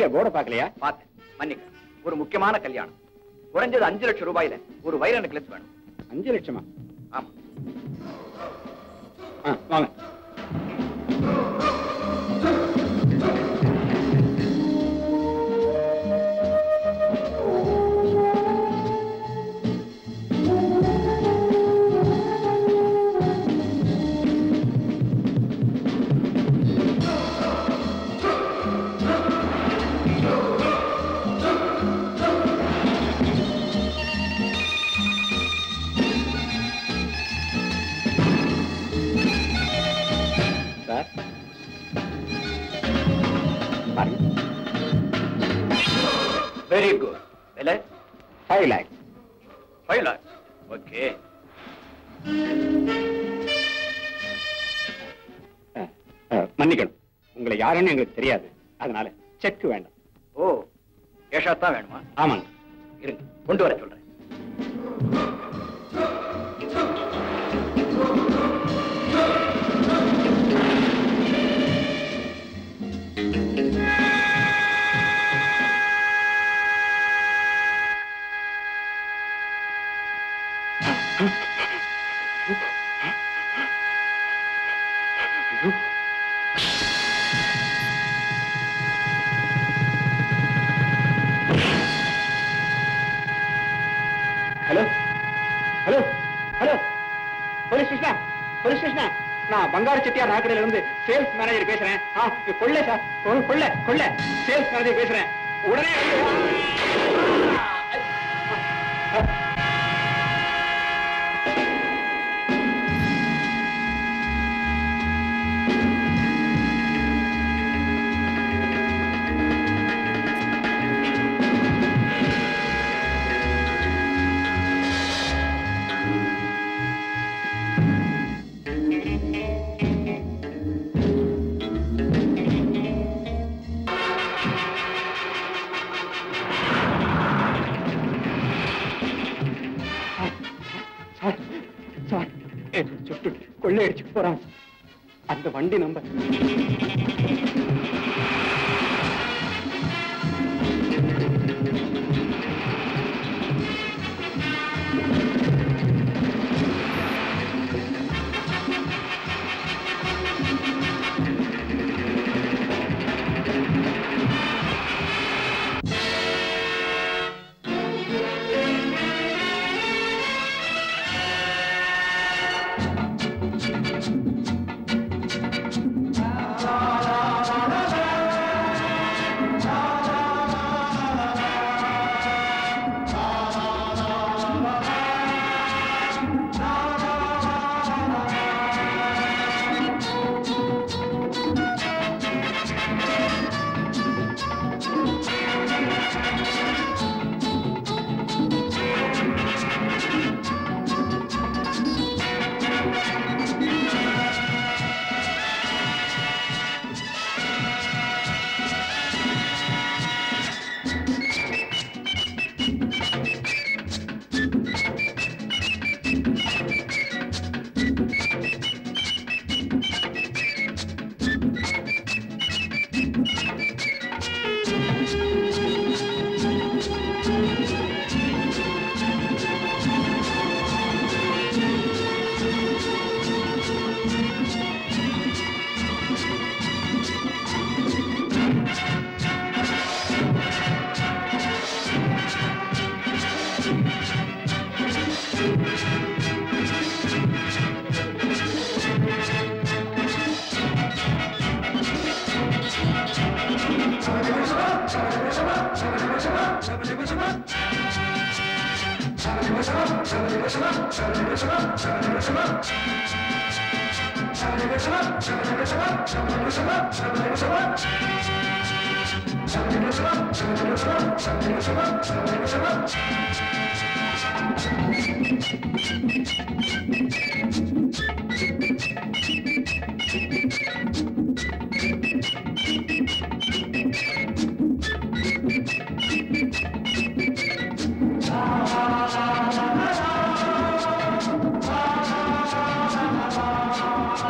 போர்டை பார்க்கலையா பார்த்தேன் மன்னிக்க ஒரு முக்கியமான கல்யாணம் குறைஞ்சது அஞ்சு லட்சம் ரூபாயில ஒரு வைர நெக்லஸ் வேணும் அஞ்சு லட்சமா ஆமா ஆ, வாங்க சார் பாருங்க வெரி குட் விலை five lakhs five lakh okay மன்னிக்கணும் உங்களை யாருன்னு எங்களுக்கு தெரியாது அதனால செக் வேண்டாம் ஓ கேஷா தான் வேணுமா ஆமாங்க இருங்க கொண்டு வர சொல்றேன் ஹலோ ஹலோ ஹலோ போலீஸ் ஸ்டேஷனா போலீஸ் ஸ்டேஷனா நான் பங்காரு செட்டியார் நாக்கடையில இருந்து சேல்ஸ் மேனேஜர் பேசுறேன் ஆ இது கொள்ளை சார் கொ- கொள்ளை கொள்ளை சேல்ஸ் மேனேஜர் பேசுறேன் உடனே வந்து- சார் சார் என்ன சுட்டு கொள்ளை அடிச்சுட்டு போறான் அந்த வண்டி நம்பர்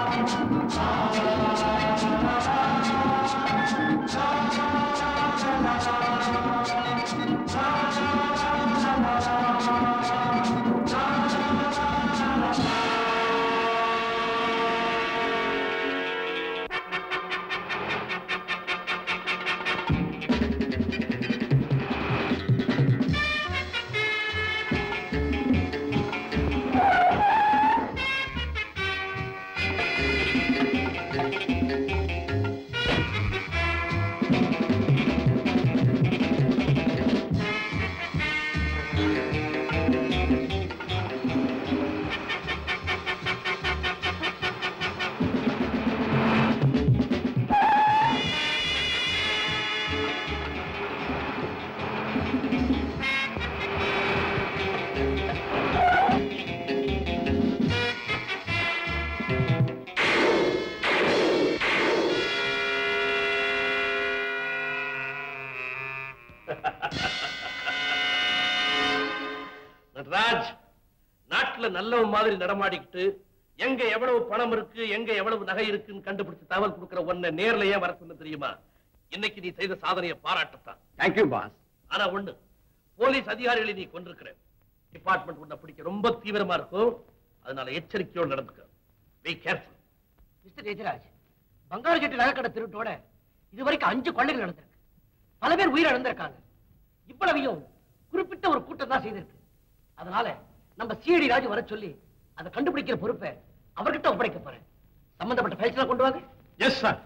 Thank you. ராஜ் நாட்டுல நல்லவன் மாதிரி நடமாடிக்கிட்டு எங்க எவ்வளவு பணம் இருக்கு எங்க எவ்வளவு நகை இருக்குன்னு கண்டுபிடிச்சு தகவல் கொடுக்கிற ஒன்ன நேர்ல ஏன் வர சொன்ன தெரியுமா இன்னைக்கு நீ செய்த சாதனையை பாராட்டத்தான் தேங்க்யூ பாஸ் ஆனா ஒண்ணு போலீஸ் அதிகாரிகளை நீ கொண்டிருக்கிற டிபார்ட்மெண்ட் உன்னை பிடிக்க ரொம்ப தீவிரமா இருக்கும் அதனால எச்சரிக்கையோடு நடந்துக்க be careful mister Jayaraj Bangaru செட்டு நகைக்கடை திருட்டோட இதுவரைக்கும் அஞ்சு கொள்ளைகள் நடந்திருக்கு பல பேர் உயிர் இழந்திருக்காங்க இவ்வளவையும் குறிப்பிட்ட ஒரு கூட்டம் தான் செய்திருக்கு அதனால நம்ம சிஐடி ராஜு வர சொல்லி அதை கண்டுபிடிக்கிற பொறுப்பை அவர்கிட்ட ஒப்படைக்க போறேன் சம்பந்தப்பட்ட ஃபைல்ஸ் கொண்டு வாங்க yes sir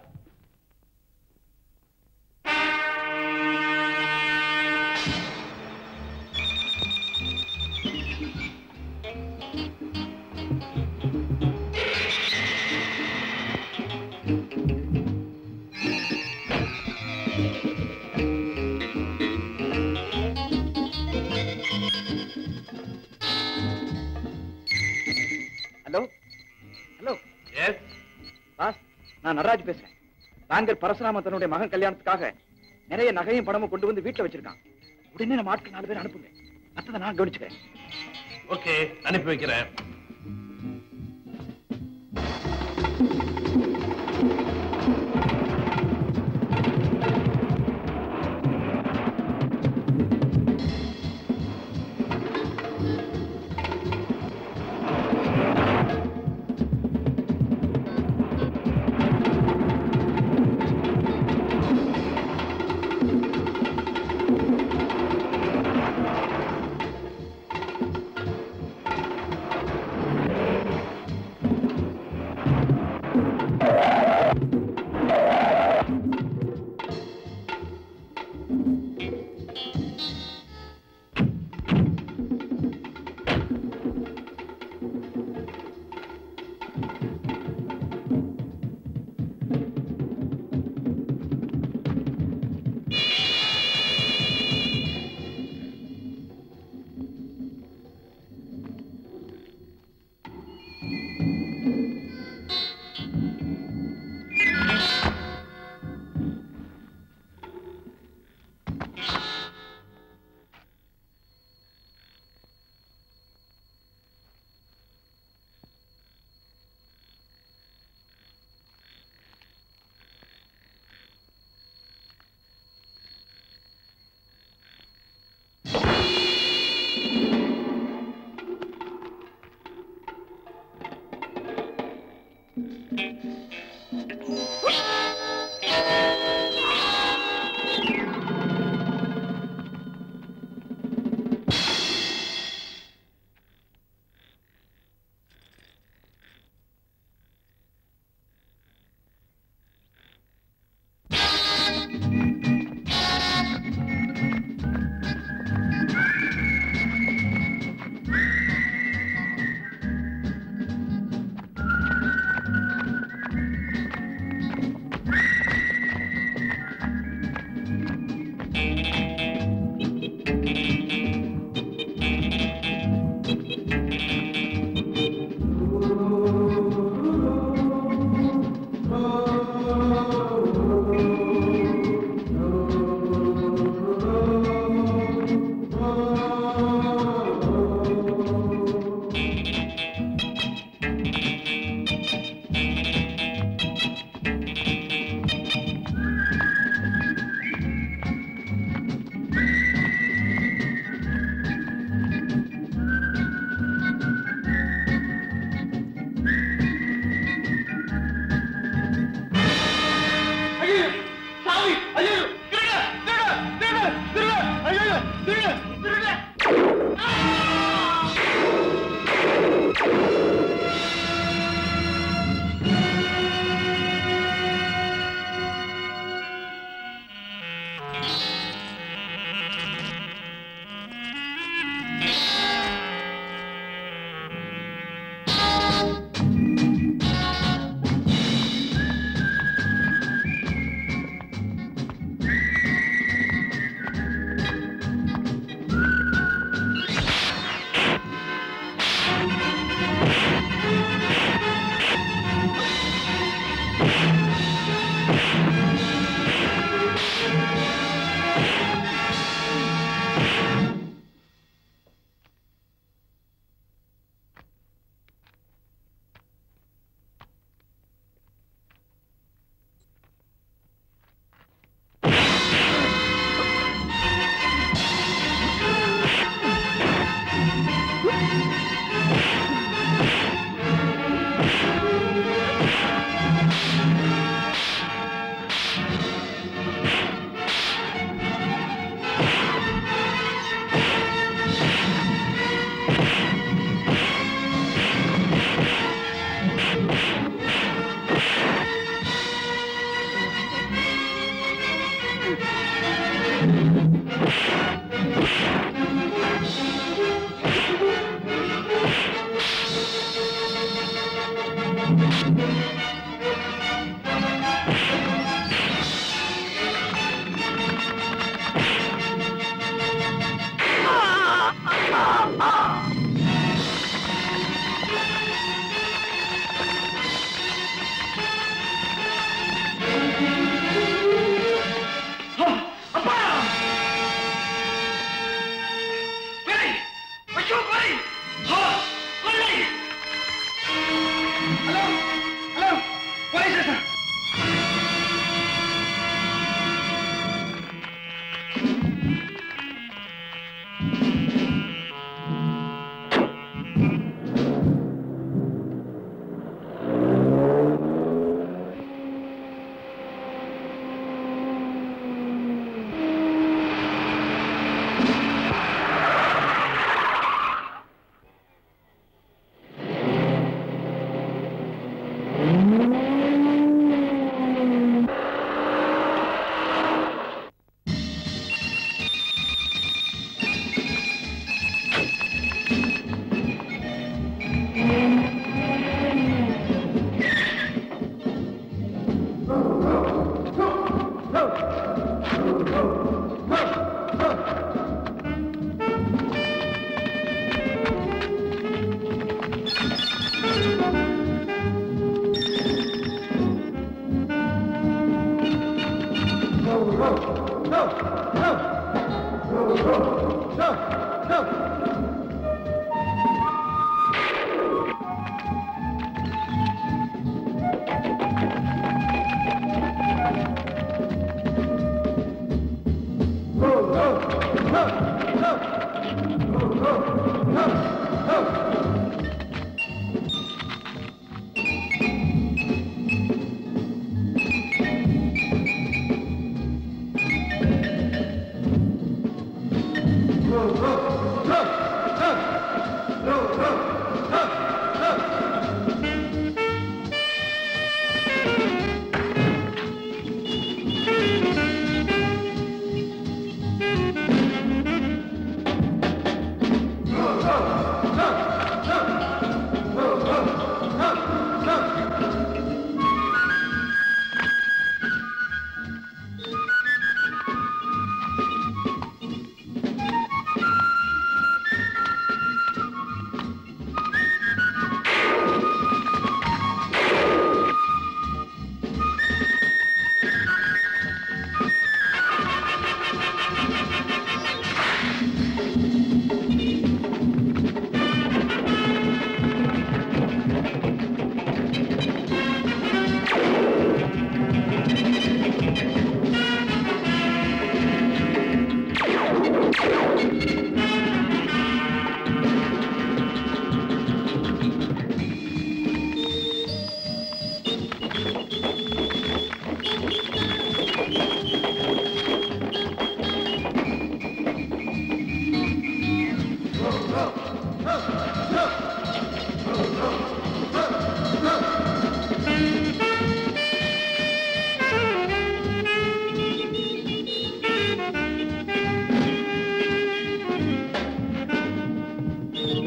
hello hello yes boss நான் நடராஜ் பேசுறேன் பேங்கர் பரசுராம தன்னுடைய மகன் கல்யாணத்துக்காக நிறைய நகையும் பணமும் கொண்டு வந்து வீட்டுல வச்சிருக்கான் உடனே நம்ம ஆட்கள் நாலு பேர் அனுப்புங்க மத்ததை நான் கவனிச்சுக்கிறேன் ஓகே அனுப்பி வைக்கிறேன்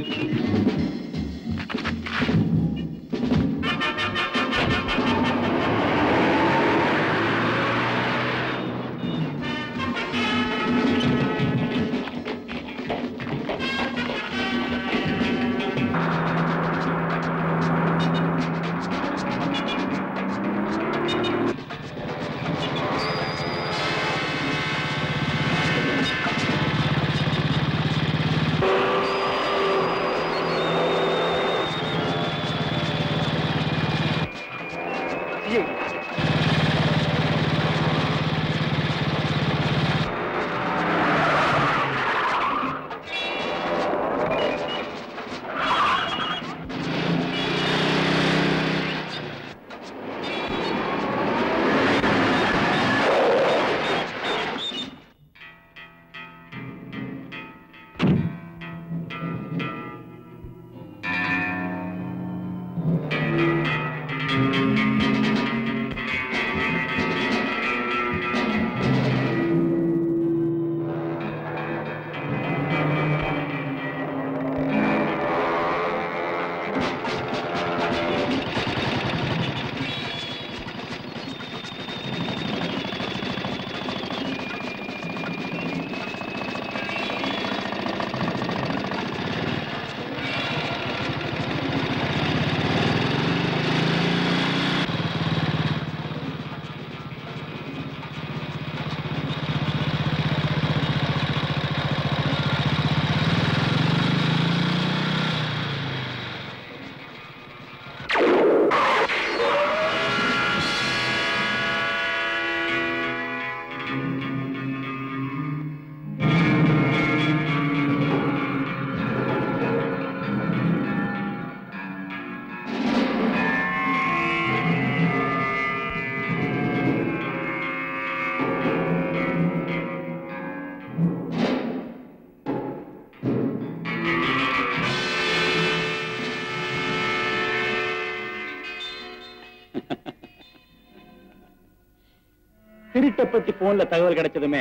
திருட்டை பத்தி போன்ல தகவல் கிடைச்சதுமே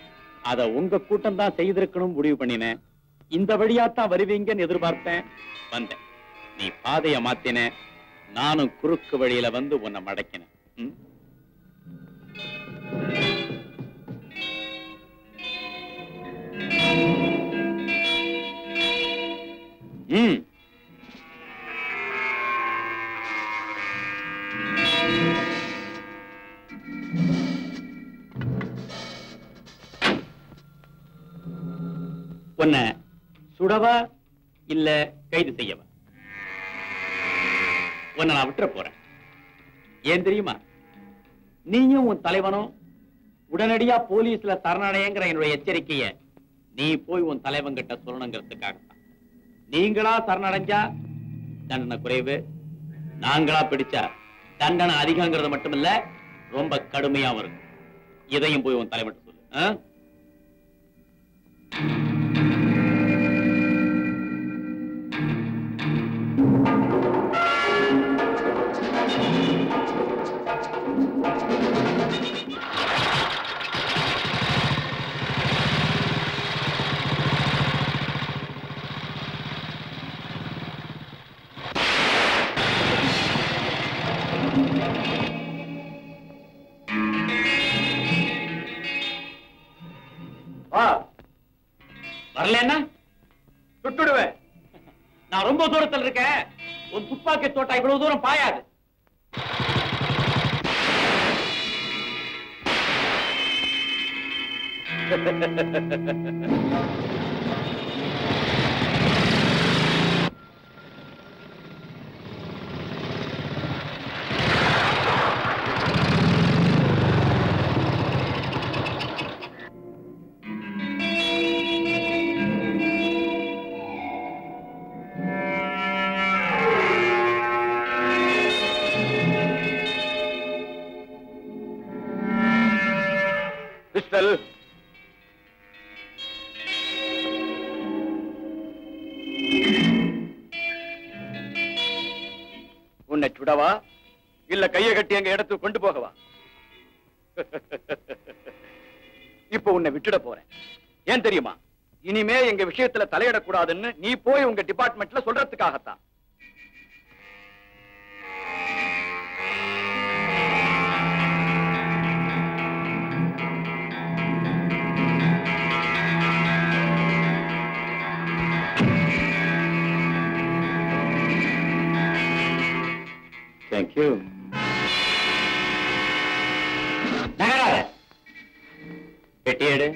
அத உங்க கூட்டம் தான் செய்திருக்கணும் முடிவு பண்ணினேன் இந்த வழியாத்தான் வருவீங்கன்னு எதிர்பார்த்தேன் வந்தேன் நீ பாதைய மாத்தின நானும் குறுக்கு வழியில வந்து உன்னை மடக்கினேன் ம்? ம் உன்னை சுடவா இல்ல கைது செய்யவா உன்னை நான் விட்டுற போறேன் ஏன் தெரியுமா நீயும் உன் தலைவனும் உடனடியா போலீஸ்ல சரணடையங்கிற என்னுடைய எச்சரிக்கைய நீ போய் உன் தலைவன் கிட்ட சொல்லணுங்கிறதுக்காகத்தான் நீங்களா சரணடைஞ்சா தண்டனை குறைவு நாங்களா பிடிச்சா தண்டனை அதிகங்கிறது மட்டும் இல்ல ரொம்ப கடுமையாவும் இருக்கும் இதையும் போய் உன் தலைவன் சொல்லு ஆ? வா வரலன்னா சுட்டுடுவேன் நான் ரொம்ப தூரத்துல இருக்கேன் உன் துப்பாக்கி தோட்டா இவ்வளவு தூரம் பாயாது பிஸ்டல் உன்னை சுடவா இல்ல கைய கட்டி எங்க இடத்துக்கு கொண்டு போகவா இப்ப உன்னை விட்டுட போறேன் ஏன் தெரியுமா இனிமே எங்க விஷயத்துல தலையிடக்கூடாதுன்னு நீ போய் உங்க டிபார்ட்மெண்ட்ல சொல்றதுக்காகத்தான் தேங்க்யூ நகராத பெட்டி எடு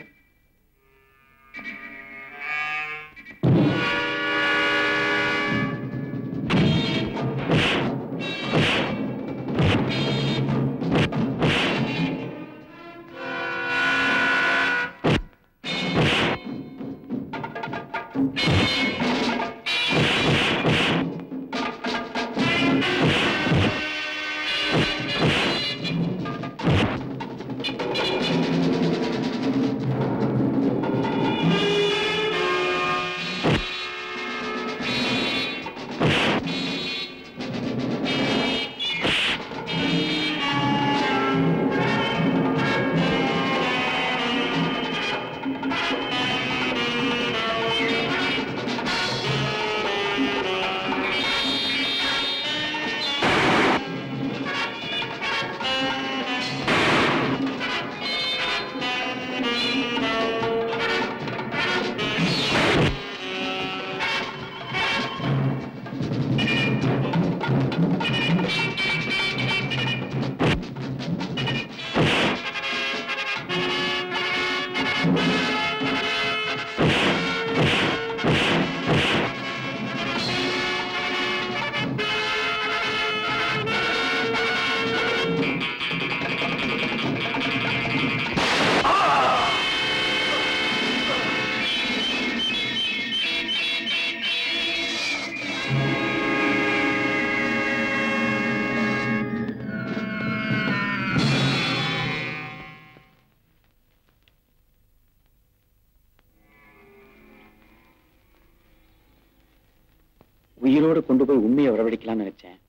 உயிரோடு கொண்டு போய் உண்மையை வரவழைக்கலாம்னு நினைச்சேன்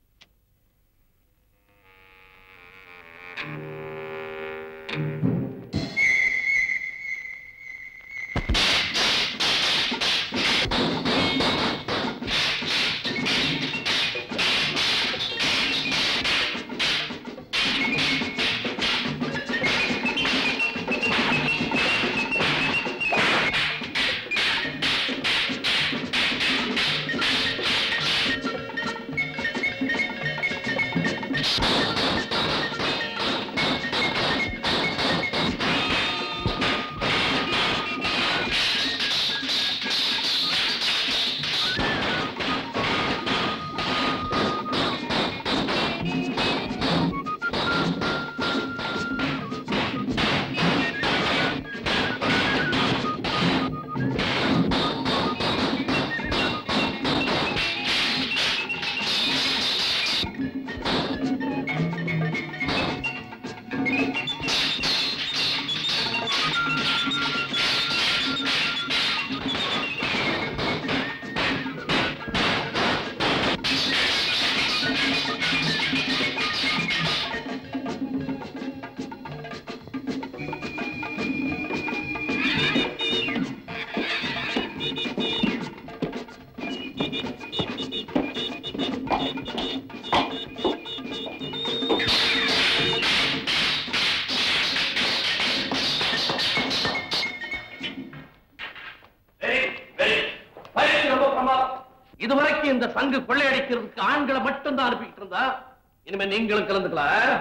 வெரி வெரி பயிற்சி ரொம்ப பிரமாதம் இதுவரைக்கும் இந்த சங்கு கொள்ளையடிக்கிறதுக்கு ஆண்களை மட்டும் தான் அனுப்பிக்கிட்டு இருந்தா இனிமே நீங்களும் கலந்துக்கலாம்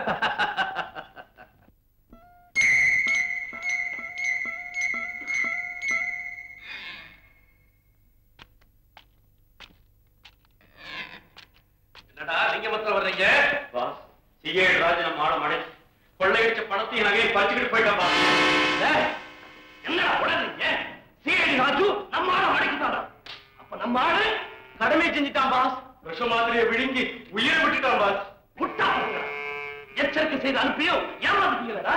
என்னடா நீங்க மாத்திரம் வர்றீங்க சிகேட் ராஜ் நம்ம ஆட மடைச்சு கொள்ளையடிச்ச பணத்தையும் நகையை பறிச்சுக்கிட்டு போயிட்டான் பாஸ் ஏய், என்னடா உடனீங்க சிஐடி ராஜு நம்ம ஆளை அடைக்குதாடா அப்ப நம்ம ஆளு கடமை செஞ்சுட்டான் பாஸ் விஷ மாதிரியை விழுங்கி உயிரை விட்டுட்டான் பாஸ் முட்டா பசங்க. எச்சரிக்கை செய்து அனுப்பியும் ஏமாந்துட்டீங்களா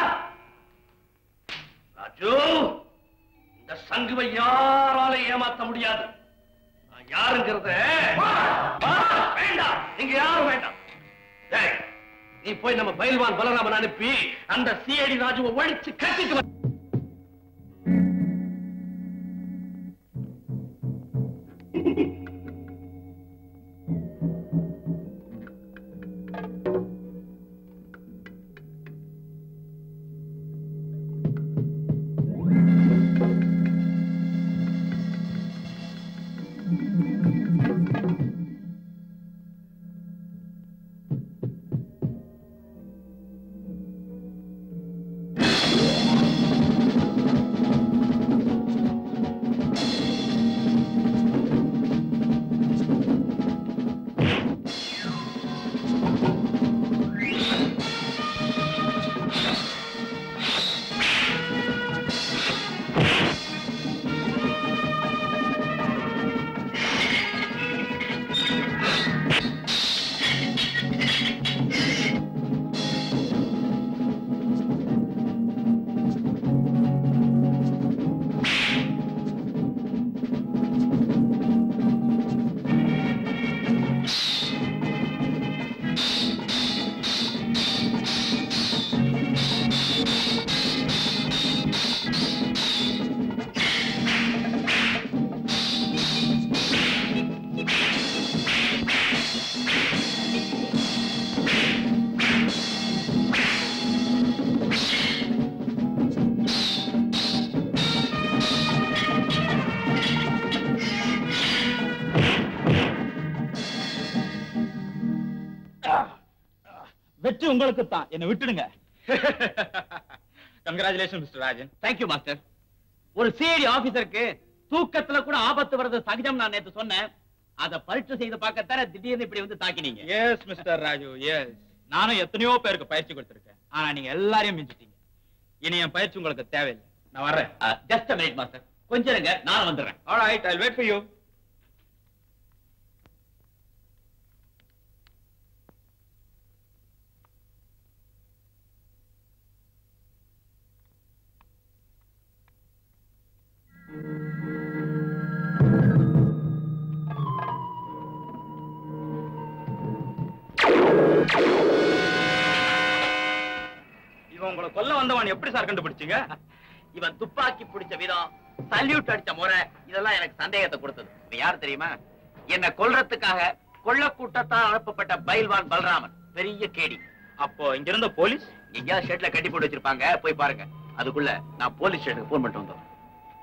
ராஜு இந்த சங்குவை யாரால ஏமாத்த முடியாது நான் யாருங்கிறத வா, வேண்டாம் நீங்க யாரும் வேண்டாம் டேய், நீ போய் நம்ம பயில்வான் பலராமன் அனுப்பி அந்த சிஐடி ராஜுவை ஒழிச்சு கட்டிட்டு வா வெற்றி உங்களுக்கு தான் என்ன விட்டுடுங்க congratulation mister Rajan thank you master ஒரு சிஐடி ஆபீசருக்கு தூக்கத்துல கூட ஆபத்து வர்றது சகஜம் நான் நேத்து சொன்னேன் அத பரீட்சை செய்து பார்க்கத்தான திடீர்னு இப்படி வந்து தாக்கினீங்க எஸ் மிஸ்டர் ராஜு எஸ் நானும் எத்தனையோ பேருக்கு பயிற்சி கொடுத்திருக்கேன் ஆனா நீங்க எல்லாரையும் மிஞ்சிட்டீங்க இனி என் பயிற்சி உங்களுக்கு தேவையில்லை நான் வர்றேன் ஜஸ்ட் மினிட் மாஸ்டர் கொஞ்சம் இருங்க நான் வந்துடுறேன் all right I wait for you இவன் உங்களை கொல்ல வந்தவன் எப்படி சார் கண்டுபிடிச்சீங்க இவன் துப்பாக்கி பிடிச்ச விதம் சல்யூட் அடிச்ச முறை இதெல்லாம் எனக்கு சந்தேகத்தை கொடுத்தது இவன் யார் தெரியுமா என்ன கொல்றதுக்காக கொள்ள கூட்டத்தால் அனுப்பப்பட்ட பைல்வான் பல்ராமன் பெரிய கேடி அப்போ இங்க இருந்த போலீஸ் எங்கேயாவது ஷெட்ல கட்டி போட்டு வச்சிருப்பாங்க போய் பாருங்க அதுக்குள்ள நான் போலீஸ் ஸ்டேஷனுக்கு போன் பண்ணிட்டு வந்தோம்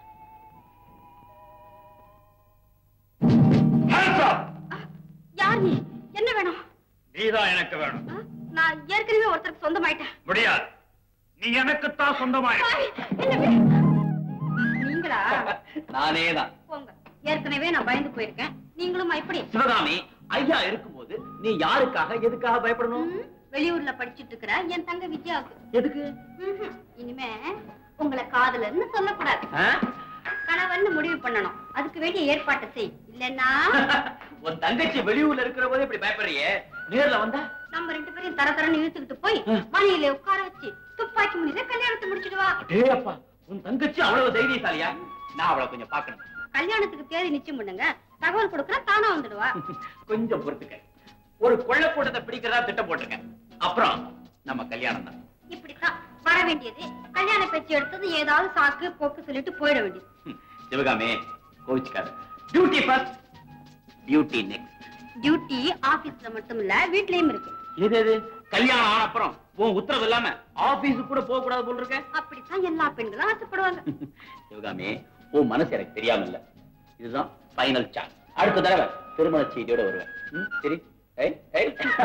யார் நீ என்ன வேணும் நீதான் எனக்கு வேணும் ஆ? நான் ஏற்கனவே ஒருத்தருக்கு சொந்தமாயிட்டேன் முடியாது நீ எனக்குத்தான் சொந்தமாய் ஐய், என்ன வி- நீங்களா நானே தான் போங்க ஏற்கனவே நான் பயந்து போயிருக்கேன் நீங்களும் இப்படி சிவகாமி ஐயா இருக்கும்போது நீ யாருக்காக எதுக்காக பயப்படணும் ம், வெளியூர்ல படிச்சிட்டு இருக்கிற என் தங்க வித்யாவுக்கு எதுக்கு ம்ஹும். இனிமே உங்களை காதலர்னு சொல்லக்கூடாது ஆ? கணவன் முடிவு பண்ணணும் அதுக்கு வேண்டிய ஏற்பாட்டை செய் இல்லன்னா உன் தங்கச்சி வெளியூர்ல இருக்கிற போது இப்படி பயப்படுறியே நேர்ல வந்தா நம்ம ரெண்டு பேரையும் தர தரன்னு இழுத்துக்கிட்டு போய் மணியில உட்கார வச்சு துப்பாக்கி முனில கல்யாணத்தை முடிச்சிட்டு வா டேய் அப்பா உன் தங்கச்சி அவ்வளவு தைரியசாலியா நான் அவளை கொஞ்சம் பார்க்கணும் கல்யாணத்துக்கு தேதி நிச்சயம் பண்ணுங்க தகவல் கொடுக்கற தானா வந்துடுவா கொஞ்சம் பொறுத்துக்க ஒரு கொள்ளக்கூட்டத்தை பிடிக்கிறதா திட்டம் போட்டுருங்க அப்புறம் நம்ம கல்யாணம் தான் இப்படித்தான் வர வேண்டியது கல்யாண பேச்சு எடுத்தது ஏதாவது சாக்கு போக்கு சொல்லிட்டு போயிட வேண்டியது ம், சிவகாமி கோவிச்சுக்காத duty first duty next duty ஆபீஸ்ல மட்டும் இல்ல வீட்லயும் இருக்கு எது எது கல்யாணம் ஆன அப்புறம் உன் உத்தரவு இல்லாம ஆபீஸுக்கு கூட போக கூடாது போல இருக்க அப்படித்தான் எல்லா பெண்களும் ஆசைப்படுவாங்க சிவகாமி உன் மனசு எனக்கு தெரியாம இல்ல இதுதான் ஃபைனல் சான்ஸ் அடுத்த தடவை திருமண செய்தியோட வருவேன் ம், சரி ஐ, ஐ.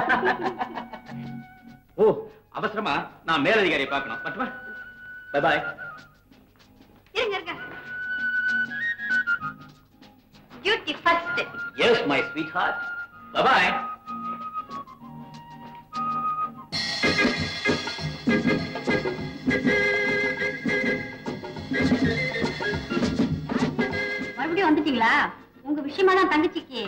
ஓ அவசரமா நான் மேலதிகாரியை பார்க்கணும் பட்டுமா பை பாய் இருங்க இருங்க duty first yes my sweetheart bye bye மறுபடியும் வந்துட்டீங்களா உங்க விஷயமா தான் தங்கச்சிக்கு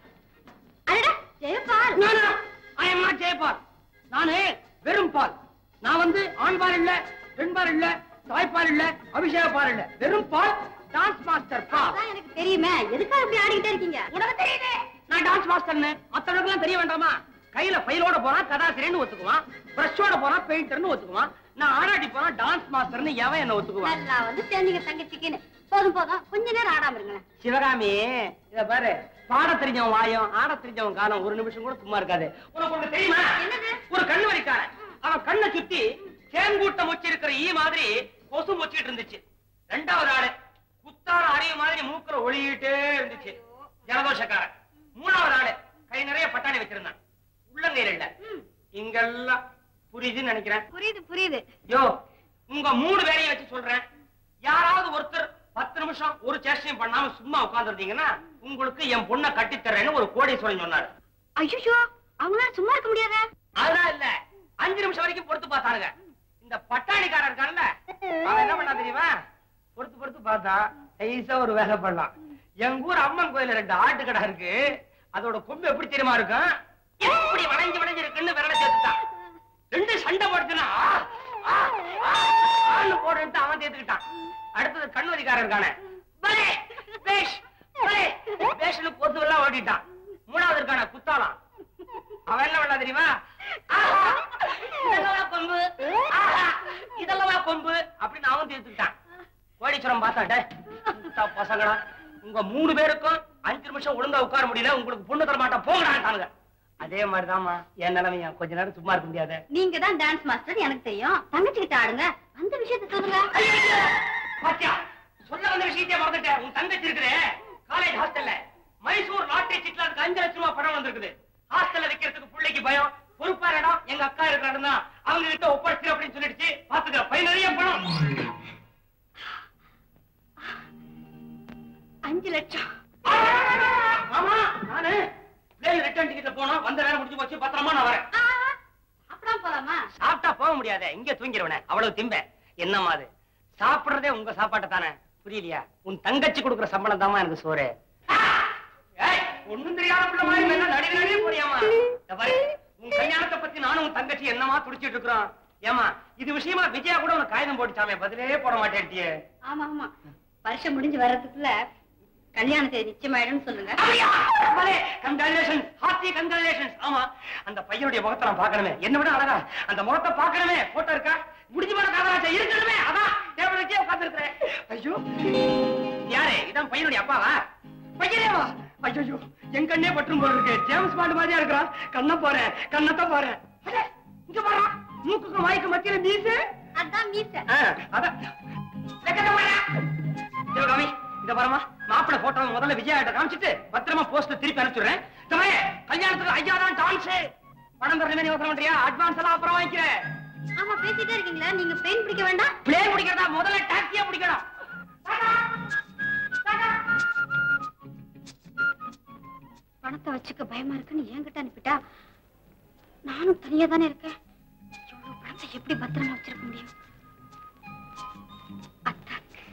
அடடா ஜெயபால் ஐயம்மா ஜெயபால் நானு வெறும் பால் நான் வந்து ஆண்பால் இல்ல பெண்பால் இல்ல தாய்ப்பால் இல்ல அபிஷேக பால் இல்ல வெறும் பால் டான்ஸ் மாஸ்டர் பால் அதான் எனக்கு தெரியுமே எதுக்காக இப்படி ஆடிக்கிட்டே இருக்கீங்க உனக்கு தெரியுது நான் டான்ஸ் மாஸ்டர்னு மத்தவங்களுக்குலாம் தெரிய வேண்டாமா கையில ஃபைலோட போனா கதாசிரியர்னு ஒத்துக்குவான் பிரஷோட போனா பெயிண்டர்னு ஒத்துக்குவான் நான் ஆடாடி போனா டான்ஸ் மாஸ்டர்னு எவன் என்ன ஒத்துக்குவான் நல்லா வந்து சேர்ந்தீங்க தங்கச்சிக்குன்னு போதும் போதும் கொஞ்ச நேரம் ஆடாம இருங்களேன் சிவகாமி இத பாரு பாட தெரிஞ்சவன் வாயம் ஆட தெரிஞ்சவன் காலம் ஒரு நிமிஷம் கூட சும்மா இருக்காது உனக்கு ஒண்ணு தெரியுமா என்னது? ஒரு கண்ணு வலிக்காரன் அவன் கண்ணை சுத்தி தேன்கூட்டம் வச்சிருக்கிற ஈ மாதிரி கொசு மொச்சிட்டு இருந்துச்சு ரெண்டாவது ஆளு குத்தார அறிவு மாதிரி மூக்குல ஒளியிட்டே இருந்துச்சு ஜலதோஷக்காரன் மூணாவது ஆளு கை நிறைய பட்டாணி வச்சிருந்தான் உள்ளங்கையில இல்ல இங்கெல்லாம் புரியுதுன்னு நினைக்கிறேன் புரியுது புரியுது யோ உங்க மூணு பேரையும் வச்சு சொல்றேன் யாராவது ஒருத்தர் பத்து நிமிஷம் ஒரு சேஷ்டையும் பண்ணாம சும்மா உட்கார்ந்துருந்தீங்கன்னா உங்களுக்கு என் பொண்ணை கட்டித்தரேன்னு ஒரு கோடீஸ்வரன் சொன்னாரு ஐயோ அவங்களால சும்மா இருக்க முடியாத அதெல்லாம் இல்ல அஞ்சு நிமிஷம் வரைக்கும் பொறுத்து பார்த்தானுங்க இந்த பட்டாணிக்காரன் இருக்கான்ல அவன் என்ன பண்ணா தெரியுமா பொறுத்து பொறுத்து பார்த்தா ஐசா ஒரு வேலை பண்ணலாம் எங்க ஊர் அம்மன் கோயில்ல ரெண்டு ஆட்டு கடை இருக்கு அதோட கொம்பு எப்படி தெரியுமா இருக்கும் எப்படி வளைஞ்சு வளைஞ்சு இருக்குன்னு விரல சேர்த்துட்டான் ரெண்டு சண்டை போடுச்சுன்னா ஆ, ஆ, ஆ, ஆன்னு போடுன்ட்டு அவன் தேத்துக்கிட்டான் அடுத்தது கண்வதிக்காரன் இருக்கானே பலே, பேஷ், பலே, பேஷ்னு பொத்துவெல்லாம் ஓட்டிட்டான் மூணாவது இருக்கானே குத்தாலாம் அவன் என்ன பண்ணா தெரியுமா ஆஹா, இதெல்லாம் கொம்பு ஆஹா, இதெல்லாம் கொம்பு அப்படின்னு அவன் தீர்த்துக்கிட்டான் கோடீஸ்வரம் பார்த்தாட்டே பசங்களா உங்க மூணு பேருக்கும் அஞ்சு நிமிஷம் ஒழுங்கா உட்கார முடியல உங்களுக்கு பொண்ணு தர மாட்டான் போங்கடான்ட்டாங்க அதே மாதிரிதாம்மா என் நிலைமையா கொஞ்ச நேரம் சும்மா இருக்க முடியாது நீங்க தான் டான்ஸ் மாஸ்டர் எனக்கு தெரியும் தங்கச்சி கிட்ட ஆடுங்க அந்த விஷயத்த சொல்லுங்க பாத்தியா சொல்ல வந்த விஷயத்தையே மறந்துட்டேன் உன் தங்கச்சி இருக்குதே காலேஜ் ஹாஸ்டல்ல மைசூர் லாட்டரி சீட்ல அதுக்கு அஞ்சு லட்சம் ரூபாய் பணம் வந்திருக்குது ஹாஸ்டல்ல வைக்கிறதுக்கு பிள்ளைக்கு பயம் பொறுப்பான இடம் எங்க அக்கா இருக்கு பிளேன் ரிட்டர்ன் டிக்கெட்ல போனா வந்த வேலை முடிஞ்சு போச்சு பத்திரமா நான் வரேன் ஆ, சாப்பிடாம போலாமா சாப்பிட்டா போக முடியாதே இங்க தூங்கிடுவனே அவ்வளவு திம்ப என்னம்மா அது சாப்பிடுறதே உங்க சாப்பாட்டை தானே புரியலையா உன் தங்கச்சி கொடுக்குற சம்பளம் தாமா எனக்கு சோறு ஏய், ஒண்ணும் தெரியாத பிள்ளை மாதிரி மெல்ல நடுங்க நடுங்க போறியாமா இந்த பாரு, உன் கல்யாணத்தை பத்தி நானும் உன் தங்கச்சி என்னமா துடிச்சிட்டு இருக்கிறோம் ஏமா இது விஷயமா விஜயா கூட உனக்கு காகிதம் போட்டுச்சாமே பதிலே போட மாட்டேன்ட்டியே ஆமா ஆமா வருஷம் முடிஞ்சு வர்றதுக்குள்ள கல்யாண தேதி நிச்சயமாயிடும்னு சொல்லுங்க கங்க்ராச்சுலேஷன் ஹார்ட்டி கங்க்ராச்சுலேஷன் ஆமா அந்த பையனுடைய முகத்தை நான் பார்க்கணுமே என்ன விட அழகா அந்த முகத்தை பார்க்கணுமே போட்டோ இருக்கா முடிஞ்சு போன காதலாச்சா இருக்கணுமே அதான் டேபிள் வச்சே உட்கார்ந்துருக்கிறேன் ஐயோ யாரே இதான் பையனுடைய அப்பாவா பையனேவா ஐயோ என் கண்ணே பற்றும் போல இருக்கு ஜேம்ஸ் பாண்ட் மாதிரியா இருக்கிறான் கண்ணை போறேன் கண்ணத்தை போறேன் அடே, இங்க பாரு மூக்குக்கு வாய்க்கு மத்தியில மீசு அதான் மீச ஆ, அதான் வெக்கத்தை பாரு. சிவகாமி இந்த பாருமா மாப்பிளை போட்டோ முதல்ல விஜயா கிட்ட காமிச்சிட்டு பத்திரமா போஸ்ட்ல திருப்பி அனுப்பிச்சுடுறேன் இந்த மாதிரி கல்யாணத்துக்கு ஐயா தான் டான்ஸ் பணம் தரணுமே நீ யோசனை பண்றியா அட்வான்ஸ் எல்லாம் அப்புறம் வாங்கிக்கிறேன் ஆமா பேசிட்டே இருக்கீங்களா நீங்க பெயின் பிடிக்க வேண்டாம் பிளேன் பிடிக்கிறதா முதல்ல டாக்ஸியா பிடிக்கணும் பணத்தை வச்சுக்க பயமா இருக்குன்னு என்கிட்ட அனுப்பிட்டா நானும் தனியா தானே இருக்கேன் இவ்வளவு பணத்தை எப்படி பத்திரமா வச்சிருக்க முடியும் அத்தாக்கு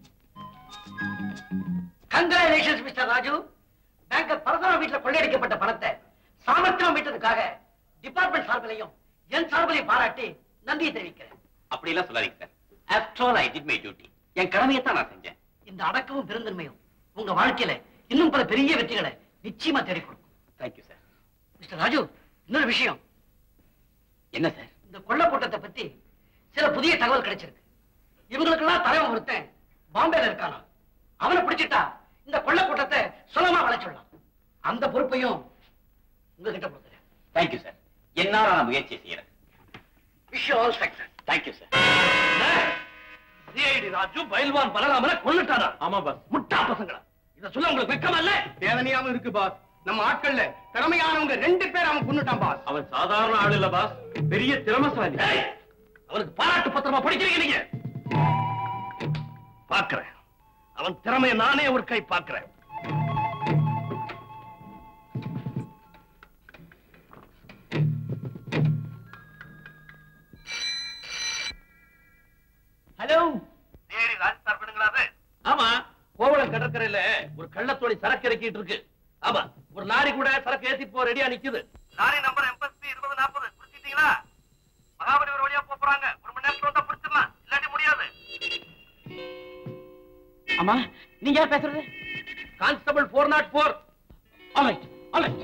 congratulations mister Raju banker Parasuram வீட்டுல கொள்ளையடிக்கப்பட்ட பணத்தை சாமர்த்தியம் மீட்டதுக்காக டிபார்ட்மெண்ட் சார்பிலையும் என் சார்பிலையும் பாராட்டி நன்றியை தெரிவிக்கிறேன் அப்படி எல்லாம் சொல்லாதீங்க sir after all I did my duty என் கடமையை தான் நான் செஞ்சேன் இந்த அடக்கமும் பெருந்தன்மையும் உங்க வாழ்க்கையில இன்னும் பல பெரிய வெற்றிகளை நிச்சயமா தேடி கொடுக்கும் தேங்க்யூ சார் மிஸ்டர் ராஜு இன்னொரு விஷயம் என்ன சார் இந்த கொள்ள கூட்டத்தை பத்தி சில புதிய தகவல் கிடைச்சிருக்கு இவங்களுக்கெல்லாம் தலைவன் ஒருத்தன் பாம்பேல இருக்கானா அவனை பிடிச்சிட்டா இந்த கொள்ள கூட்டத்தை சுலமா வளைச்சிடலாம் அந்த பொறுப்பையும் உங்ககிட்ட கொடுக்குறேன் தேங்க்யூ சார் என்னால நான் முயற்சி செய்யறேன் wish all success thank you sir CID Raju பயில்வான் பலராமனை கொன்னுட்டாரா ஆமா பாஸ் முட்டா பசங்களா இத சொல்ல உங்களுக்கு வெக்கமா இல்ல வேதனையாவும் இருக்கு பாஸ் நம்ம ஆட்கள்ல திறமையானவங்க ரெண்டு பேர் அவன் கொண்டுட்டான் பாஸ் அவன் சாதாரண ஆள் இல்ல பாஸ் பெரிய திறமசாலி ஏய், அவனுக்கு பாராட்டு பத்திரமா படிக்கிறீங்க நீங்க பாக்குறேன் அவன் திறமையை நானே ஒரு கை பாக்குறேன் ஹலோ நேரி ராஜஸ்தான் பண்ணுங்களா அது ஆமா கோவளம் கடற்கரையில ஒரு கள்ளத்தோழி சரக்கு இறக்கிட்டு இருக்கு ஆமா ஒரு லாரி கூட சரக்கு ஏத்திட்டு போ ரெடியா நிக்குது லாரி நம்பர் எண்பத்தி இருபது நாற்பது புடிச்சிட்டீங்களா மகாபலிபுரம் வழியா போப் போறாங்க ஒரு மணி நேரத்துல வந்தா புடிச்சிடலாம் இல்லாட்டி முடியாது ஆமா நீங்க யார் பேசுறது constable four not four alright alright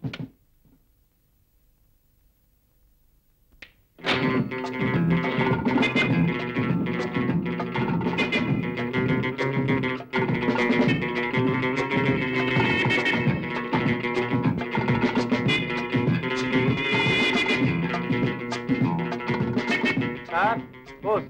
sir boss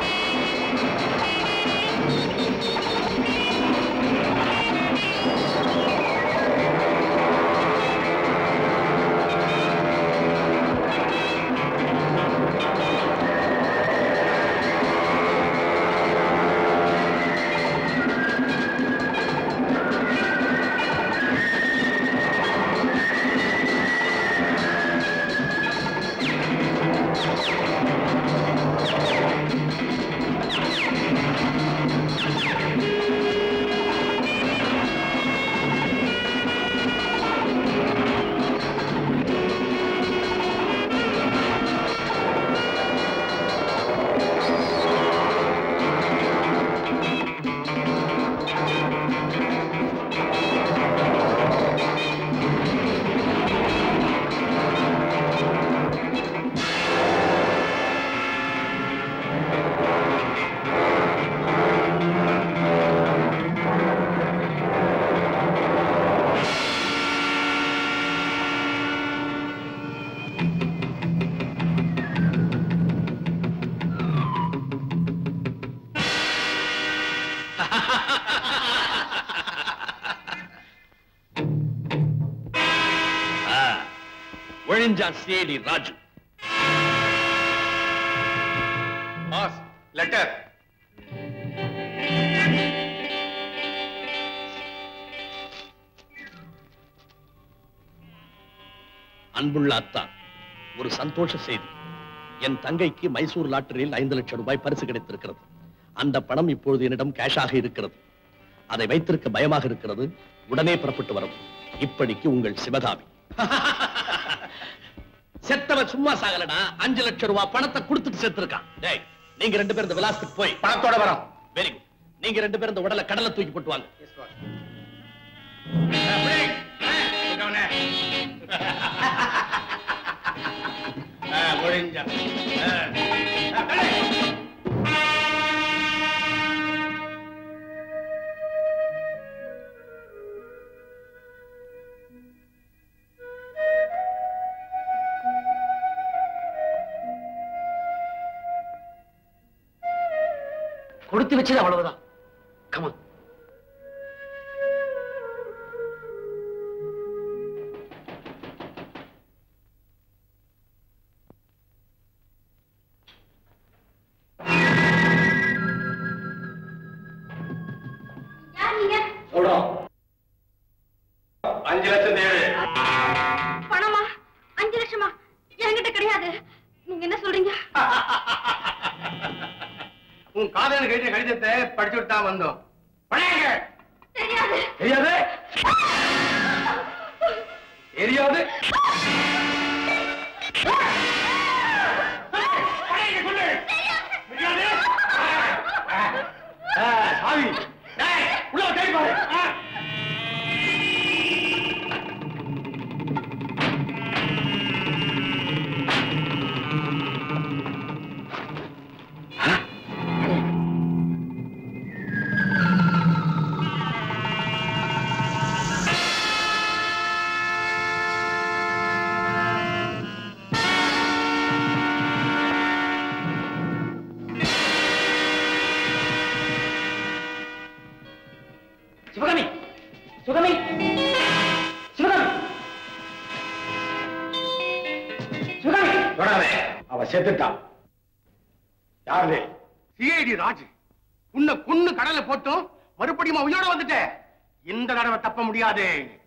ஆ ஆ, ஒழிஞ்சான் சிஐடி ராஜு பாஸ் லெட்டர் அன்புள்ள அத்தா ஒரு சந்தோஷ செய்தி என் தங்கைக்கு மைசூர் லாட்டரியில் ஐந்து லட்சம் ரூபாய் பரிசு கிடைத்திருக்கிறது அந்த பணம் இப்பொழுது என்னிடம் கேஷாக இருக்கிறது அதை வைத்திருக்க பயமாக இருக்கிறது உடனே புறப்பட்டு வரும் இப்படிக்கு உங்கள் சிவகாமி செத்தவன் சும்மா சாகலடா அஞ்சு லட்சம் ரூபாய் பணத்தை கொடுத்துட்டு செத்துருக்கான் டேய் நீங்க ரெண்டு பேரும் இந்த விலாசத்துக்கு போய் பணத்தோட வரோம் வெரி குட் நீங்க ரெண்டு பேரும் இந்த உடலை கடல்ல தூக்கி போட்டு வாங்க ஒழிஞ்சா கொடுத்து வச்சது அவ்வளவுதான் கமா யார் நீங்க சொல்றோம் அஞ்சு லட்சம் தேவை பணமா அஞ்சு லட்சமா என்கிட்ட கிடையாது நீங்க என்ன சொல்றீங்க உன் காதலன் கழிச்ச கடிதத்தை படிச்சுட்டு தான் வந்தோம் பழைய தெரியாது தெரியாது தெரியாது சாவி டேய், உள்ள வா, கை பாரு ஆ. சிவகாமி சிவகாமி சிவகாமி சிவகாமி தொடாதே அவ செத்துட்டான் யாரு சிஐடி ராஜ் உன்னை குன்னு கடலை போட்டும் மறுபடியும் உயிரோட வந்துட்ட இந்த தடவை தப்ப முடியாது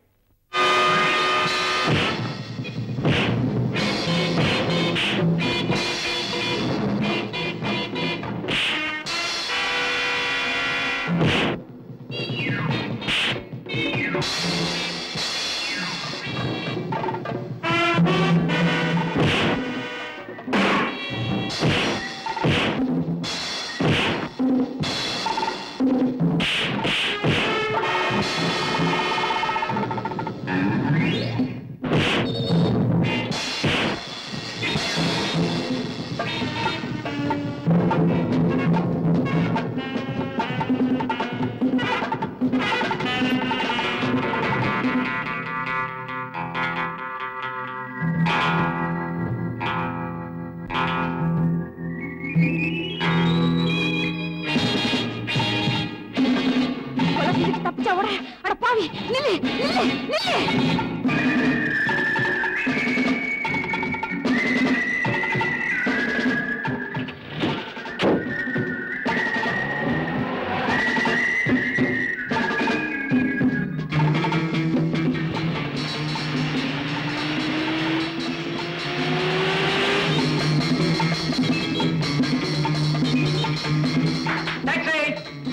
கொலை செஞ்சுட்டு தப்பிச்சா உட அட பாவி நில்லு நில்லு நில்லு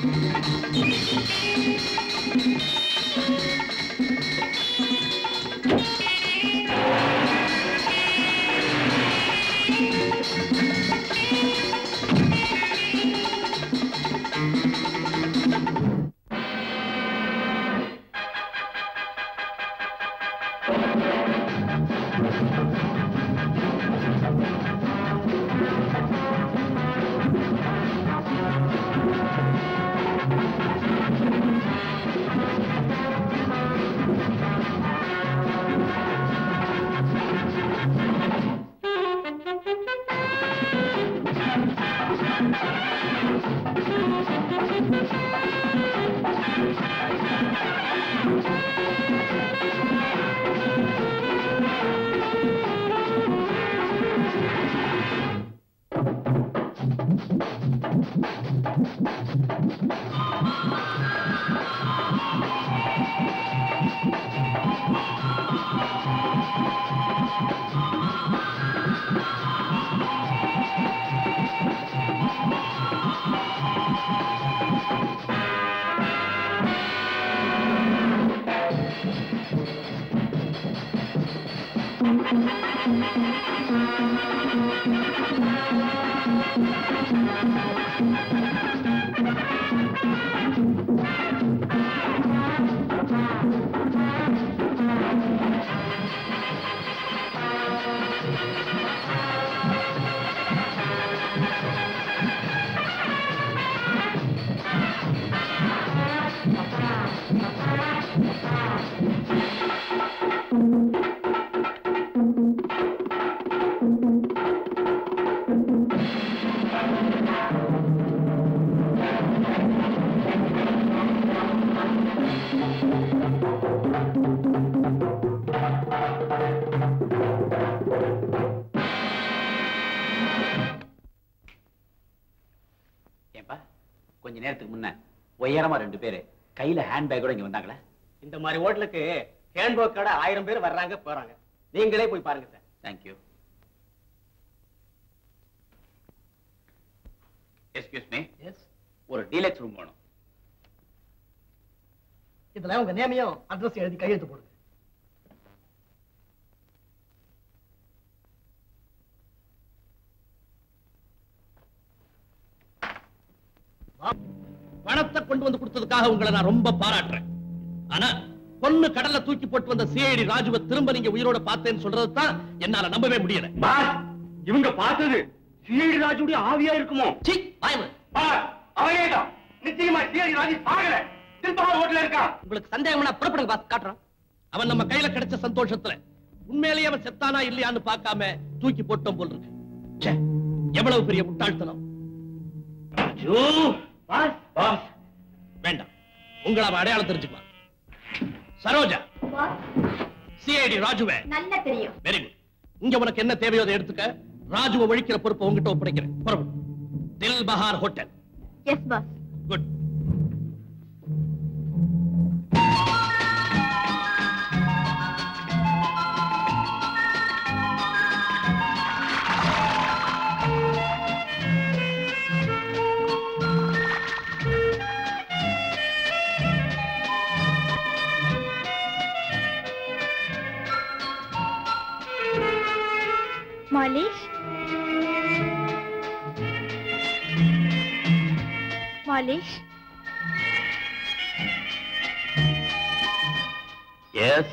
டாக்ஸி ஏன்பா கொஞ்ச நேரத்துக்கு முன்ன உயரமா ரெண்டு பேரு கையில ஹேண்ட்பேக்கோட இங்க வந்தாங்களே இந்த மாதிரி ஹோட்டலுக்கு ஹேண்ட்பேக் கடை ஆயிரம் பேர் வர்றாங்க போறாங்க நீங்களே போய் பாருங்க sir thank you excuse me yes ஒரு டீலக்ஸ் ரூம் வேணும் இதுல உங்க நேமையும் அட்ரஸ் எழுதி கையெழுத்து போடுங்க பணத்தை கொண்டு வந்து கொடுத்ததுக்காக உங்களை நான் ரொம்ப பாராட்டுறேன் ஆனா பொண்ணு கடல்ல தூக்கி போட்டு வந்த சிஐடி ராஜுவை திரும்ப நீங்க உயிரோட பார்த்தேன்னு சொல்றது தான் என்னால நம்பவே முடியல பாஸ் இவங்க பார்த்தது சிஐடி ராஜுடைய ஆவியா இருக்குமோ சீ, வாயமு. பாஸ் அவனே தான் நிச்சயமா சிஐடி ராஜு சாகல திருப்பமா ஹோட்டல்ல இருக்கான் உங்களுக்கு சந்தேகம்னா புறப்படுங்க பாஸ் காட்டுறான் அவன் நம்ம கையில கிடைச்ச சந்தோஷத்துல உண்மையிலேயே அவன் செத்தானா இல்லையான்னு பார்க்காம தூக்கி போட்டோம் போல் இருக்கு ச்சே, எவ்வளவு பெரிய முட்டாள்தனம் ராஜு பாஸ் பாஸ் வேண்டாம் உங்களை அவன் அடையாளம் தெரிஞ்சுக்கலாம் சரோஜா சிஐடி ராஜுவே நல்ல தெரியும் வெரி குட் இங்க உனக்கு என்ன தேவையோ அதை எடுத்துக்க ராஜுவை ஒழிக்கிற பொறுப்பை உங்ககிட்ட ஒப்படைக்கிறேன் புறப்படு Dil Bahar hotel yes boss good மாலிஷ் மாலிஷ் எஸ்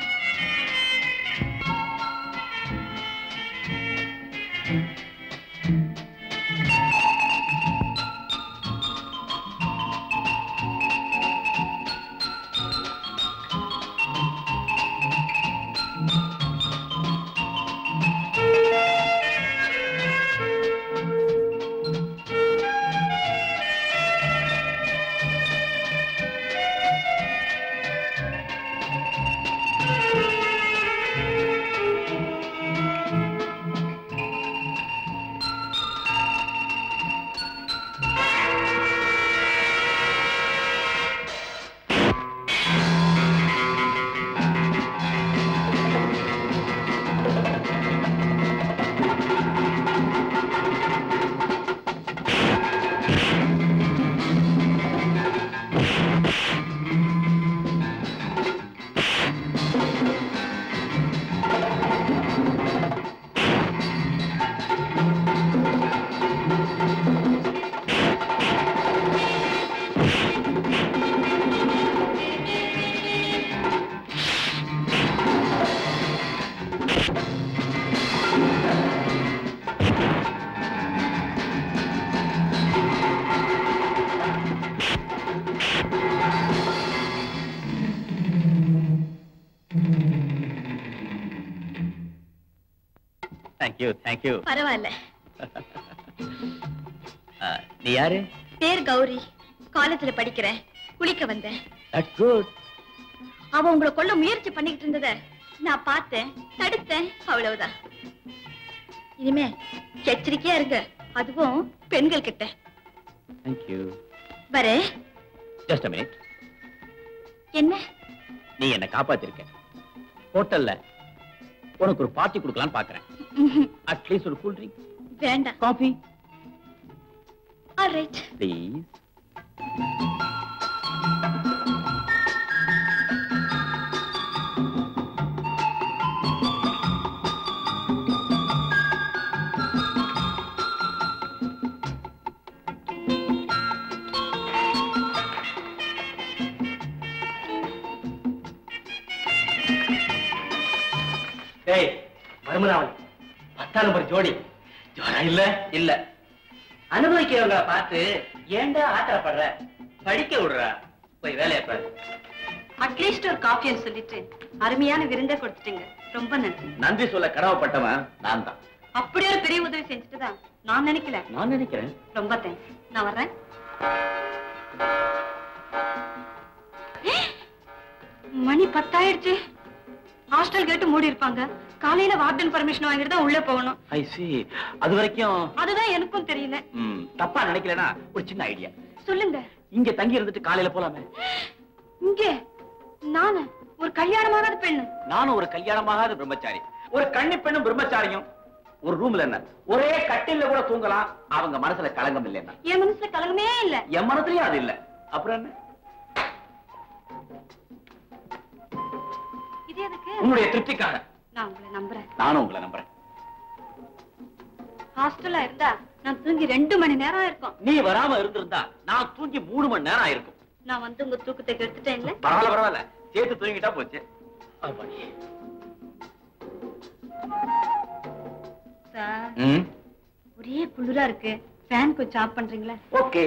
தேங்க்யூ தேங்க்யூ பரவாயில்ல நீ யாரு பேர் கௌரி காலேஜ்ல படிக்கிறேன் குளிக்க வந்தேன் தட்ஸ் குட் அவ உங்களை கொல்ல முயற்சி பண்ணிக்கிட்டு இருந்தத நான் பார்த்தேன் தடுத்தேன் அவ்வளவுதான் இனிமே எச்சரிக்கையா இருங்க அதுவும் பெண்கள் கிட்ட தேங்க்யூ வரே ஜஸ்ட் அ மினிட் என்ன நீ என்ன காப்பாத்திருக்க ஹோட்டல்ல உனக்கு ஒரு பார்ட்டி கொடுக்கலாம்னு பாக்குறேன் ம்ஹும். அட்லீஸ்ட் ஒரு கூல் ட்ரிங்க் வேண்டாம் காஃபி ஆல்ரைட் ப்ளீஸ் டேய் மருமனாவன் பத்தாம் நம்பர் ஜோடி ஜோரா இல்ல இல்ல அனுபவிக்கிறவங்கள பார்த்து ஏன்டா ஆத்திரப்படுற படிக்க விடுறா போய் வேலையை பாரு அட்லீஸ்ட் ஒரு காஃபின்னு சொல்லிட்டு அருமையான விருந்தை கொடுத்துட்டீங்க ரொம்ப நன்றி நன்றி சொல்ல கடவுப்பட்டவன் நான் தான் அப்படி ஒரு பெரிய உதவி செஞ்சுட்டு தான் நான் நினைக்கல நான் நினைக்கிறேன் ரொம்ப தேங்க்ஸ் நான் வர்றேன் மணி பத்தாயிடுச்சு ஹாஸ்டல் கேட்டு மூடி இருப்பாங்க காலையில வார்டன் பர்மிஷன் வாங்கிட்டு தான் உள்ள போகணும் ஐ சி அது வரைக்கும் அதுதான் எனக்கும் தெரியல ம், தப்பா நினைக்கலனா ஒரு சின்ன ஐடியா சொல்லுங்க இங்க தங்கி இருந்துட்டு காலையில போலாமே இங்க நானு ஒரு கல்யாணமாகாத பெண்ணு நானும் ஒரு கல்யாணமாகாத பிரம்மச்சாரி ஒரு கன்னி பெண்ணும் பிரம்மச்சாரியும் ஒரு ரூம்ல என்ன ஒரே கட்டில்ல கூட தூங்கலாம் அவங்க மனசுல களங்கம் இல்லைன்னா என் மனசுல கலங்கமே இல்ல என் மனசுலயும் அது இல்ல அப்புறம் என்ன இது எதுக்கு உன்னுடைய திருப்திக்காக நான் உங்களை நம்புறேன் நானும் உங்களை நம்புறேன் ஹாஸ்டல்ல இருந்தா நான் தூங்கி ரெண்டு மணி நேரம் இருக்கும் நீ வராம இருந்திருந்தா நான் தூங்கி மூணு மணி நேரம் ஆயிருக்கும் நான் வந்து உங்க தூக்கத்தை கெடுத்துட்டேன் இல்ல பரவாயில்ல பரவாயில்ல சேர்த்து தூங்கிட்டா போச்சு அப்பாடி. சார் ம் ஒரே குளிரா இருக்கு ஃபேன் கொஞ்சம் ஆஃப் பண்றீங்களா ஓகே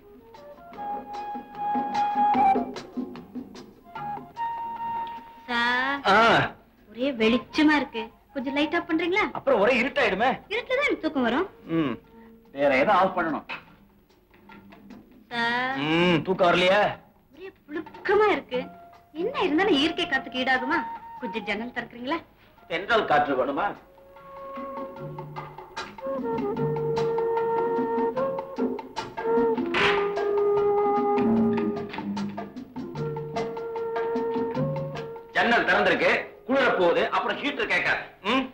சார் ஒரே வெளிச்சமா இருக்கு கொஞ்சம் லைட் ஆஃப் பண்றீங்களா அப்புறம் ஒரே இருட்டாயிடுமே இருட்டுல தான் எனக்கு தூக்கம் வரும் ம் வேற ஏதோ ஆஃப் பண்ணணும் சார் ம் தூக்கம் வரலையா ஒரே புழுக்கமா இருக்கு என்ன இருந்தாலும் இயற்கை காத்துக்கு ஈடாகுமா கொஞ்சம் ஜன்னல் திறக்கிறீங்களா தென்றல் காற்று வேணுமா ஜன்னல் திறந்திருக்கு குளிர போகுது அப்புறம் ஹீட்டர் கேட்காது ம்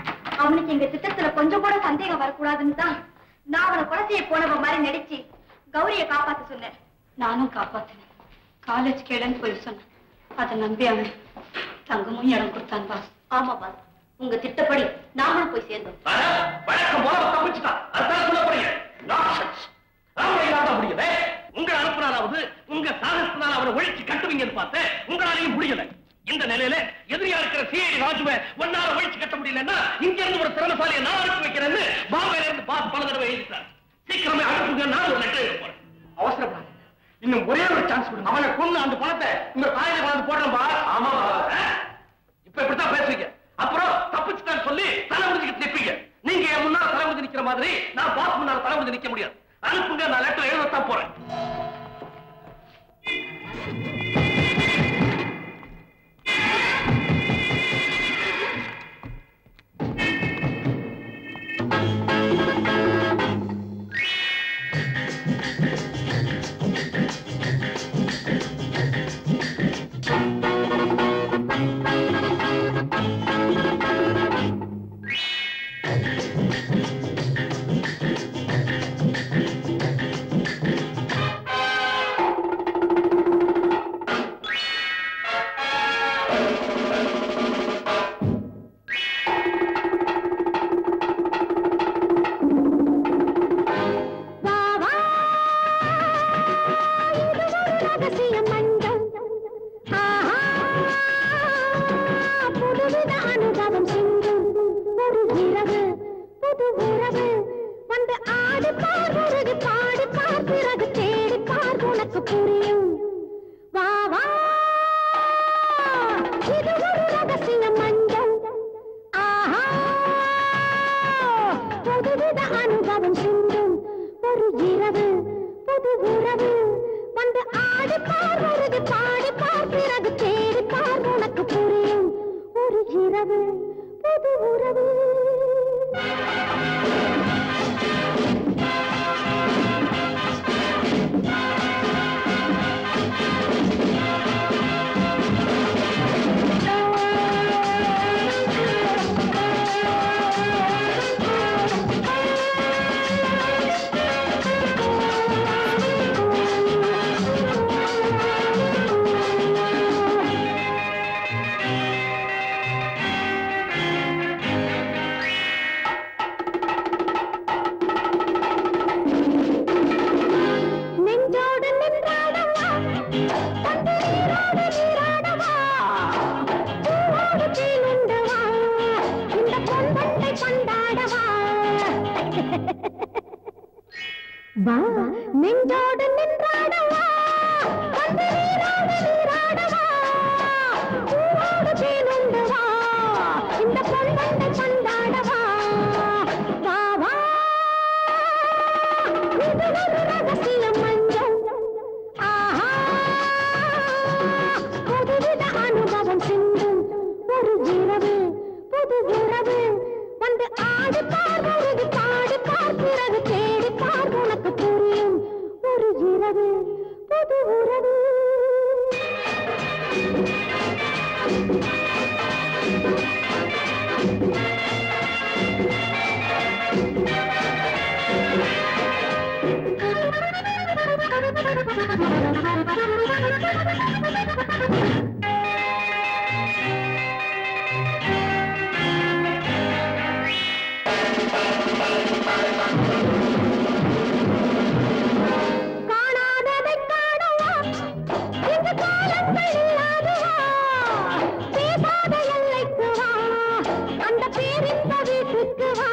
அவனுக்கு எங்க திட்டத்துல கொஞ்சம் கூட சந்தேகம் வரக்கூடாதுன்னு தான் நான் அவனை கொலை செய்ய போனவ மாதிரி நடிச்சு கௌரிய காப்பாத்த சொன்னேன் நானும் காப்பாத்தினேன் காலேஜ் கேளுன்னு போய் சொன்னேன் அதை நம்பி அவன் தங்கமும் இடம் கொடுத்தான் பாஸ் ஆமா பாஸ் உங்க திட்டப்படி நாமளும் போய் சேர்ந்தோம் ஆனா, வழக்கம் போல அவன் தப்பிச்சுட்டான். அதுதான் சொல்ல போறீங்க. Nonsense. ராமனை இல்லாத முடியல. உங்களை அனுப்புனாலாவது உங்க சாகசத்தினால் அவனை ஒழிச்சு கட்டுவீங்கன்னு பார்த்தேன் உங்களாலையும் முடியல இந்த நிலையில எதிரியா இருக்கிற சிஐடி ராஜுவை ஒன்னால ஒழிச்சு கட்ட முடியலன்னா இங்க இருந்து ஒரு திறமசாலியை நான் அனுப்பி வைக்கிறேன்னு பாம்பேல இருந்து பாஸ் பல தடவை எழுதிட்டார் சீக்கிரமே அனுப்புங்க நான் ஒரு லெட்டர் எழுத போறேன் அவசரப்படாதீங்க இன்னும் ஒரே ஒரு சான்ஸ் கொடுங்க அவனை கொண்டு அந்த பணத்தை உங்க காயில கொண்டு போடுறோம் பா ஆமா ஆ? இப்ப இப்படித்தான் பேசுவீங்க அப்புறம் தப்பிச்சுட்டான்னு சொல்லி தலை முடிஞ்சுக்கிட்டு நிப்பீங்க நீங்க என் முன்னால தலை முடிஞ்சு நிக்கிற மாதிரி நான் பாஸ் முன்னால தலை முடிஞ்சு நிக்க முடியாது அனுப்புங்க நான் லெட்டர் எழுதத்தான் போறேன் ரகசிய மஞ்சள் ஆஹா, புதுவித அனுபவம் சிந்தும் ஒரு இரவு புது உறவு வந்து ஆடி பார் உருகி பாடி பார் பிறகு தேடி பார் உனக்கு புரியும் வா வா இது ஒரு ரகசிய மஞ்சள் ஆஹா புதுவித அனுபவம் சிந்தும் ஒரு இரவு புது உறவு வந்து ஆடி பார் உருகி பாடி பார் பிறகு தேடி பார் உனக்கு புரியும் ஒரு இரவு புது உறவு நெஞ்சோடு நின்றாடவா வந்து நீரோடு நீராடவா பூவோடு தேனுண்டவா இந்த பொன்வண்டை பந்தாடவா வா நெஞ்சோடு நின்றாடவா வந்து நீரோடு நீராடவா பூவோடு தேனுண்டவா இந்த பொன்வண்டை பந்தாடவா வா வா இது ஒரு ரகசிய மஞ்சள் ஆஹா புதுவித அனுபவம் சிந்தும் ஒரு இரவு புது உறவு வந்து ஆடி பார் உருகி பாடி பார் பிறகு தேடி பார் உனக்கு புரியும் ஒரு இரவு புது உறவு காணாததை காணவா இந்த காலங்கள் இல்லாதவா பேசாத எல்லைக்கு வா அந்த பேரின்ப வீட்டுக்கு வா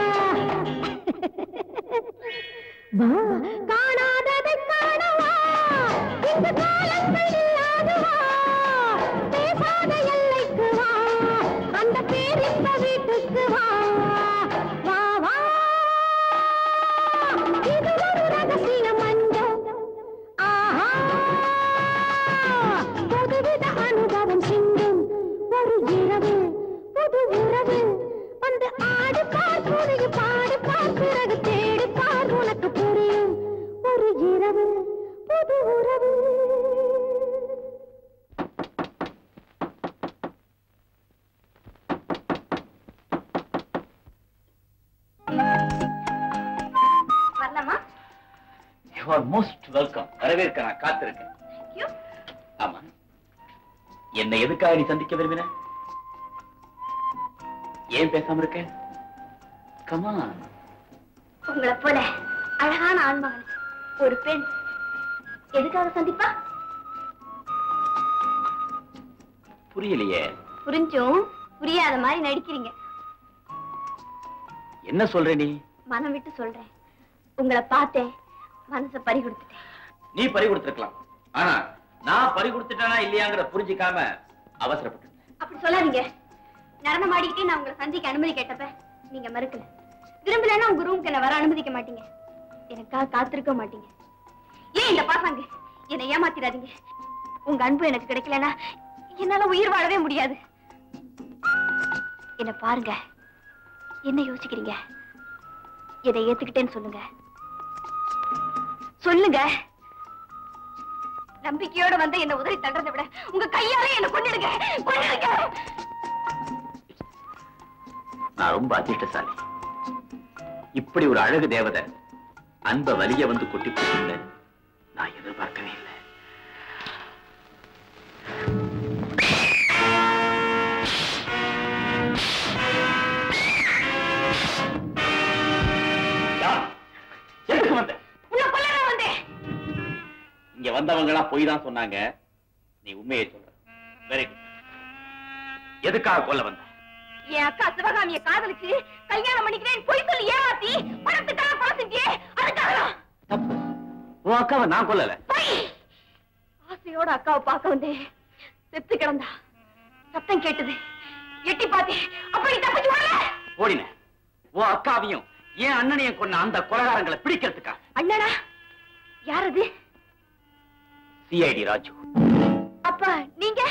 வா காணாததை காணவா இந்த காலங்கள் இல்லாதவா பேசாத எல்லைக்கு வா அந்த பேரின்ப வீட்டுக்கு வா வா வா இது ஒரு ரகசிய மஞ்சள் ஆஹா புதுவித அனுபவம் சிந்தும் ஒரு இரவு புது உறவு வந்து ஆடி பார் புரிகி பாடி பார் பிறகு தேடி பார் உனக்கு புரியும் ஒரு இரவு புது உறவு மோஸ்ட் வெல்கம் வரவேற்க நான் காத்திருக்கேன் you. ஆமா என்னை எதுக்காக நீ சந்திக்க விரும்பின ஏன் பேசாம இருக்க கமான் உங்களை போல அழகான ஆண்மகன் ஒரு பெண் எதுக்காக சந்திப்பா புரியலையே புரிஞ்சும் புரியாத மாதிரி நடிக்கிறீங்க என்ன சொல்ற நீ மனம் விட்டு சொல்றேன் உங்களை பார்த்தேன் மனசை பறி கொடுத்துட்டேன் நீ பறி கொடுத்திருக்கலாம் ஆனா நான் பறி கொடுத்துட்டேனா இல்லையாங்கிற புரிஞ்சுக்காம அவசரப்பட்டு அப்படி சொல்லாதீங்க நடனம் ஆடிக்கிட்டே நான் உங்களை சந்திக்க அனுமதி கேட்டப்ப நீங்க மறுக்கல விரும்பலன்னா உங்க ரூமுக்கு என்ன வர அனுமதிக்க மாட்டீங்க எனக்காக காத்திருக்க மாட்டீங்க ஏன் இந்த பாசாங்க என்னை ஏமாத்திடாதீங்க உங்க அன்பு எனக்கு கிடைக்கலனா என்னால உயிர் வாழவே முடியாது என்ன பாருங்க என்ன யோசிக்கிறீங்க இதை ஏத்துக்கிட்டேன்னு சொல்லுங்க சொல்லுங்க நம்பிக்கையோட வந்து என்ன உதவி தள்ளுறதை விட உங்க கையாலே என்ன கொன்னிடுங்க கொன்னிடுங்க நான் ரொம்ப அதிர்ஷ்டசாலி இப்படி ஒரு அழகு தேவதை அன்ப வலிய வந்து கொட்டி போட்டு நான் எதிர்பார்க்கவே இல்லை யார்? எதுக்கு வந்த உன்னை கொல்லதான் வந்தேன் இங்க வந்தவங்க எல்லாம் பொய் தான் சொன்னாங்க நீ உண்மையை சொல்ற வெரி குட் எதுக்காக கொல்ல வந்த என் அக்கா சிவகாமிய காதலிச்சு கல்யாணம் பண்ணிக்கிறேன் பொய் சொல்லி ஏமாத்தி பணத்துக்காக கொலை செஞ்சியே அதுக்காக தப்பு உன் அக்காவை நான் கொல்லல பொய் ஆசையோட அக்காவை பார்க்க வந்தேன் செத்து கிடந்தா சத்தம் கேட்டது எட்டி பார்த்தேன் அப்படி தப்பிச்சு வரல ஓடின உன் அக்காவையும் என் அண்ணனையும் கொன்ன அந்த கொலகாரங்களை பிடிக்கிறதுக்கா அண்ணனா யார் அது சிஐடி ராஜு அப்பா நீங்க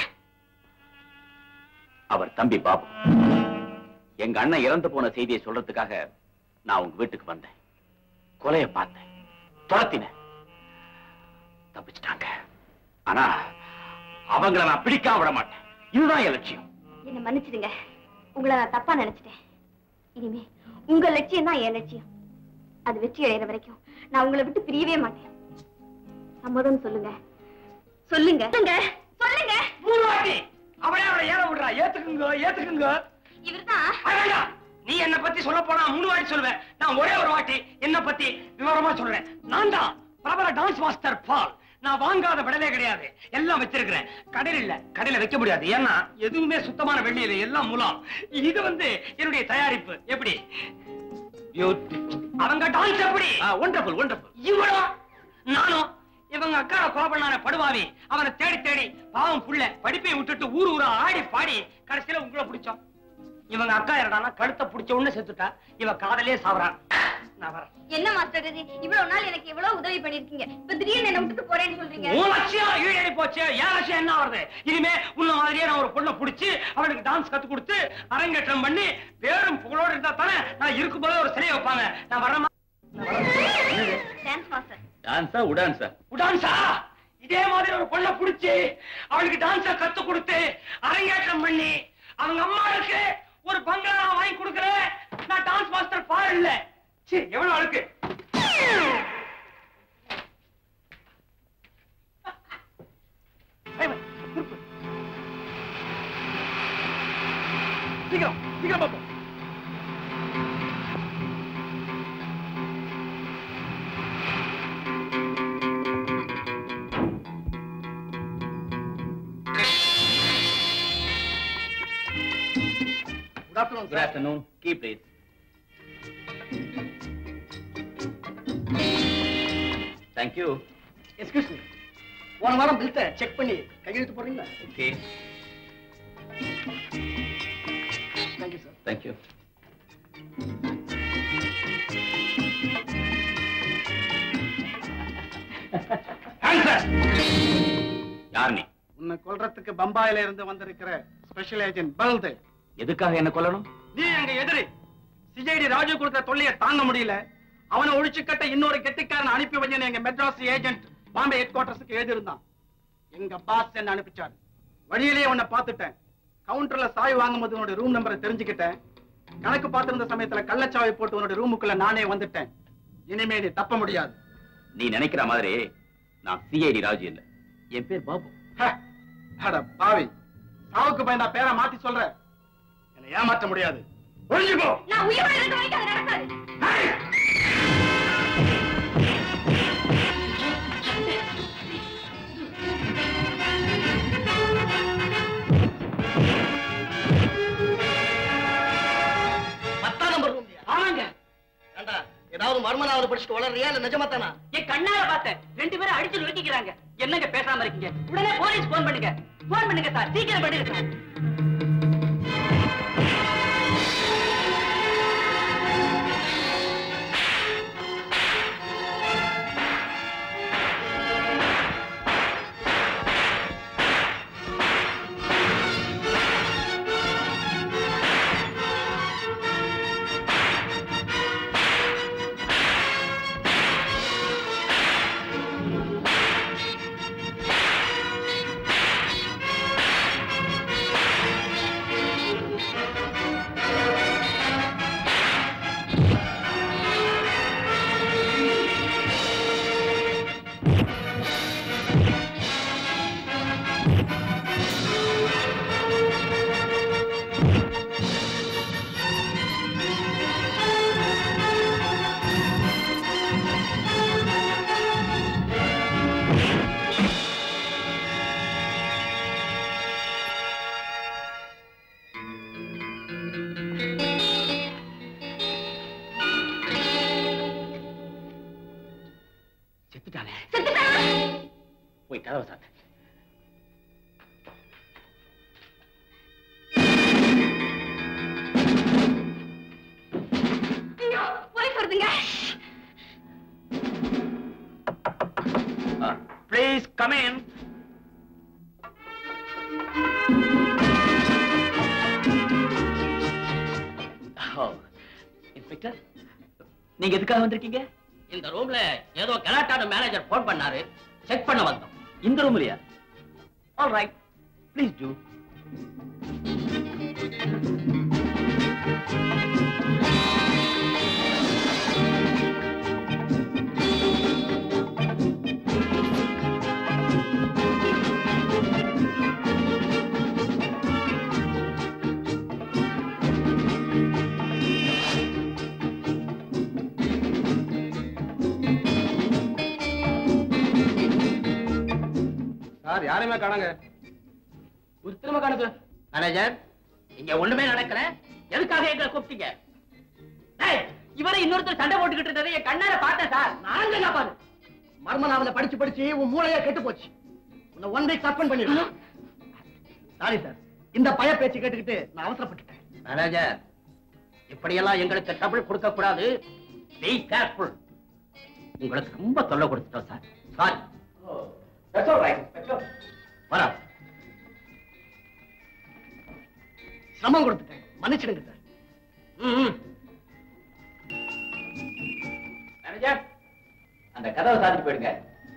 அவர் தம்பி பாபு எங்க அண்ணன் இறந்து போன செய்தியை சொல்றதுக்காக நான் உங்க வீட்டுக்கு வந்தேன் கொலைய பார்த்தேன் துரத்தினேன் தப்பிச்சிட்டாங்க ஆனா அவங்கள நான் பிடிக்காம விட மாட்டேன் இதுதான் என் லட்சியம் என்ன மன்னிச்சிடுங்க உங்களை நான் தப்பா நினைச்சிட்டேன் இனிமே உங்க லட்சியம் தான் என் லட்சியம் அது வெற்றி அடைகிற வரைக்கும் நான் உங்களை விட்டு பிரியவே மாட்டேன் சம்மதம் சொல்லுங்க சொல்லுங்க சொல்லுங்க சொல்லுங்க மூணு வாட்டி அவளே அவளை ஏற விடுறா ஏத்துக்குங்க ஏத்துக்குங்க இவர்தான் அடடா, நீ என்ன பத்தி சொல்ல போனா மூணு வாட்டி சொல்லுவேன் நான் ஒரே ஒரு வாட்டி என்ன பத்தி விவரமா சொல்றேன் நான் தான் பிரபல டான்ஸ் மாஸ்டர் பால் நான் வாங்காத விடலே கிடையாது எல்லாம் வச்சிருக்கிறேன் கடையில் இல்ல கடையில வைக்க முடியாது ஏன்னா எதுவுமே சுத்தமான வெள்ளி இல்லை எல்லாம் முலாம் இது வந்து என்னுடைய தயாரிப்பு எப்படி அவங்க டான்ஸ் எப்படி ஒண்டர்ஃபுல் ஒண்டர்ஃபுல் இவனோ நானும் இவங்க அக்கா கோபண்ணான படுவாவி அவனை தேடி தேடி பாவம் புள்ள படிப்பை விட்டுட்டு ஊர் ஊரா ஆடி பாடி கடைசியில உங்களை பிடிச்சோம் இவங்க அக்கா என்னடான்னா கழுத்தை பிடிச்ச உடனே செத்துட்டா இவ காதலே சாவறான் நான் வரேன் என்ன மாஸ்டர் இது இவ்வளவு நாள் எனக்கு இவ்வளவு உதவி பண்ணிருக்கீங்க இப்ப திடீர்னு என்ன விட்டுட்டு போறேன்னு சொல்றீங்க உன் லட்சியம் ஈடேறி போச்சு என் லட்சியம் என்ன வருது இனிமே உன்ன மாதிரியே நான் ஒரு பொண்ணை பிடிச்சி அவனுக்கு டான்ஸ் கத்து கொடுத்து அரங்கேற்றம் பண்ணி பேரும் புகழோடு இருந்தா தானே நான் இருக்கும்போது ஒரு சிலையை வைப்பாங்க நான் வரமா டான்ஸ் மாஸ்டர் டான்ஸா உடான்ஸா டான்ஸா இதே மாதிரி ஒரு பொண்ணை பிடிச்சி அவளுக்கு டான்ஸ கத்து கொடுத்து அரங்கேற்றம் பண்ணி அவங்க அம்மாவுக்கு ஒரு பங்களா நான் வாங்கி கொடுக்கிறேன் நான் டான்ஸ் மாஸ்டர் பாரு இல்ல சீ, எவ்வளவு அழுக்கு சீக்கிரம் சீக்கிரம் பார்ப்போம் good afternoon good afternoon key please thank you excuse me போன வாரம் பில்த்தை செக் பண்ணி கையெழுத்து போடுறீங்களா ஓகே தேங்க்யூ சார் தேங்க்யூ யார் நீ உன்னை கொல்றதுக்கு பம்பாயில இருந்து வந்திருக்கிற ஸ்பெஷல் ஏஜென்ட் பல்தேவ் எதுக்காக என்ன கொல்லணும் நீ எங்க எதிரி சிஜேடி ராஜு கொடுத்த தொல்லையை தாங்க முடியல அவனை ஒழிச்சு கட்ட இன்னொரு கெட்டிக்காரன் அனுப்பி வஞ்சன எங்க மெட்ராஸ் ஏஜென்ட் பாம்பே ஹெட் குவார்டர்ஸ்க்கு எழுதியிருந்தான் எங்க பாஸ் என்ன அனுப்பிச்சார் வழியிலேயே உன்னை பார்த்துட்டேன் கவுண்டர்ல சாய் வாங்கும்போது உன்னோட ரூம் நம்பரை தெரிஞ்சுக்கிட்டேன் கணக்கு பார்த்திருந்த சமயத்துல கள்ளச்சாவை போட்டு உன்னோட ரூமுக்குள்ள நானே வந்துட்டேன் இனிமே நீ தப்ப முடியாது நீ நினைக்கிற மாதிரி நான் சிஐடி ராஜு இல்ல என் பேர் பாபு அட பாவி சாவுக்கு பயந்தா பேரை மாத்தி சொல்ற என்னை ஏமாற்ற முடியாது ஒழிஞ்சு போ நான் உயிரோட இருக்க வரைக்கும் அது நடக்காது பத்தாம் நம்பர் ரூம் ஆமாங்க ஏண்டா ஏதாவது மர்மனாவது படிச்சுட்டு வளர்றியா இல்ல நிஜமாத்தானா என் கண்ணால பார்த்தேன் ரெண்டு பேரும் அடிச்சு நொறுக்கிக்கிறாங்க என்னங்க பேசாம இருக்கீங்க உடனே போலீஸ் போன் பண்ணுங்க போன் பண்ணுங்க சார் சீக்கிரம் பண்ணிருக்கேன் செத்துட்டானே போய் கதவை சாத்த ஐயோ, போலீஸ் வருதுங்க ப்ளீஸ் கம் இன் இன்ஸ்பெக்டர் நீங்க எதுக்காக வந்திருக்கீங்க இந்த ரூம்ல ஏதோ கலாட்டான மேனேஜர் போன் பண்ணாரு செக் பண்ண வந்தோம் இந்த ரூம்லயா all right please do sir யாரையுமே காணாங்க திரும்ப காணுது மேனேஜர் இங்க ஒண்ணுமே நடக்கல எதுக்காக எங்களை கூப்பிட்டீங்க டேய், இவரை இன்னொருத்தர் சண்டை போட்டுக்கிட்டு இருந்ததை என் கண்ணால பார்த்தேன் சார் நான் என்ன பாரு மர்மனாவல படிச்சு படிச்சு உன் மூளையே கெட்டு போச்சு உன்னை ஒன் வீக் சஸ்பெண்ட் பண்ணிருக்கோம் சாரி சார் இந்த பய பேச்சு கேட்டுக்கிட்டு நான் அவசரப்பட்டுட்டேன் மேனேஜர் இப்படியெல்லாம் எங்களுக்கு ட்ரபிள் கொடுக்க கூடாது பி கேர்ஃபுல் உங்களுக்கு ரொம்ப தொல்லை கொடுத்துட்டோம் sir sorry that's all right inspector வரா சிரமம் கொடுத்துட்டேன் மன்னிச்சிடுங்க சார் ம் மேனேஜர் அந்த கதவை சாத்திட்டு போயிடுங்க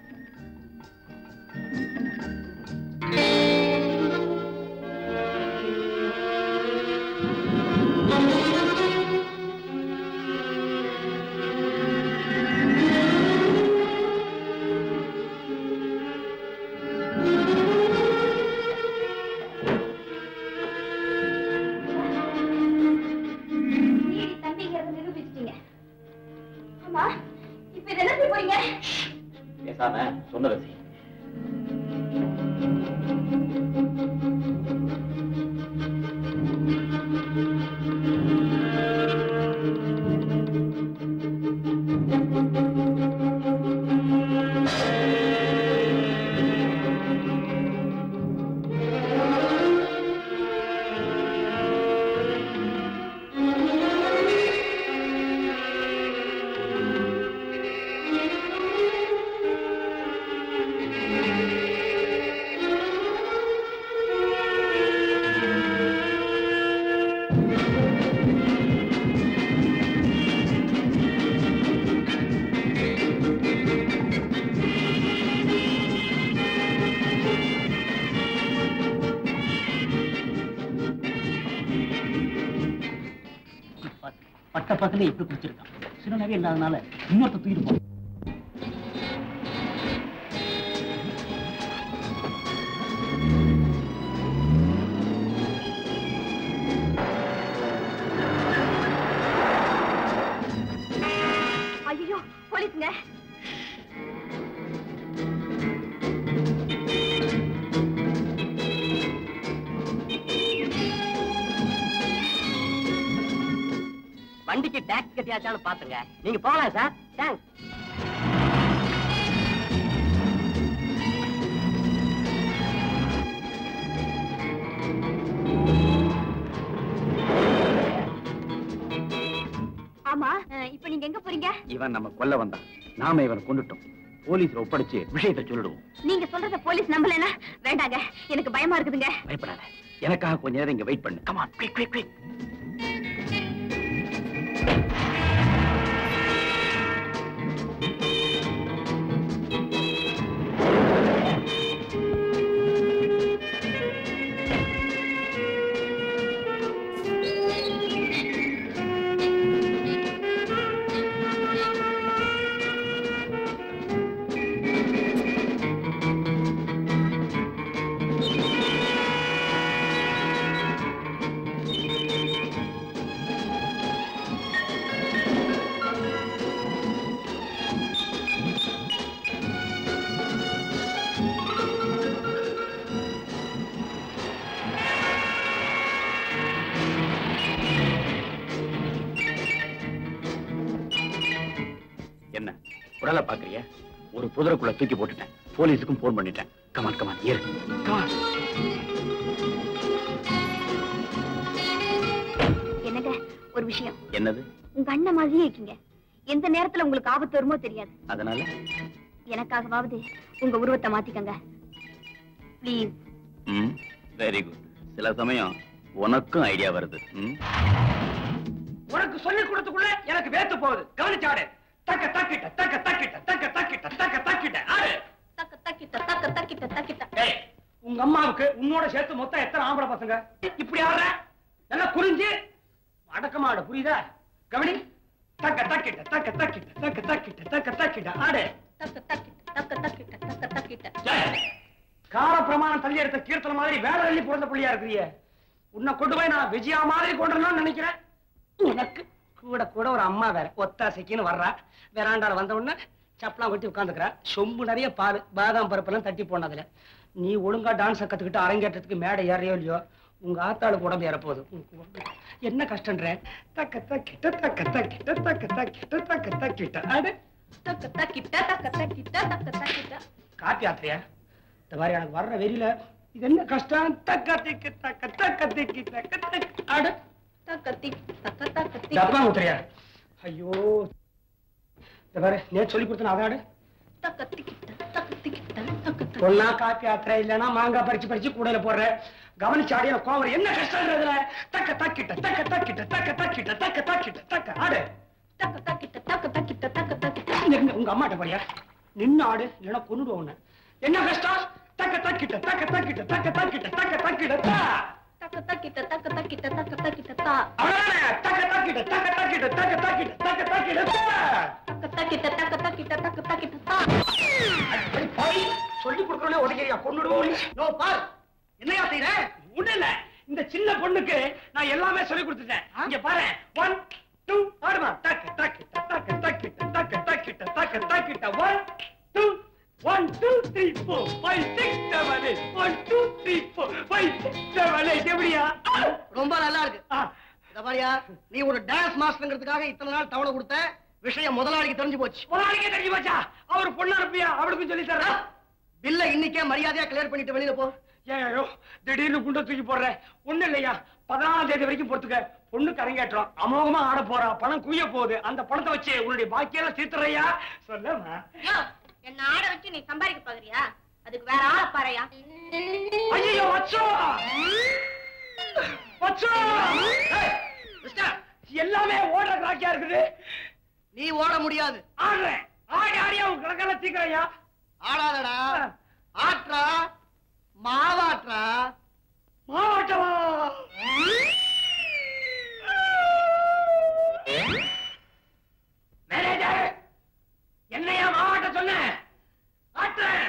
நீதி தம்பிங்கிறத நிரூபிச்சிட்டீங்க ஆமா இப்ப இதை என்ன செய்ய போறீங்க பேசாம சொன்னதை செய் பட்ட பக்கத்துல இப்படி குடிச்சிருக்கான் சில நகை இல்லாதனால இன்னொருத்த தூக்கிட்டு போ வண்டிக்கு டாக்ஸ் கட்டியாச்சான்னு பாத்துங்க நீங்க போகலாம் சார் தேங்க்ஸ் ஆமா அஹ், இப்ப நீங்க எங்க போறீங்க இவன் நம்ம கொல்ல வந்தான் நாம இவனை கொண்டுட்டோம் போலீஸ்ல ஒப்படைச்சு விஷயத்தை சொல்லிடுவோம் நீங்க சொல்றத போலீஸ் நம்பலனா வேண்டாங்க எனக்கு பயமா இருக்குதுங்க பயப்படாத எனக்காக கொஞ்ச நேரம் இங்க வெயிட் பண்ணு கமான் குயிக் குயிக் குயிக் என்ன உடலை பாக்குறிய ஒரு புதருக்குள்ள தூக்கி போட்டுட்டேன் போலீஸுக்கும் போன் பண்ணிட்டேன் கமான் கமான் ஏறு கமான் என்னங்க ஒரு விஷயம் என்னது உங்க அண்ணன் மாதிரியே இருக்கீங்க எந்த நேரத்துல உங்களுக்கு ஆபத்து வருமோ தெரியாது அதனால எனக்காகவாவது உங்க உருவத்தை மாத்திக்கங்க ப்ளீஸ் ம் வெரி குட் சில சமயம் உனக்கும் ஐடியா வருது ம் உனக்கு சொல்லி கொடுத்துக்குள்ள எனக்கு வேத்து போகுது கவனிச்சாடு தக்க தக்கிட்ட தக்க தக்கிட்ட தக்க தக்கிட்ட தக்க தக்கிட்ட ஆடு தக்க தக்கிட்ட தக்க தக்கிட்ட தக்கிட்ட டேய் உங்க அம்மாவுக்கு உன்னோட சேர்த்து மொத்தம் எத்தனை ஆம்பளை பசங்க இப்படி ஆடுற நல்லா புரிஞ்சு அடக்கமா ஆடு புரியுதா கவனி தக்க தக்கிட்ட தக்க தக்கிட்ட தக்க தக்கிட்ட தக்க தக்கிட்ட ஆடு தக்க தக்கிட்ட தக்க தக்கிட்ட தக்க தக்கிட்ட டேய், கால பிரமாணம் தள்ளி எடுத்த கீர்த்தன மாதிரி வேலை அள்ளி பிறந்த புள்ளியா இருக்கிறியே உன்னை கொண்டு போய் நான் விஜயா மாதிரி கொண்டு நினைக்கிறேன் உனக்கு கூட கூட ஒரு அம்மா வேற ஒத்தாசைக்குன்னு வர்றா வேறாண்டால வந்த உடனே சப்பலாம் கொட்டி உட்காந்துக்கிறா சொம்பு நிறைய பால் பாதாம் பருப்பெல்லாம் தட்டி போனதுல நீ ஒழுங்கா டான்ஸ் கத்துக்கிட்டு அரங்கேற்றத்துக்கு மேடை ஏறையோ இல்லையோ உங்க ஆத்தாளுக்கு உடம்பு ஏறப்போகுது உனக்கு உடம்பு என்ன கஷ்டன்ற தக்க தக்கிட்ட தக்க தக்கிட்ட தக்க தக்கிட்ட தக்க தக்கிட்ட அடு தக்க தக்கிட்ட தக்க தக்கிட்ட தக்க தக்கிட்ட காப்பி ஆத்திரியா இந்த மாதிரி எனக்கு வர்ற வெறியில இது என்ன கஷ்டம் தக்க திக்கு தக்க தக்க திக்கி தக்க தக்க அடு தக்க திக் தக்க தக்க திக் டப்பா ஊத்துறியா ஐயோ இந்த பாரு நேத்து சொல்லி கொடுத்தன அதாடு தக்க திக்கிட்ட தக்க திக்கிட்ட தக்க தக்க பொண்ணா காப்பி ஆத்திர இல்லைன்னா மாங்காய் பறிச்சு பறிச்சு கூடையில போடுற கவனிச்சு ஆடிய கோவம் என்ன கஷ்டம்ன்றதுல தக்க தக்கிட்ட தக்க தக்கிட்ட தக்க தக்கிட்ட தக்க தக்கிட்ட தக்க ஆடு தக்க தக்கிட்ட தக்க தக்கிட்ட தக்க தக்கிட்ட இங்க இருங்க, உங்க அம்மாட்ட போறியா நின்னு ஆடு இல்லைன்னா கொன்னுடுவோம் உன்னை என்ன கஷ்டம் தக்க தக்கிட்ட தக்க தக்கிட்ட தக்க தக்கிட்ட தக்க தக்கிட்ட தா தக்க தக்கிட்ட தக்க தக்கிட்ட தக்க தக்கிட்ட தா அவ்வளவுதானே தக்க தக்கிட்ட தக்க தக்கிட்ட தக்க தக்கிட்ட தக்க தக்கிட்ட தா தக்க தக்கிட்ட தக்க தக்கிட்ட தக்க தக்கிட்ட தா அடி பாவி, சொல்லி கொடுக்கறவனே உடைக்கிறியா கொன்னுடுவோம் நோ பார் என்னையா செய்யற ஒண்ணு இல்ல இந்த சின்ன பொண்ணுக்கு நான் எல்லாமே சொல்லி கொடுத்துட்டேன் இங்க பாரு ஒன் டூ ஆடுமா டக்கு டக்கு டக்கு டக்கு டக்கு டக்கு டக்கு டக்கு one two one two three four five six seven eight one two three four five six seven eight எப்படியா ரொம்ப நல்லா இருக்கு ஆ, இத பாரியா நீ ஒரு டான்ஸ் மாஸ்டர்ங்கிறதுக்காக இத்தனை நாள் தவணை கொடுத்த விஷயம் முதலாளிக்கு தெரிஞ்சு போச்சு முதலாளிக்கே தெரிஞ்சு போச்சா அவர் பொண்ணு அனுப்பியா அவளுக்கும் சொல்லி தர்றா பில்ல இன்னைக்கே மரியாதையா கிளியர் பண்ணிட்டு வெளியில போ ஏன் ஐயோ திடீர்னு குண்டை தூக்கி போடுற ஒண்ணு இல்லையா பதினாலாம் தேதி வரைக்கும் பொறுத்துக்க பொண்ணுக்கு அரங்கேற்றம் அமோகமா ஆட போறா பணம் குவிய போகுது அந்த பணத்தை வச்சு உன்னுடைய பாக்கியெல்லாம் தீர்த்துறையா சொல்லமா யோ என்ன ஆட வச்சு நீ சம்பாதிக்க பாக்குறியா அதுக்கு வேற ஆள பாறையா ஐயோ வச்சோ வச்சோ ஏய், மிஸ்டர், எல்லாமே ஓடுற ராக்கியா இருக்குது நீ ஓட முடியாது ஆடுறேன் ஆடி ஆடியா உன் கணக்கெல்லாம் தீக்கிறையா ஆடாதடா ஆட்ரா மாவாட்ரா மாவட்டமா மேனேஜர் என்னையா மாவட்ட சொன்ன ஆட்டுறேன்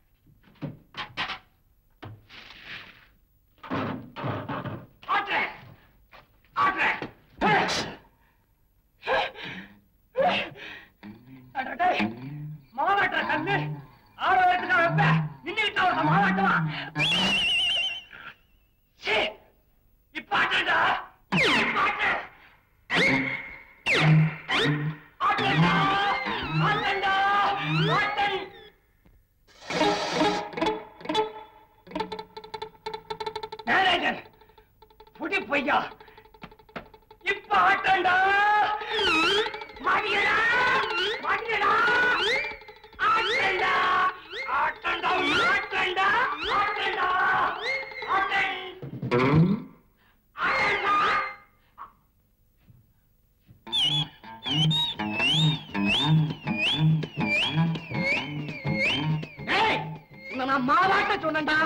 ஆட்டுறேன் ஆட்டுறேன் அடடே, மாவாட்டுற கண்ணு ஆட வைத்துக்கா வைப்ப நின்னுகிட்ட ஒரு மாவாட்டமா சீ, இப்ப ஆட்டுடா இப்ப ஆட்டு பையா இப்ப ஆட்டண்டா மாட்டிக்கடா மாட்டிக்கடா ஆட்டண்டா ஆட்டண்டா ஆட்டண்டா ஆட்டண்டா ஆட்டன் ஆட்டண்டா ஏய் உன்னை நான் மாவாட்ட சொன்னேன்டா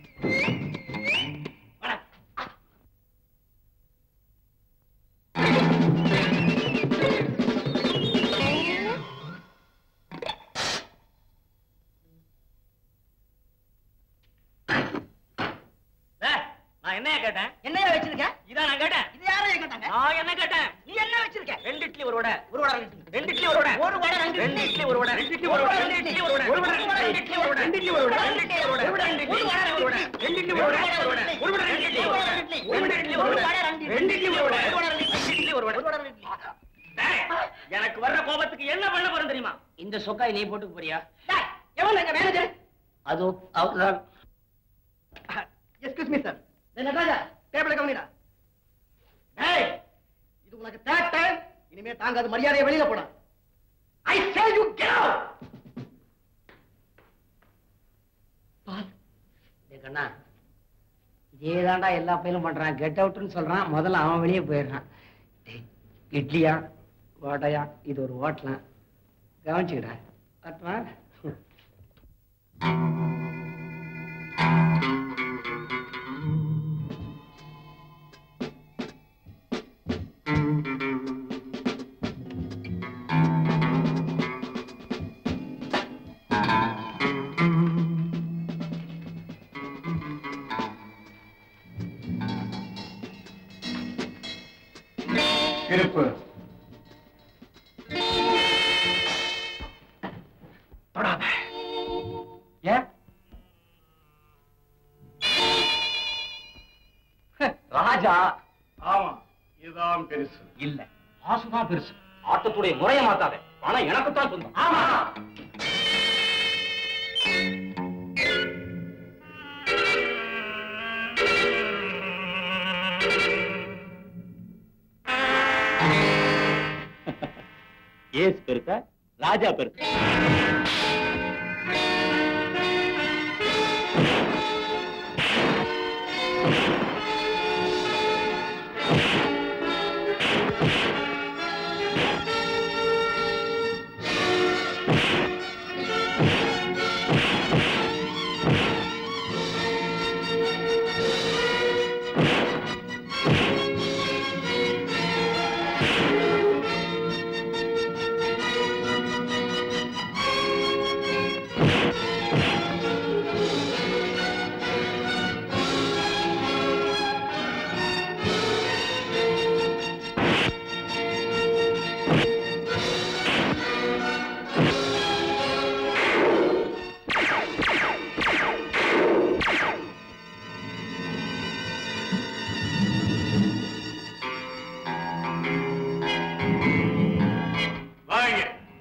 டேய், நான் என்னையா கேட்டேன் என்னையா வச்சிருக்க இதான் நான் கேட்டேன் இது யாரையா கேட்டாங்க நான் என்ன கேட்டேன் நீ என்ன வச்சிருக்க ரெண்டு இட்லி ஒரு வடை ஒரு வடை ரெண்டு இட்லி. ரெண்டு இட்லி ஒரு வடை ஒரு வடை ரெண்டு ரெண்டு இட்லி ஒரு வடை ரெண்டு இட்லி ஒரு வடை ரெண்டு இட்லி ஒரு வடை ஒரு வடை ரெண்டு இட்லி ஒரு வடை ரெண்டு இட்லி ஒரு வடை ரெண்டு இட்லி ஒரு வடை ரெண்டு இட்லி ஒரு வடை ரெண்டு இட்லி ஒரு வடை ஒரு வடை ஒரு வடை ரெண்டு இட்லி ஒரு வடை ரெண்டு இட்லி ஒரு வடை ரெண்டு இட்லி ஒரு வடை ரெண்டு இட்லி ஒரு வடை டேய், எனக்கு வர்ற கோபத்துக்கு என்ன பண்ண போறேன் தெரியுமா இந்த சொக்காய் நீ போட்டுக்க போறியா எவன் எங்க மேனேஜர் அது அவ்வளவுதான் எக்ஸ்கியூஸ் மீ சார் நடராஜா டேபிள கவனிடா டேய் இது உனக்கு தேர்ட் டைம் இனிமே தாங்காத மரியாதையை வெளியில போடா I tell you get out டேய் கண்ணா இதே தாண்டா எல்லா பையலும் பண்றான் கெட் அவுட்னு சொல்றான் முதல்ல அவன் வெளியே போயிடுறான் டேய், இட்லியா வடையா இது ஒரு ஹோட்டலாம் கவனிச்சுக்கிறா அட்வா இருப்பு தொடாத ஏன் ராஜா ஆமா இதுதான் பெருசு இல்ல ஆசுதான் பெருசு ஆட்டத்துடைய முறைய மாத்தாத பணம் எனக்குத்தான் சொந்தம் ஆமா ஏஸ் பெருசா ராஜா பெருசா வாங்க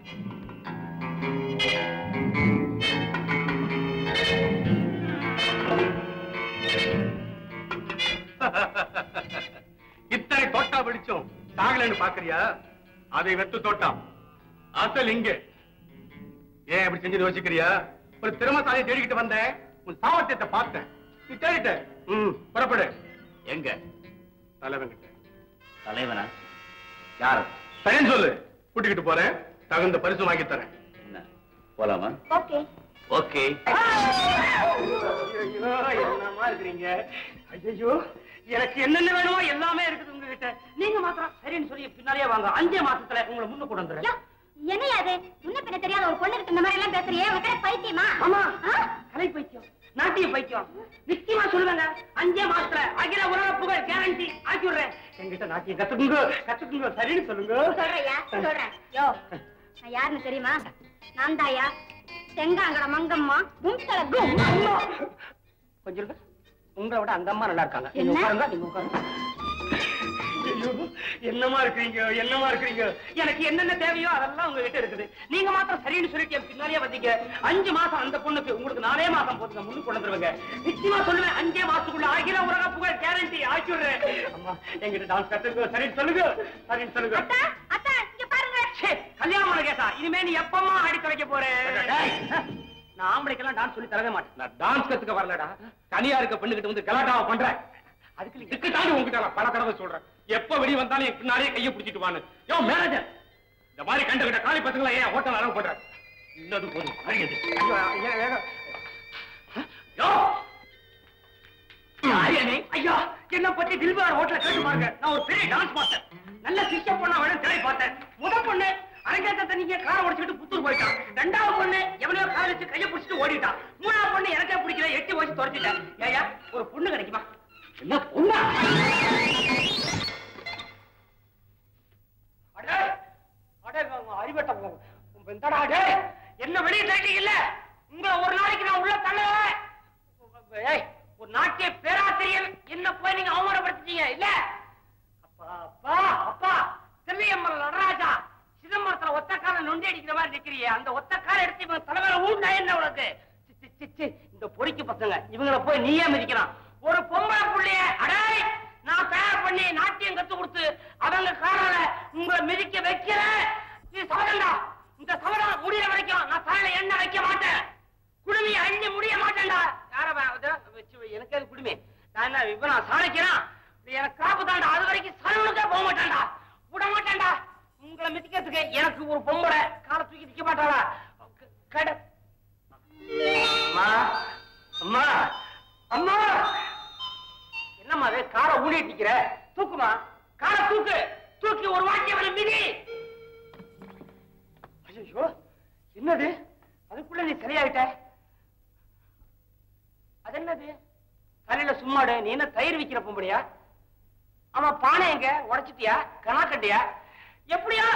இத்தனை தோட்டா பிடிச்சோம் சாகலன்னு பாக்குறியா அதை வெத்து தோட்டம் அசல் இங்க ஏன் அப்படி செஞ்சு யோசிக்கிறியா ஒரு திறமசாலியை தேடிக்கிட்டு வந்தேன் உன் சாமர்த்தியத்தை பார்த்தேன் நீ தேடிட்ட ம் புறப்படு எங்க தலைவன்கிட்ட தலைவனா யாரு சரின்னு சொல்லு கூட்டிக்கிட்டு போறேன் தகுந்த பரிசு வாங்கி தரேன் என்ன போலாமா ஓகே ஓகே ஐயோ என்னமா இருக்கிறீங்க ஐயோ எனக்கு என்னென்ன வேணுமோ எல்லாமே இருக்குது உங்ககிட்ட நீங்க மாத்திரம் சரின்னு சொல்லி பின்னாலேயே வாங்க அஞ்சே மாசத்துல உங்களை முன்ன கொண்டு வந்துடுறேன் என்னையா அது முன்ன பின்ன தெரியாத ஒரு பொண்ணு இந்த மாதிரி எல்லாம் பேசுறியே உனக்கு என்ன பைத்தியமா ஆமா ஆ? கலை பைத்தியம் நாட்டிய பைத்தியம் நிச்சயமா சொல்லுவேங்க அஞ்சே மாசத்துல அகில உலக புகழ் கேரண்டி ஆக்கி விடுறேன் என்கிட்ட நாட்டியம் கத்துக்குங்க கத்துக்குங்க சரின்னு சொல்லுங்க சொல்றையா சொல்றேன் யோ நான் யாருன்னு தெரியுமா நான் தாயா செங்காங்கட மங்கம்மா கும்தல கும் கொஞ்சம் இருங்க. உங்களை விட அந்த அம்மா நல்லா இருக்காங்க நீங்க என்ன? உட்காருங்க நீங்க உட்காருங்க ஐயோ, என்னமா இருக்கிறீங்க என்னமா இருக்கிறீங்க எனக்கு என்னென்ன தேவையோ அதெல்லாம் உங்ககிட்ட இருக்குது நீங்க மாத்திரம் சரின்னு சொல்லிட்டு என் பின்னாலே வந்தீங்க அஞ்சு மாசம் அந்த பொண்ணுக்கு உங்களுக்கு நாலே மாசம் மாசம் போதுங்க முன்னுக்கு கொண்டு வந்துருவாங்க நிச்சயமா சொல்லுவேன் அஞ்சே மாசத்துக்குள்ள அகில உலக புகழ் கேரண்டி ஆக்கிடுறேன் அம்மா எங்கிட்ட டான்ஸ் கத்துங்க சரின்னு சொல்லுங்க சரின்னு சொல்லுங்க அத்தா அத்தா இங்க பாருங்க ச்சே, கல்யாணம் பண்ண கேட்டா இனிமே நீ எப்பமா ஆடி தொலைக்க போற நான் ஆம்பளைக்கெல்லாம் டான்ஸ் சொல்லி தரவே மாட்டேன் நான் டான்ஸ் கத்துக்க வரலடா தனியா இருக்க பெண்ணுகிட்ட வந்து கலாட்டாவா பண்றேன் அதுக்கு நீ இதுக்கு தாண்டி உங்ககிட்ட நான் பல தடவை சொல்றேன் எப்ப வெளிய வந்தாலும் என் பின்னாலே கையை பிடிச்சிட்டு வான்னு யோ மேனேஜர் இந்த மாதிரி கண்டுகிட்ட காலி பசங்களை ஏன் ஹோட்டல் அலோவ் பண்ற இன்னது போதும் அறியது ஐயோ, ஐயா, வேகம். யோ! யாரு நீ? ஐயா என்ன பத்தி தில்பார் ஹோட்டல கேட்டு பாருங்க நான் ஒரு பெரிய டான்ஸ் மாஸ்டர் நல்ல சிஷ்ய பொண்ணா வேணும் திரை பார்த்தேன் முத பொண்ணு அரங்கேற்றத்தை நீங்க காரை உடைச்சிட்டு புத்தூர் போயிட்டான் ரெண்டாவது பொண்ணு எவனையோ கார் வச்சு கையை பிடிச்சிட்டு ஓடிட்டான் மூணாவது பொண்ணு எனக்கே பிடிக்கல எட்டி வச்சு துரத்திட்டேன் ஏயா ஒரு பொண்ணு கிடைக்குமா என்ன பொண்ணா அடே அடே அறிவட்ட இந்தடா அடே என்ன வெளியே தள்ளிட்டீங்கல்ல உங்களை ஒரு நாளைக்கு நான் உள்ள தள்ளுவேன் ஏய் ஒரு நாட்டிய பேராசிரியர் என்ன போய் நீங்க அவமானப்படுத்திட்டீங்க இல்ல அப்பா அப்பா அப்பா திருவியம்பரம் நடராஜா சிதம்பரத்துல ஒத்தக்கால நொண்டி அடிக்கிற மாதிரி நிக்கிறியே அந்த ஒத்தக்கால எடுத்து இவங்க தலைவரை ஊண்டா என்ன உனக்கு சி, சி, சி, சி, இந்த பொறிக்கு பசங்க இவங்கள போய் நீயே மிதிக்கிறான் ஒரு பொம்பளை புள்ளைய அடே நான் தயார் பண்ணி நாட்டியம் கத்து கொடுத்து அவங்க காலால உங்களை மிதிக்க வைக்கிறேன் இது சமதண்டா இந்த சமதம் முடியற வரைக்கும் நான் தலையில எண்ணெய் வைக்க மாட்டேன் குடுமி அள்ளி முடிய மாட்டேன்டா யார வச்சு வை, எனக்கு அது குடுமி நான் என்ன இப்ப நான் சாணிக்கிறான் எனக்கு காப்பு தாண்டா அது வரைக்கும் சலனுக்கே போக மாட்டேன்டா விட மாட்டேன்டா உங்களை மிதிக்கிறதுக்கு எனக்கு ஒரு பொம்பளை காலை தூக்கி நிக்க மாட்டாளா க- கட அம்மா அம்மா அம்மா என்னம்மா அது காரை ஊழிட்டு நிக்கிற தூக்குமா காரை தூக்கு தூக்கி ஒரு வாட்டி அவனை மிதி ஐயோ என்னது அதுக்குள்ள நீ சரியாயிட்ட அது என்னது தலையில சும்மாடு நீ என்ன தயிர் விக்கிற பொம்பளையா ஆமா பானை எங்க உடைச்சிட்டியா கணா கட்டியா எப்படியா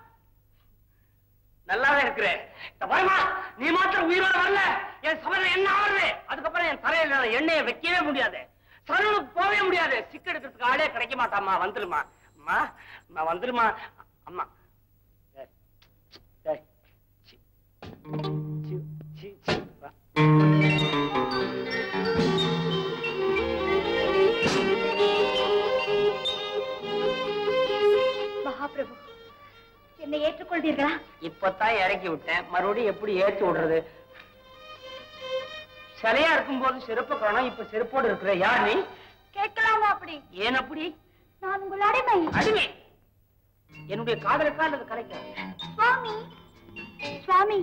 நல்லாவே இருக்கிற இந்த பாருமா நீ மாத்திரம் உயிரோட வரல என் சமையல் என்ன ஆகுது அதுக்கப்புறம் என் தலையில நான் எண்ணெயை வைக்கவே முடியாது சலனுக்கு போகவே முடியாது சிக்க எடுக்கிறதுக்கு ஆளே கிடைக்க மாட்டாம்மா வந்துருமா அம்மா அம்மா வந்துருமா அம்மா ஏய், ஏய், சி, சி, சி, சி, வா. மகாபிரபு என்னை ஏற்றுக்கொள்வீர்களா இப்பதான் இறக்கி விட்டேன் மறுபடியும் எப்படி ஏற்றி விடுறது சிலையா இருக்கும்போது செருப்பு காணோம் இப்ப செருப்போடு இருக்கிற யார் நீ கேட்கலாமா அப்படி ஏன் அப்படி நான் உங்கள் அடிமை அடிமை என்னுடைய காதலுக்கா அல்லது கலைக்கா சுவாமி சுவாமி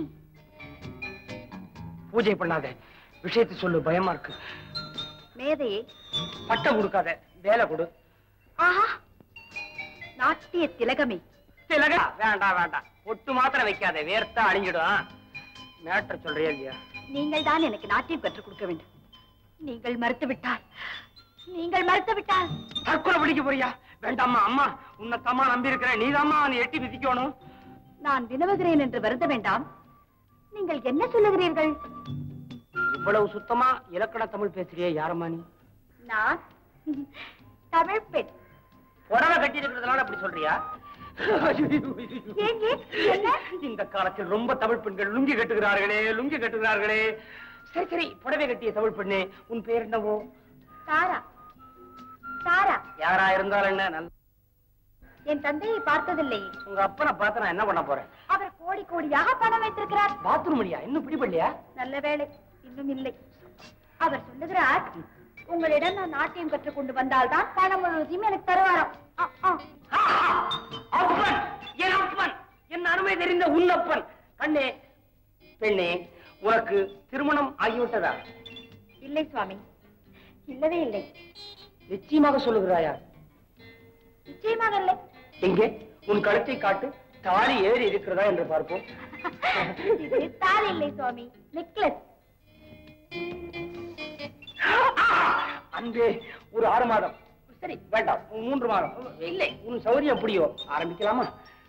பூஜை பண்ணாத விஷயத்தை சொல்லு பயமா இருக்கு மேதையே பட்டம் கொடுக்காத வேலை கொடு ஆஹா நாட்டிய திலகமே திலகா வேண்டாம் வேண்டாம் ஒட்டு மாத்திரம் வைக்காத வேர்த்தா அழிஞ்சிடும் மேட்டர் சொல்றியா இல்லையா நீங்கள் தான் எனக்கு நாட்டியம் கற்றுக் கொடுக்க வேண்டும் நீங்கள் மறுத்து விட்டால் நீங்கள் மறுத்து விட்டால் தற்கொலை பிடிக்க போறியா வேண்டாம்மா அம்மா உன்னை தம்மா நம்பி இருக்கிறேன் நீதாம்மா அவனை எட்டி மிதிக்கணும் நான் வினவுகிறேன் என்று வருந்த வேண்டாம் நீங்கள் என்ன சொல்லுகிறீர்கள் இவ்வளவு சுத்தமா இலக்கண தமிழ் பேசுறியே யாரம்மா நீ நான் தமிழ் பெண் புடவை கட்டி இருக்கிறதுனால அப்படி சொல்றியா ஏன், ஏன்? என்ன? இந்த காலத்தில் ரொம்ப தமிழ் பெண்கள் லுங்கி கட்டுகிறார்களே லுங்கி கட்டுகிறார்களே சரி சரி புடவை கட்டிய தமிழ் பெண்ணே உன் பேர் என்னவோ தாரா தாரா யாரா இருந்தாலும் என்ன நல்ல என் தந்தையை பார்த்ததில்லை உங்க அப்பனை பார்த்து நான் என்ன பண்ண போறேன் அவர் கோடி கோடியாக பணம் வைத்திருக்கிறார் பாத்ரூம் இல்லையா இன்னும் பிடிபடலையா நல்ல வேளை இன்னும் இல்லை அவர் சொல்லுகிறார் உங்களிடம் நான் நாட்டியம் கற்றுக் கொண்டு வந்தால்தான் பணம் முழுவதையும் எனக்கு தருவாராம் ஆ, ஆ. அப்பன் என் அப்பன் என் அருமை தெரிந்த உன்னப்பன் கண்ணே பெண்ணே உனக்கு திருமணம் ஆகிவிட்டதா இல்லை சுவாமி இல்லவே இல்லை நிச்சயமாக சொல்லுகிறாயா நிச்சயமாக இல்லை எங்கே உன் கழுத்தை காட்டு தாலி ஏறி இருக்கிறதா என்று பார்ப்போம் இது தாலி இல்லை சுவாமி நெக்லஸ் அன்பே ஒரு ஆறு மாதம் சரி வேண்டாம் உன் மூன்று மாதம் இல்லை உன் சௌரியம் எப்படியோ ஆரம்பிக்கலாமா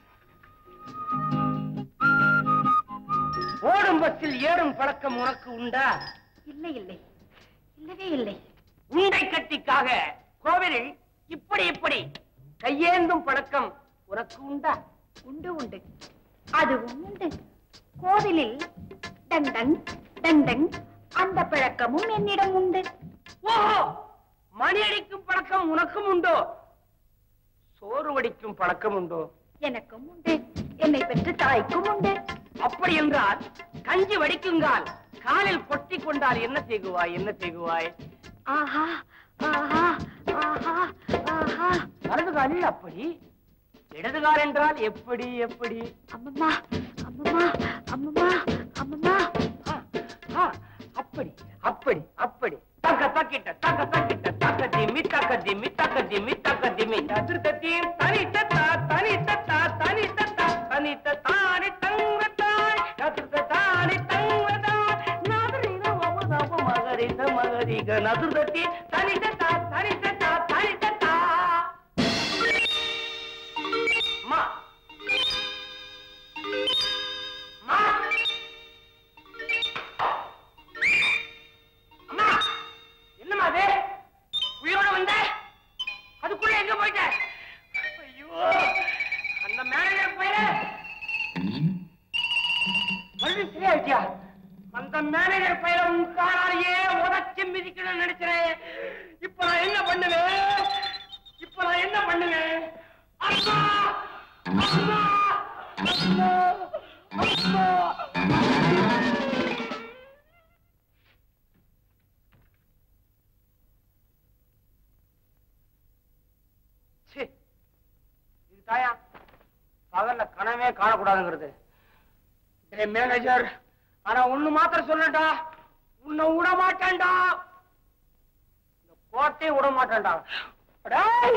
ஓடும் பஸ்ஸில் ஏறும் பழக்கம் உனக்கு உண்டா இல்லை இல்லை இல்லவே இல்லை உண்டை கட்டிக்காக கோவிலில் இப்படி இப்படி கையேந்தும் பழக்கம் உனக்கு உண்டா உண்டு உண்டு அதுவும் உண்டு கோவிலில் டங் டங் டங் டங் அந்த பழக்கமும் என்னிடம் உண்டு ஓஹோ மணி அடிக்கும் பழக்கம் உனக்கும் உண்டோ சோறு வடிக்கும் பழக்கம் உண்டோ எனக்கும் உண்டு என்னை பெற்ற தாய்க்கும் உண்டு அப்படி என்றால் கஞ்சி வடிக்குங்கால் காலில் கொட்டி கொண்டால் என்ன செய்குவாய் என்ன செய்குவாய் ஆஹா ஆஹா ஆஹா ஆஹா வலது காலில் அப்படி இடது கால் என்றால் எப்படி எப்படி அம்மம்மா அம்மம்மா அம்மம்மா அம்மம்மா ஆ, ஆ, அப்படி அப்படி அப்படி தக்க தக்கிட்ட தக்க தக்கிட்ட தக்க திம்மி தக்க திம்மி தக்க திம்மி தக்க திம்மி ததிர்த்தீம் தனி தத்தா தனி தத்தா தனி தத்தா தனி தானி தங்க தாய் ததிர்த்த தானி தங்க தாய் நதரின மமதாப மகரித மகரிக நதுர்தத்தி தனி தத்தா தனி தத்தா தனி தத்தா மா மா அம்மா என்னம்மா அது உயிரோட வந்த அதுக்குள்ள எங்க போயிட்ட ஐயோ அந்த மேனேஜர் பையல மறுபடியும் சரியாயிட்டியா அந்த மேனேஜர் பையல உன் காலாலேயே உதச்சி மிதிக்கணும்னு நினைக்கிறேன் இப்ப நான் என்ன பண்ணுவேன் இப்ப நான் என்ன பண்ணுவேன் அம்மா அம்மா அம்மா அம்மா ச்சீ, இது தாயா பகல்ல கனவே காணக்கூடாதுங்கிறது டேய் மேனேஜர் ஆனா ஒண்ணு மாத்திரம் சொல்லட்டா உன்னை விட மாட்டேன்டா இந்த கோட்டையை விட மாட்டேன்டா டேய்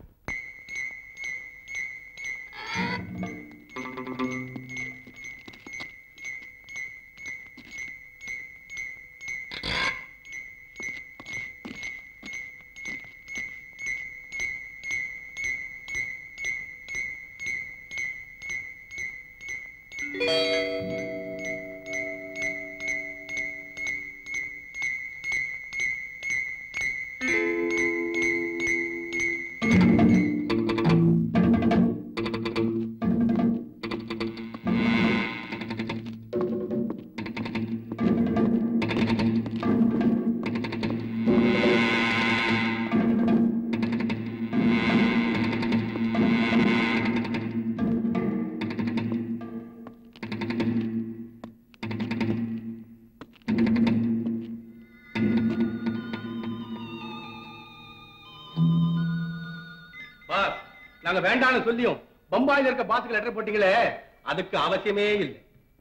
பாஸ் நாங்க வேண்டாம்னு சொல்லியும் பம்பாயில இருக்க பாஸுக்கு லெட்டர் போட்டீங்களே அதுக்கு அவசியமே இல்லை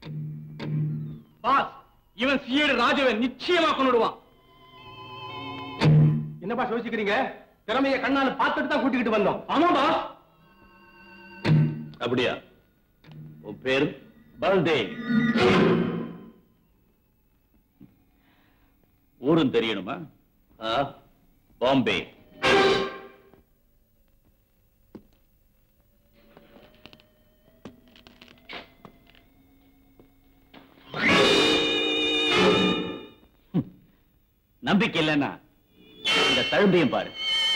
பாஸ் இவன் சிஏடு ராஜுவை நிச்சயமா கொண்டுடுவான் என்ன பாஸ் யோசிக்கிறீங்க திறமைய கண்ணால பார்த்துட்டு தான் கூட்டிக்கிட்டு வந்தோம் ஆமா பாஸ் அப்படியா உன் பேர் பல்தேவ் ஊரும் தெரியணுமா ஆ, பாம்பே நம்பிக்கை இல்லைன்னா இந்த தழும்பையும் பாரு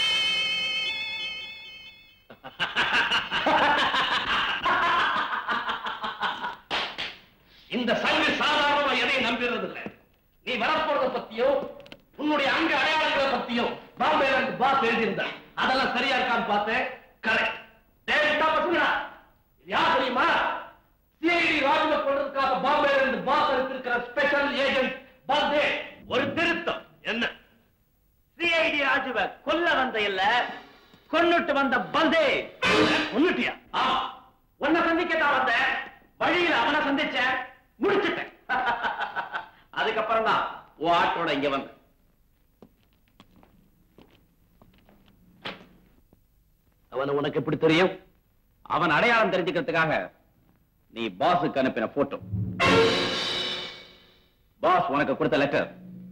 இந்த சங்கு சாதாரணமா எதையும் நம்பிடுறது இல்ல நீ வரப்போறத பத்தியோ உன்னுடைய அங்க அடையாளங்களை பத்தியோ பாம்பேல இருந்து பாஸ் எழுதியிருந்த அதெல்லாம் சரியா இருக்கான்னு பார்த்தேன் கரெக்ட் டேவிட்டா பசுங்கடா இது யார் தெரியுமா சிஐடி ராஜுவை கொள்றதுக்காக பாம்பேல இருந்து பாஸ் எடுத்திருக்கிற ஸ்பெஷல் ஏஜென்ட் பல்தே ஒரு திருத்தம் என்ன சிஐடி ராஜுவ கொல்ல வந்த இல்ல கொன்னுட்டு வந்த பல்தே கொன்னுட்டியா ஆமா உன்னை சந்திக்க தான் வந்தேன் வழியில அவனை சந்திச்சேன் முடிச்சிட்டேன் அதுக்கப்புறம் தான் உன் ஆட்டோட இங்க வந்தேன் அவனை உனக்கு எப்படி தெரியும் அவன் அடையாளம் தெரிஞ்சுக்கிறதுக்காக நீ பாஸுக்கு அனுப்பின போட்டோ பாஸ் உனக்கு கொடுத்த லெட்டர்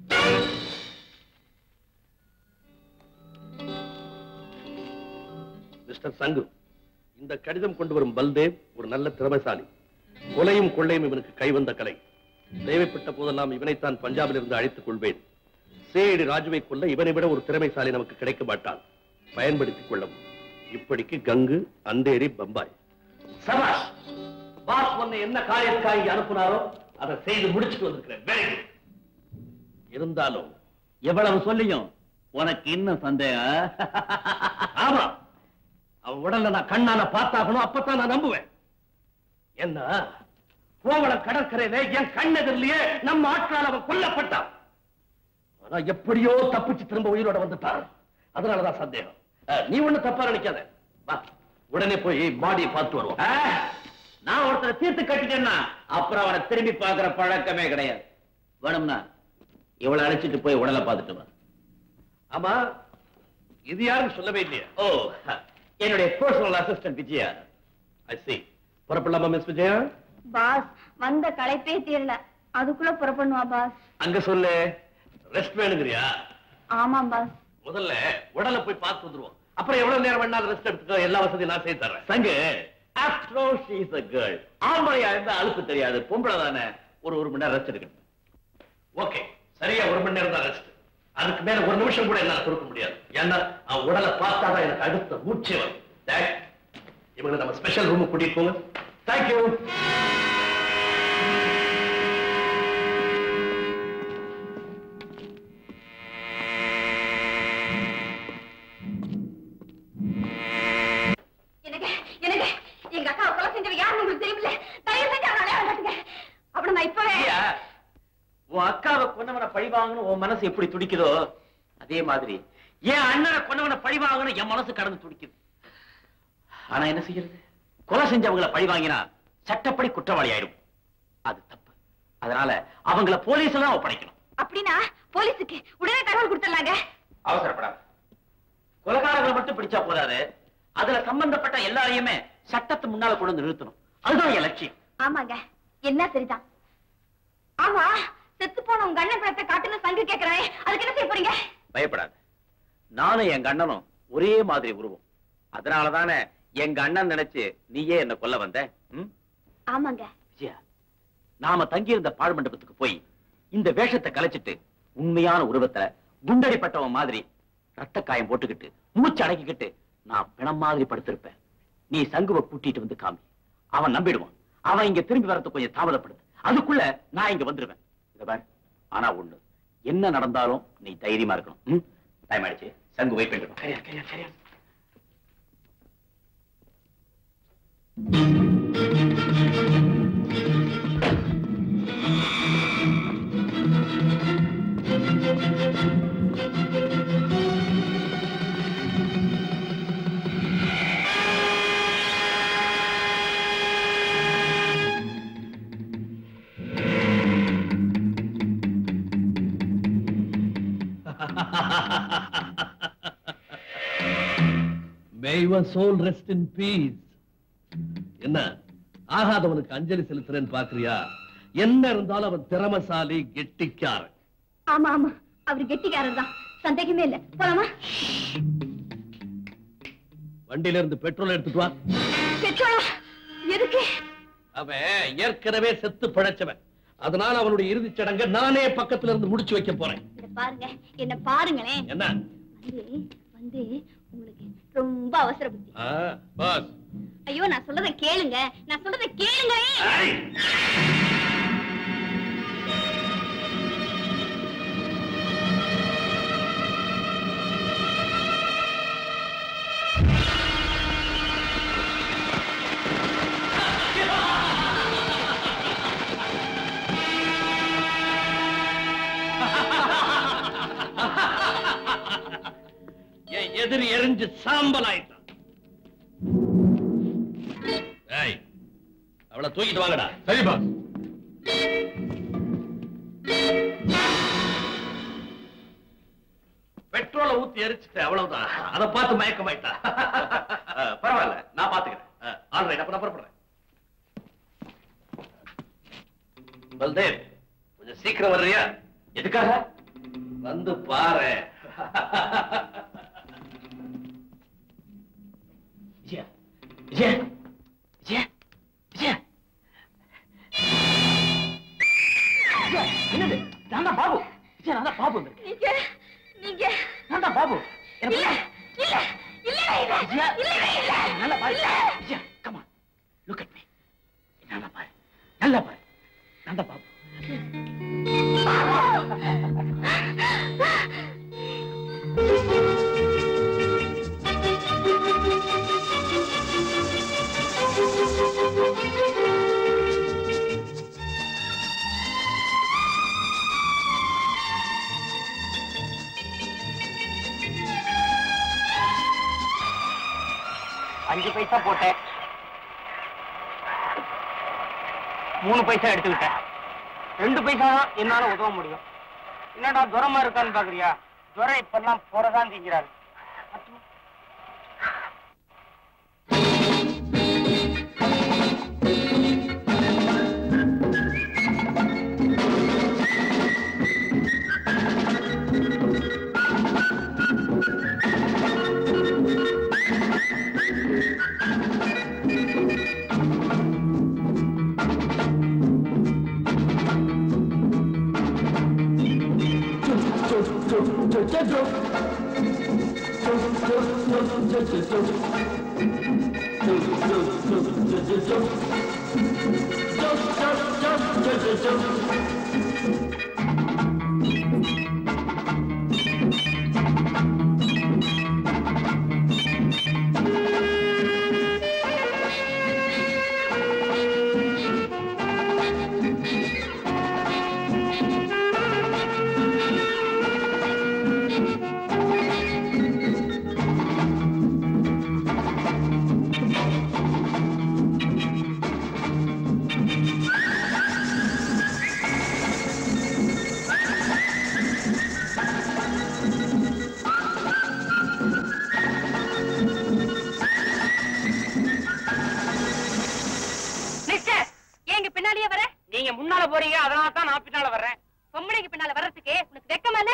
மிஸ்டர் சங்கு இந்த கடிதம் கொண்டு வரும் பல்தேவ் ஒரு நல்ல திறமைசாலி கொலையும் கொள்ளையும் இவனுக்கு கைவந்த கலை தேவைப்பட்ட போதெல்லாம் இவனைத்தான் பஞ்சாபில் இருந்து அழைத்துக் கொள்வேன் சேடி ராஜுவை கொல்ல இவனை விட ஒரு திறமைசாலி நமக்கு கிடைக்க மாட்டான் பயன்படுத்திக் கொள்ளவும் இப்படிக்கு கங்கு அந்தேரி பம்பாய் சபாஷ் பாஸ் உன்னை என்ன காரியத்துக்காக இங்க அனுப்புனாரோ அதை செய்து முடிச்சுட்டு வந்திருக்கிறேன் வெரி குட் இருந்தாலும் எவ்வளவு சொல்லியும் உனக்கு இன்னும் சந்தேகம் ஆமா அவ உடல்ல நான் கண்ணால பார்த்தாகணும் அப்பதான் நான் நம்புவேன் என்ன கோவளம் கடற்கரையில என் கண்ணெதிரிலேயே நம்ம ஆட்களால் அவன் கொல்லப்பட்டான் ஆனா எப்படியோ தப்பிச்சு திரும்ப உயிரோட வந்துட்டான் அதனாலதான் சந்தேகம் அஹ், நீ ஒண்ணு தப்பா நினைக்காத வா உடனே போய் பாடியை பார்த்து வருவோம் ஆ, நான் ஒருத்தரை தீர்த்து கட்டிட்டேன்னா அப்புறம் அவனை திரும்பி பார்க்கிற பழக்கமே கிடையாது வேணும்னா இவளை அழைச்சிட்டு போய் உடலை பார்த்துட்டு வா ஆமா இது யாரும் சொல்லவே இல்லையா ஓ என்னுடைய personal assistant Vijaya I see புறப்படலாமா மிஸ் விஜயா பாஸ் வந்த களைப்பே தீரல அதுக்குள்ள புறப்படணுமா பாஸ் அங்க சொல்லு ரெஸ்ட் வேணுங்கிறியா ஆமாம் பாஸ் முதல்ல உடலை போய் பார்த்து வந்துருவோம் அப்புறம் எவ்வளவு நேரம் வேணாலும் ரெஸ்ட் எடுத்துக்க எல்லா வசதியும் நான் செய்து தர்றேன் சங்கு after all she is a girl ஆம்பளையா இருந்தா அலுப்பு தெரியாது பொம்பளை தானே ஒரு ஒரு மணி நேரம் ரெஸ்ட் எடுக்கணும் ஓகே சரியா ஒரு மணி நேரம் தான் ரெஸ்ட் அதுக்கு மேல ஒரு நிமிஷம் கூட என்னால கொடுக்க முடியாது ஏன்னா அவன் உடலை பார்த்தாதான் எனக்கு அடுத்த மூச்சே வரும் டேட், இவங்களை நம்ம ஸ்பெஷல் ரூம் கூட்டிட்டு போங்க தேங்க்யூ எனக்கு எனக்கு எங்க அக்கா கொலை செஞ்சவ யாருன்னு உங்களுக்கு தெரியல தயவு செஞ்சு அவனை அடையாளம் காட்டுங்க அப்படி நான் இப்பவே உன் அக்காவை கொன்னவனை பழி வாங்கணும் உன் மனசு எப்படி துடிக்குதோ அதே மாதிரி என் அண்ணனை கொன்னவனை பழி வாங்கணும் என் மனசு கடந்து துடிக்குது ஆனா என்ன செய்யறது கொலை செஞ்சவங்கள பழி வாங்கினா சட்டப்படி குற்றவாளி ஆயிடும் அது தப்பு அதனால அவங்கள போலீஸ்ல தான் ஒப்படைக்கணும் அப்படின்னா போலீஸுக்கு உடனே தகவல் கொடுத்துடலாங்க அவசரப்படாத கொலைகாரங்களை மட்டும் பிடிச்சா போதாது அதுல சம்பந்தப்பட்ட எல்லாரையுமே சட்டத்து முன்னால கொண்டு வந்து நிறுத்தணும் அதுதான் என் லட்சியம் ஆமாங்க என்ன சரிதான் ஆமா செத்து போன உங்க அண்ணன் படத்தை காட்டுன்னு சங்கு கேக்குறானே அதுக்கு என்ன செய்ய போறீங்க பயப்படாத நானும் எங்க அண்ணனும் ஒரே மாதிரி உருவம் அதனாலதானே எங்க அண்ணன் நினைச்சு நீயே என்ன கொல்ல வந்த ம்? ஆமாங்க விஜயா நாம தங்கியிருந்த பாழ் மண்டபத்துக்கு போய் இந்த வேஷத்தை கலைச்சிட்டு உண்மையான உருவத்தை குண்டடிப்பட்டவன் மாதிரி ரத்த காயம் போட்டுக்கிட்டு மூச்சு அடக்கிக்கிட்டு நான் பிணம் மாதிரி படுத்திருப்பேன் நீ சங்குவை கூட்டிட்டு வந்து காமி அவன் நம்பிடுவான் அவன் இங்க திரும்பி வரது கொஞ்சம் தாமதப்படுது அதுக்குள்ள நான் இங்க வந்துருவேன் இத பாரு ஆனா ஒண்ணு என்ன நடந்தாலும் நீ தைரியமா இருக்கணும் ம்? டைம் ஆயிடுச்சு சங்கு வெயிட் பண்ணிட்டு சரியா சரியா சரியா May your soul rest in peace. என்ன ஆகாதவனுக்கு அஞ்சலி செலுத்துறேன்னு பாக்குறியா என்ன இருந்தாலும் அவன் திறமசாலி கெட்டிக்காரன் ஆமா ஆமா அவர் கெட்டிக்காரர் தான் சந்தேகமே இல்ல போலாமா வண்டியில இருந்து பெட்ரோல் எடுத்துட்டு வா பெட்ரோலா எதுக்கு அவன் ஏற்கனவே செத்து பிழைச்சவன் அதனால அவனுடைய இறுதிச் சடங்கை நானே பக்கத்துல இருந்து முடிச்சு வைக்க போறேன் இத பாருங்க என்ன பாருங்களேன் என்ன வந்து வந்து உங்களுக்கு ரொம்ப அவசர புத்தி ஆ, பாஸ் ஐயோ நான் சொல்றத கேளுங்க நான் சொல்றத கேளுங்க ஐய்! என் எதிரி எரிஞ்சு சாம்பல் ஆயிட்டான் ஏய் அவளை தூக்கிட்டு வாங்கடா சரி பாஸ் பெட்ரோலை ஊத்தி எரிச்சுட்டு அவ்வளவுதான் அதை பார்த்து மயக்கமாயிட்டா அஹ், பரவாயில்ல நான் பாத்துக்கிறேன் ஆல்ரைட் அப்ப நான் புறப்படுறேன் பல்தேவ் கொஞ்சம் சீக்கிரம் வர்றியா எதுக்காக வந்து பாரு விஜயா விஜயா விஜயா விஜயா விஜயா, என்னது நான் தான் பாபு விஜயா நான் தான் பாபு வந்திருக்கேன். நீங்க நீங்க நான் தான் பாபு என்ன இல்ல இல்ல இல்ல இல்ல விஜயா இல்ல இல்ல நல்லா பாரு Vijaya come on look at me நல்லா பாரு நல்லா பாரு நான் தான் பாபு அஞ்சு பைசா போட்டேன் மூணு பைசா எடுத்துக்கிட்டேன் ரெண்டு பைசா தான் என்னால உதவ முடியும் என்னடா துரமா இருக்கான்னு பாக்குறியா துரை இப்பெல்லாம் போறதான் திங்கிறாரு மிஸ்டர் ஏங்க பின்னாடியே வர நீங்க முன்னால போறீங்க அதனால தான் நான் பின்னால வர்றேன் பொம்பளைக்கு பின்னால வர்றதுக்கு உனக்கு வெக்கமா இல்ல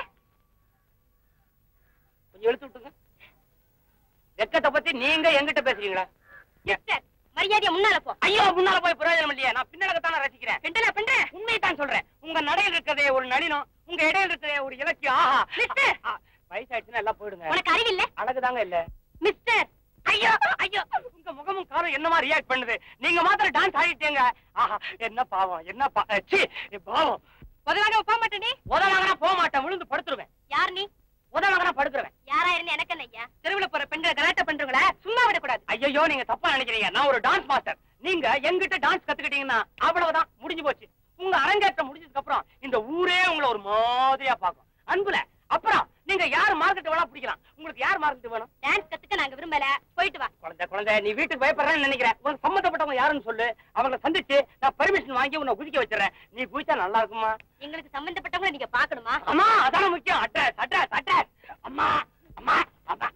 கொஞ்சம் எடுத்து விட்டுங்க வெக்கத்தை பத்தி நீங்க எங்கிட்ட பேசுறீங்களா ஏ- மிஸ்டர் மரியாதையா முன்னால போ ஐயோ முன்னால போய் பிரயோஜனம் இல்லையா நான் பின்னால தானே ரசிக்கிறேன் பிண்டலா பிண்ட உண்மையை தான் சொல்றேன் உங்க நடையில் இருக்கிறதே ஒரு நளினம் உங்க இடையில இருக்கிறதே ஒரு இலக்கியம் ஆஹா மிஸ்டர். ஆ, வயசாயிடுச்சுன்னா எல்லாம் போயிடுங்க உனக்கு அறிவில்ல அழகுதாங்க இல்ல மிஸ்டர் ஐயோ ஐயோ உங்க முகமும் காலும் என்னமா ரியாக்ட் பண்ணுது நீங்க மாத்திரம் டான்ஸ் ஆடிட்டீங்க ஆஹா என்ன பாவம் என்ன பா அ, சீ பாவம் முதலாக போக மாட்டே நீ உதவாங்கன்னா போக மாட்டேன் விழுந்து படுத்துருவேன் யார் நீ உதவாங்கன்னா படுத்துருவேன் யாரா இருந்து எனக்கு என்ன ஐயா தெருவுல போற பெண்களை கலாட்ட பண்றவங்கள சும்மா விடக்கூடாது ஐயோ நீங்க தப்பா நினைக்கிறீங்க நான் ஒரு டான்ஸ் மாஸ்டர் நீங்க எங்கிட்ட டான்ஸ் கத்துக்கிட்டீங்கன்னா அவ்வளவுதான் முடிஞ்சு போச்சு உங்க அரங்கேற்றம் முடிஞ்சதுக்கு அப்புறம் இந்த ஊரே உங்களை ஒரு மாதிரியா பார்க்கும் அன்புல அப்புறம் நீங்க யார் மார்க்கெட் வேணா பிடிக்கலாம் உங்களுக்கு யார் மார்க்கெட் வேணும் டான்ஸ் கத்துக்க நாங்க விரும்பல போயிட்டு வா குழந்தை குழந்தை நீ வீட்டுக்கு பயப்படுறேன்னு நினைக்கிறேன் உனக்கு சம்மந்தப்பட்டவங்க யாருன்னு சொல்லு அவங்கள சந்திச்சு நான் பெர்மிஷன் வாங்கி உன்னை குதிக்க வச்சிடறேன் நீ குதிச்சா நல்லா இருக்குமா எங்களுக்கு சம்பந்தப்பட்டவங்களை நீங்க பாக்கணுமா அம்மா அதான முக்கியம் அட்ரஸ் அட்ரஸ் அட்ரஸ் அம்மா அம்மா அம்மா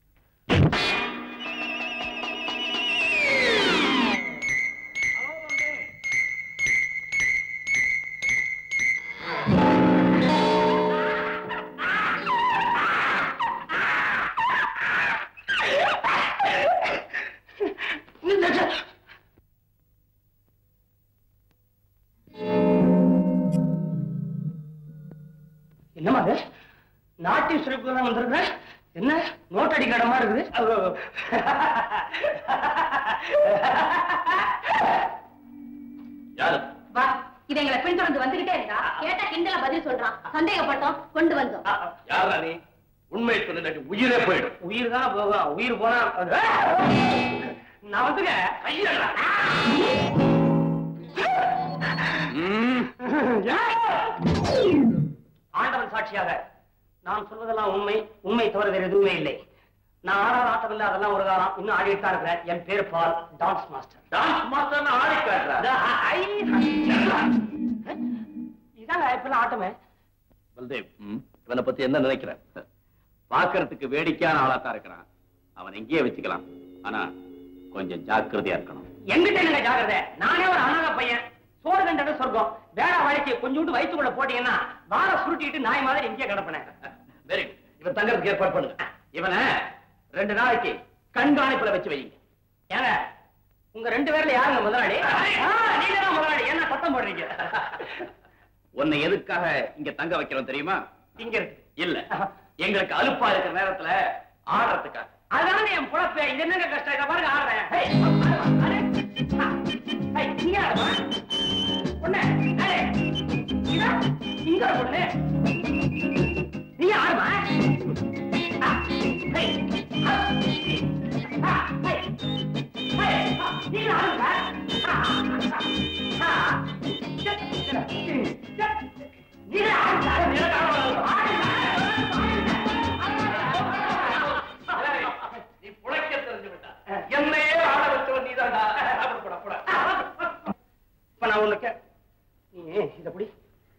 என்னமா அது நாட்டிய சிறப்பு தான் வந்திருக்கிறேன் என்ன நோட் அடிக்கிற இடமா இருக்குது யாரு வா இது எங்களை பின்தொடர்ந்து வந்துகிட்டே இருந்தா கேட்டா கிண்டல பதில் சொல்றான் சந்தேகப்பட்டோம் கொண்டு வந்தோம் யாரா நீ உண்மை சொன்ன உயிரே போயிடும் உயிர் தானே போகும் உயிர் போனா அது- நான் வந்துங்க ஐயா ம். ஆண்டவன் சாட்சியாக நான் சொல்வதெல்லாம் உண்மை உண்மை தவிர வேறு எதுவுமே இல்லை நான் ஆடாத ஆட்டம் இல்லை அதெல்லாம் ஒரு காலம் இன்னும் ஆடிட்டு தான் இருக்கிறேன் என் பேர் பால் டான்ஸ் மாஸ்டர் டான்ஸ் மாஸ்டர்னு ஆடி காட்டுறா அதான், ஐ, இதாங்க இப்பெல்லாம் ஆட்டமே பல்தேவ் இவனை பத்தி என்ன நினைக்கிற பாக்குறதுக்கு வேடிக்கையான ஆளா தான் இருக்கிறான் அவன் எங்கேயே வச்சுக்கலாம் ஆனா கொஞ்சம் ஜாக்கிரதையா இருக்கணும் எங்கிட்ட இல்லைங்க ஜாகிரதை நானே ஒரு அனாத பையன் சோறு கண்டது சொர்க்கம் வேற வாழ்க்கை கொஞ்சோண்டு வயிற்றுக்குள்ள போட்டீங்கன்னா வார சுருட்டிட்டு நாய் மாதிரி இங்கே கிடப்பினேன் வெரி இவன் தங்கறதுக்கு ஏற்பாடு பண்ணுங்க இவனை ரெண்டு நாளைக்கு கண்காணிப்புல வச்சு வைங்க ஏங்க உங்க ரெண்டு பேர்ல யாருங்க முதலாளி ஆ, நீங்க தான் முதலாளி என்ன சத்தம் போடுறீங்க உன்னை எதுக்காக இங்க தங்க வைக்கிறோம் தெரியுமா இங்க இருக்கு இல்ல எங்களுக்கு அலுப்பா இருக்கிற நேரத்துல ஆடுறதுக்காக அதானே என் பொழப்பு இது என்னங்க கஷ்டம் இதை பாருங்க ஆடுறேன் ஹே, ஆடுவா, ஆடு. ஆ, ஹே, இங்க ஆடுவா. பொண்ணு, ஆடு. இங்க உடனே நீ யாருமா ஆ, ஹே, ஆ, ஆ, ஹே, ஹே, ஆ, நீ யாருமா? ஆ, ஆ, ஆ, சே, சே, சே, நீ யாருமா? நீ புழைக்க தெரிஞ்சு விட்டா என்னையே ஆட வச்சவன் நீதான்டா அப்படி போடா போடா இப்ப நான் உன்னை கே நீ இத புடி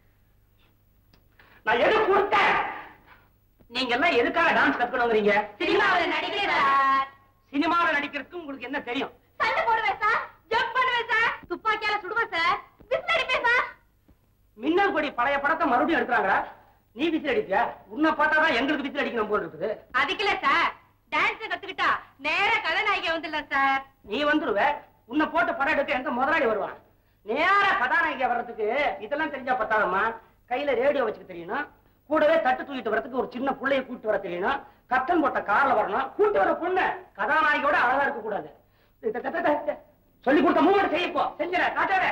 நான் எது கொடுத்தேன் நீங்க எல்லாம் எதுக்காக டான்ஸ் கத்துக்கணுங்கிறீங்க சினிமாவில் நடிக்கிறேன் சார் சினிமாவில் நடிக்கிறதுக்கு உங்களுக்கு என்ன தெரியும் சண்டை போடுவேன் சார் ஜம்ப் பண்ணுவேன் சார் துப்பாக்கியால சுடுவேன் சார் விசில் அடிப்பேன் சார் மின்னல் கொடி பழைய படத்தை மறுபடியும் எடுக்கிறாங்களா நீ விசில் அடிப்பியா உன்னை பார்த்தாதான் எங்களுக்கு விசில் அடிக்கணும் போல இருக்குது அதுக்குல சார் டான்ஸ் கத்துக்கிட்டா நேரா கதாநாயகி வந்துடலாம் சார் நீ வந்துருவ உன்னை போட்டு படம் எடுக்க எந்த முதலாளி வருவான் நேர கதாநாயகியா வர்றதுக்கு இதெல்லாம் தெரிஞ்சா பத்தாதம்மா கையில ரேடியோ வச்சுக்க தெரியணும் கூடவே தட்டு தூக்கிட்டு வரதுக்கு ஒரு சின்ன புள்ளைய கூட்டு வர தெரியணும் கத்தன் போட்ட கார்ல வரணும் கூட்டு வர பொண்ணு கதாநாயகியோட அழகா இருக்க கூடாது சொல்லி கொடுத்த மூமெண்ட் செய்ய இப்போ செஞ்சிட காட்டாத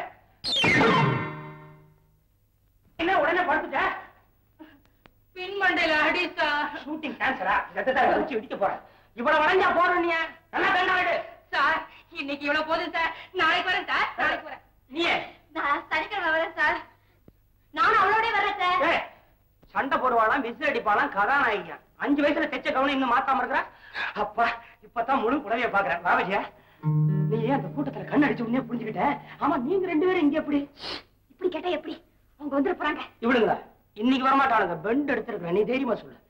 என்ன உடனே படுத்துட்ட பின்மண்டையில அடி சார் ஷூட்டிங் கேன்சரா வச்சு இடிக்க போறேன் இவ்வளவு வளைஞ்சா போறோம் நீ நல்லா கண்ணாடு சார் இன்னைக்கு இவ்வளவு போதும் சார் நாளைக்கு வரேன் சார் நாளைக்கு வரேன் நீயே நான் சனிக்கிழமை வரேன் சார் நானும் அவளோடய வரேன் சார் ஏய், சண்டை போடுவாளாம் விசில் அடிப்பாளாம் கதாநாயகியா அஞ்சு வயசுல தைச்ச கவனம் இன்னும் மாத்தாம இருக்கிற அப்பா இப்பதான் முழு புடவைய பாக்குறேன் பாவஜியா நீ ஏன் அந்த கூட்டத்துல கண் அடிச்சு உடனே புரிஞ்சுக்கிட்ட ஆமா நீங்க ரெண்டு பேரும் இங்க எப்படி இப்படி கேட்டா எப்படி அவங்க வந்துட போறாங்க இவளுங்களா இன்னைக்கு வரமாட்டாளுங்க பெண்ட் எடுத்திருக்கிறேன் நீ தைரியமா சொல்லு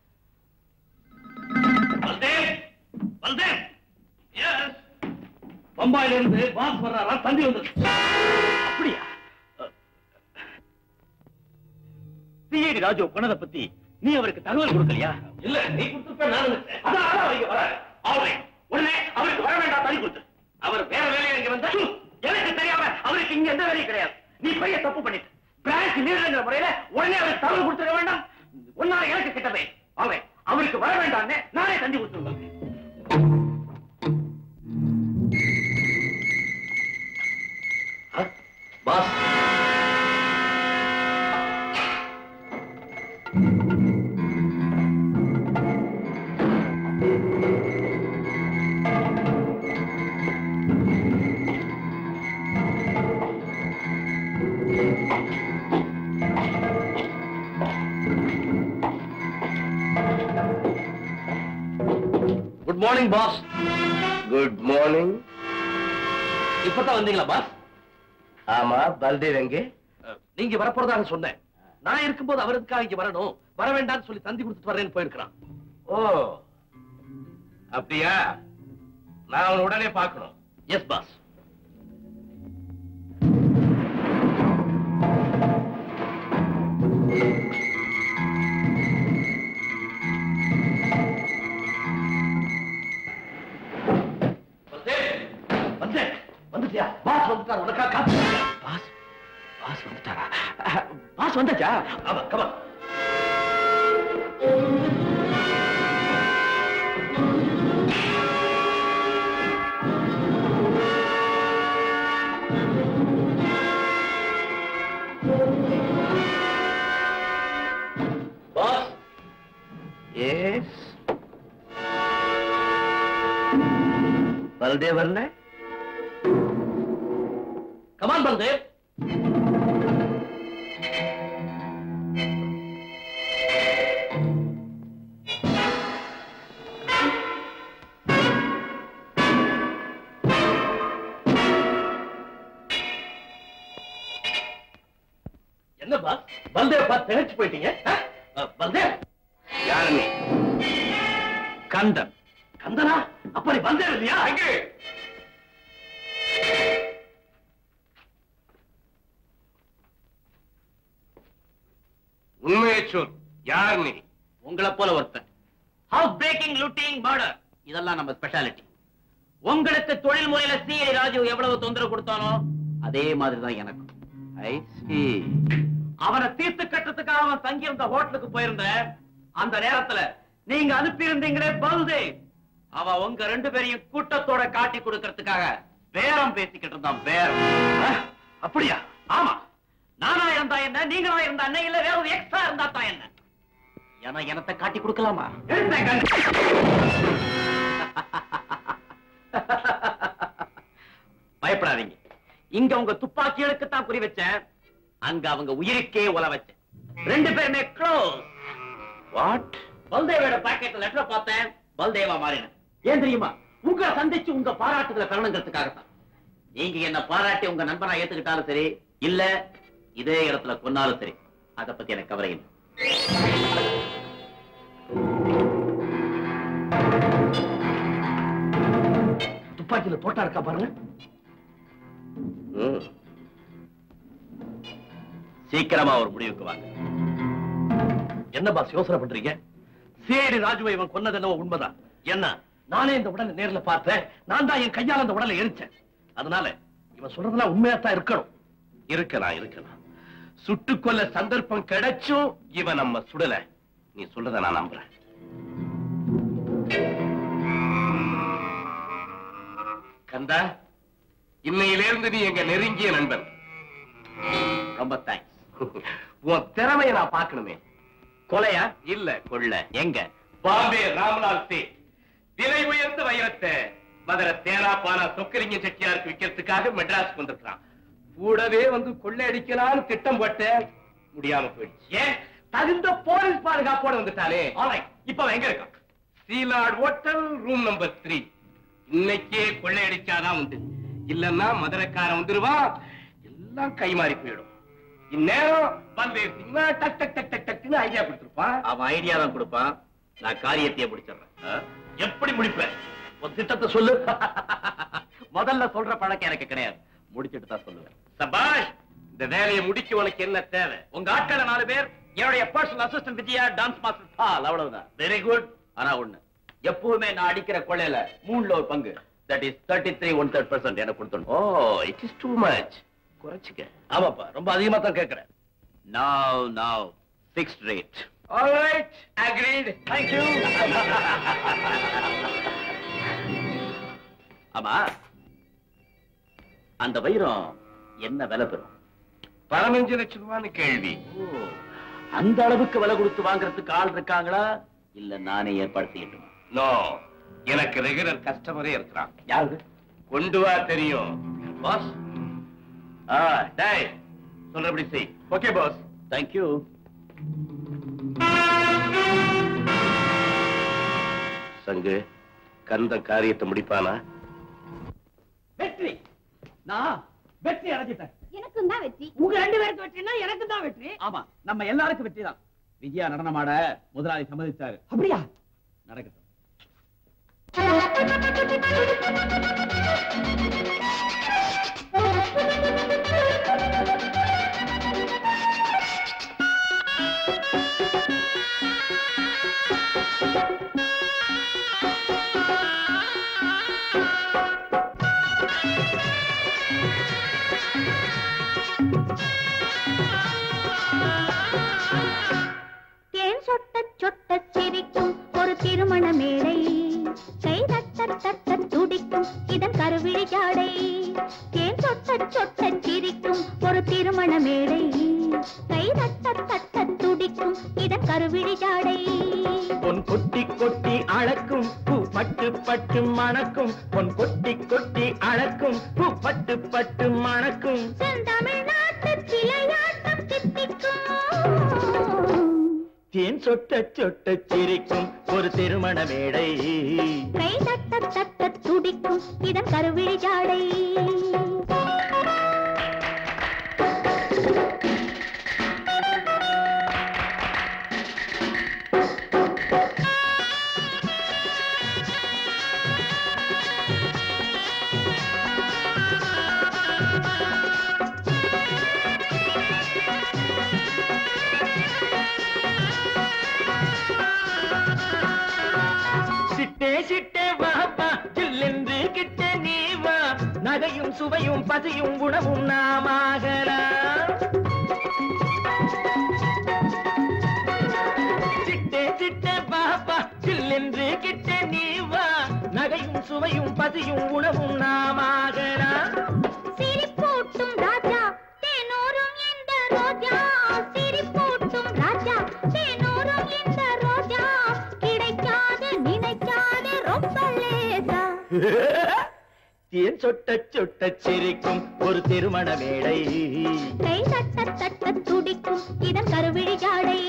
பல்தேவ் பல்தேவ் எஸ் பம்பாயில இருந்து பாஸ் வர்றாரா தந்தி வந்தது அப்படியா சிஐடி ராஜு கொன்னதை பத்தி நீ அவருக்கு தகவல் கொடுக்கலையா இல்ல நீ கொடுத்துருப்ப நான் நினைச்சேன். அதான் அதான் அவங்க வராரு அவரே உடனே அவருக்கு வர வேண்டாம் தனி கொடுத்து அவர் வேற வேலையை இங்க வந்தா ஹம், எனக்கு தெரியாம அவருக்கு இங்க எந்த வேலையும் கிடையாது நீ பெரிய தப்பு பண்ணிட்டு பிரான்ச் லீடர்ங்கிற முறையில உடனே அவருக்கு தகவல் கொடுத்துட வேண்டாம் ஒன்னால எனக்கு கிட்டவே அவன் அவருக்கு வர வேண்டாம்னு நானே தந்தி கொடுத்துருவேன் boss good morning boss good morning இப்பதான் வந்தீங்களா பாஸ் ஆமா பல்தேவ் எங்கே நீங்க வரப்போறதாக சொன்னேன் நான் இருக்கும்போது அவருக்காக இங்க வரணும் வர வேண்டாம்னு சொல்லி தந்தி கொடுத்துட்டு வரேன்னு போயிருக்கிறான் ஓ அப்படியா நான் அவனை உடனே பார்க்கணும் எஸ் பாஸ் வந்தேன் வந்துட்டியா பாஸ் வந்துட்டார் உனக்காக காத்து பாஸ் பாஸ் வந்துட்டாரா பாஸ் வந்தாச்சா ஆமா கமா பாஸ் எஸ் பல்தேவ் வரல கமான் பல்தேவ் என்ன பாஸ் பல்தேவ் பார்த்து திகச்சு போயிட்டீங்க ஆ? அ, பல்தேவ் யார் நீ கந்தன் கந்தனா அப்ப நீ பல்தேவ் இல்லையா அங்கே உண்மையை சொல் யார் நீ உங்களை போல ஒருத்தன் ஹவுஸ் பிரேக்கிங் லூட்டிங் மர்டர் இதெல்லாம் நம்ம ஸ்பெஷாலிட்டி உங்களுக்கு தொழில் முறையில சிஐ ராஜு எவ்வளவு தொந்தரவு கொடுத்தானோ அதே மாதிரி தான் எனக்கு ஐ see அவனை தீர்த்து கட்டுறதுக்காக அவன் தங்கியிருந்த ஹோட்டலுக்கு போயிருந்த அந்த நேரத்துல நீங்க அனுப்பி இருந்தீங்களே பல்தே அவன் உங்க ரெண்டு பேரையும் கூட்டத்தோட காட்டி கொடுக்கறதுக்காக பேரம் பேசிக்கிட்டு இருந்தான் பேரம் அப்படியா ஆமா நானா இருந்தா என்ன நீங்களா இருந்தா என்ன இல்ல வேற ஒரு எக்ஸ்ட்ரா இருந்தா தான் என்ன ஏன்னா எனத்தை காட்டி கொடுக்கலாமா பயப்படாதீங்க இங்க உங்க துப்பாக்கிகளுக்கு தான் குறி வச்சேன் அங்க அவங்க உயிருக்கே உல வச்சேன் ரெண்டு பேருமே க்ளோஸ் வாட் பல்தேவோட பாக்கெட்ல லெட்டர் பார்த்தேன் பல்தேவா மாறினேன் ஏன் தெரியுமா உங்களை சந்திச்சு உங்க பாராட்டுகளை பெறணுங்கிறதுக்காகத்தான் நீங்க என்ன பாராட்டி உங்க நண்பனா ஏத்துக்கிட்டாலும் சரி இல்ல இதே இடத்துல கொன்னாலும் சரி அத பத்தி எனக்கு கவலை இல்லை துப்பாக்கியில தோட்டா இருக்கா பாருங்க ம். சீக்கிரமா ஒரு முடிவுக்கு வாங்க என்ன பாஸ் யோசனை பண்றீங்க சேரி ராஜுவை இவன் கொன்னது என்னவோ உண்மைதான் என்ன நானே இந்த உடலை நேர்ல பார்த்தேன் நான் தான் என் கையால அந்த உடலை எரிச்சேன் அதனால இவன் சொல்றதெல்லாம் உண்மையா தான் இருக்கணும் இருக்கலாம் இருக்கலாம் சுட்டுக்கொல்ல சந்தர்ப்பம் கிடைச்சும் இவன் நம்ம சுடல நீ சொல்றத நான் நம்புறேன் கந்தா இன்னையிலிருந்து நீ எங்க நெருங்கிய நண்பன் ரொம்ப தேங்க்ஸ் உன் திறமையை நான் பார்க்கணுமே கொலையா இல்ல கொள்ள எங்க பாம்பே ராம்லால் சே விலை உயர்ந்த வைரத்தை மதுரை தேனா பானா சொக்கலிங்க செட்டியாருக்கு விற்கிறதுக்காக மெட்ராஸ் வந்திருக்கான் கூடவே வந்து கொள்ளையடிக்கலாம்னு திட்டம் போட்ட முடியாம போயிடுச்சு ஏன் தகுந்த போலீஸ் பாதுகாப்போட வந்துட்டானே ஆல்ரைட் இப்ப அவன் எங்க இருக்கான் சீலாட் ஹோட்டல் ரூம் நம்பர் த்ரீ இன்னைக்கே கொள்ளையடிச்சாதான் உண்டு இல்லன்னா மதுரைக்காரன் வந்துருவான் எல்லாம் கை மாறி போயிடும் இந்நேரம் பல்வேறு சினிமா டக் டக் டக் டக் டக்னு ஐடியா கொடுத்துருப்பான் அவன் ஐடியா தான் கொடுப்பான் நான் காரியத்தையே முடிச்சிடுறேன் ஆ? எப்படி முடிப்ப உன் திட்டத்தை சொல்லு முதல்ல சொல்ற பழக்கம் எனக்கு கிடையாது முடிச்சிட்டு தான் சொல்லுவேன் சபாஷ் இந்த வேலையை முடிக்க உனக்கு என்ன தேவை உங்க ஆட்கள நாலு பேர் என்னுடைய personal assistant Vidya dance master Paul அவ்வளவுதான் வெரி குட் ஆனா ஒண்ணு எப்பவுமே நான் அடிக்கிற கொள்ளையில மூணுல ஒரு பங்கு that is thirty three one third percent எனக்கு கொடுத்துடணும் oh it is too much குறைச்சிக்க ஆமாப்பா ரொம்ப அதிகமா தான் கேட்கிறேன் now now fixed rate alright agreed thank you ஆமா அந்த வைரம் என்ன விலை பெறும் பதினஞ்சு லட்சம் ரூபான்னு கேள்வி ஓ, அந்த அளவுக்கு விலை கொடுத்து வாங்குறதுக்கு ஆள் இருக்காங்களா இல்ல நானே ஏற்பாடு செய்யட்டுமா நோ எனக்கு ரெகுலர் கஸ்டமரே இருக்கிறான் யாரு கொண்டு வா தெரியும் பாஸ் ஆ டேய் சொல்றபடி செய் ஓகே பாஸ் தேங்க்யூ சங்கு கந்த காரியத்தை முடிப்பானா வெற்றி நான் வெற்றி அடைஞ்சிட்டேன் எனக்கும் தான் வெற்றி உங்க ரெண்டு பேருக்கு வெற்றினா எனக்கு தான் வெற்றி ஆமா நம்ம எல்லாருக்கும் வெற்றி தான் விஜயா நடனமாட முதலாளி சம்மதிச்சாரு அப்படியா நடக்கட்டும் தேன் சொட்ட சொட்ட சிரிக்கும் ஒரு திருமண மேடை கை தட்ட தட்ட துடிக்கும் இதன் கருவிழி ஜாடை தேன் சொட்ட சொட்ட சிரிக்கும் ஒரு திருமண மேடை கை தட்ட தட்ட துடிக்கும் இதன் கருவிழி ஜாடை பொன் கொட்டி கொட்டி அழக்கும் பூ பட்டு பட்டு மணக்கும் பொன் கொட்டி கொட்டி அழக்கும் பூ பட்டு பட்டு மணக்கும் செந்தமிழ்நாட்டு சிலையாட்டம் தித்திக்கும் தேன் சொட்ட சொட்ட சிரிக்கும் ஒரு திருமண மேடை கை தட்ட தட்ட துடிக்கும் இதன் கருவிழி ஜாடை சிட்டே சிட்டே வா வா ஜில்லென்று கிட்ட நீ வா நகையும் சுவையும் பசியும் உணவும் நாமாகலாம் சிட்டே சிட்டே வா வா ஜில்லென்று கிட்ட நீ வா நகையும் சுவையும் பசியும் உணவும் நாமாகலாம் சிரிப்பூட்டும் ராஜா தேனோரும் எந்த தேன் சொட்ட சொட்ட சிரிக்கும் ஒரு திருமண மேடை கை தட்ட தட்ட துடிக்கும் இதன் கருவிழி ஜாடை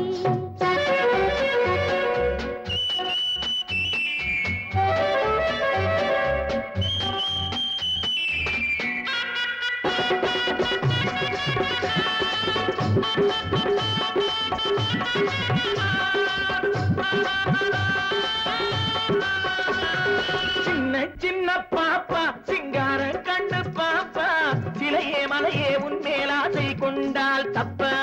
சின்ன சின்ன பாப்பா சிங்கார கண்ணு பாப்பா சிலையே மலையே உன் மேலாசை கொண்டால் தப்பா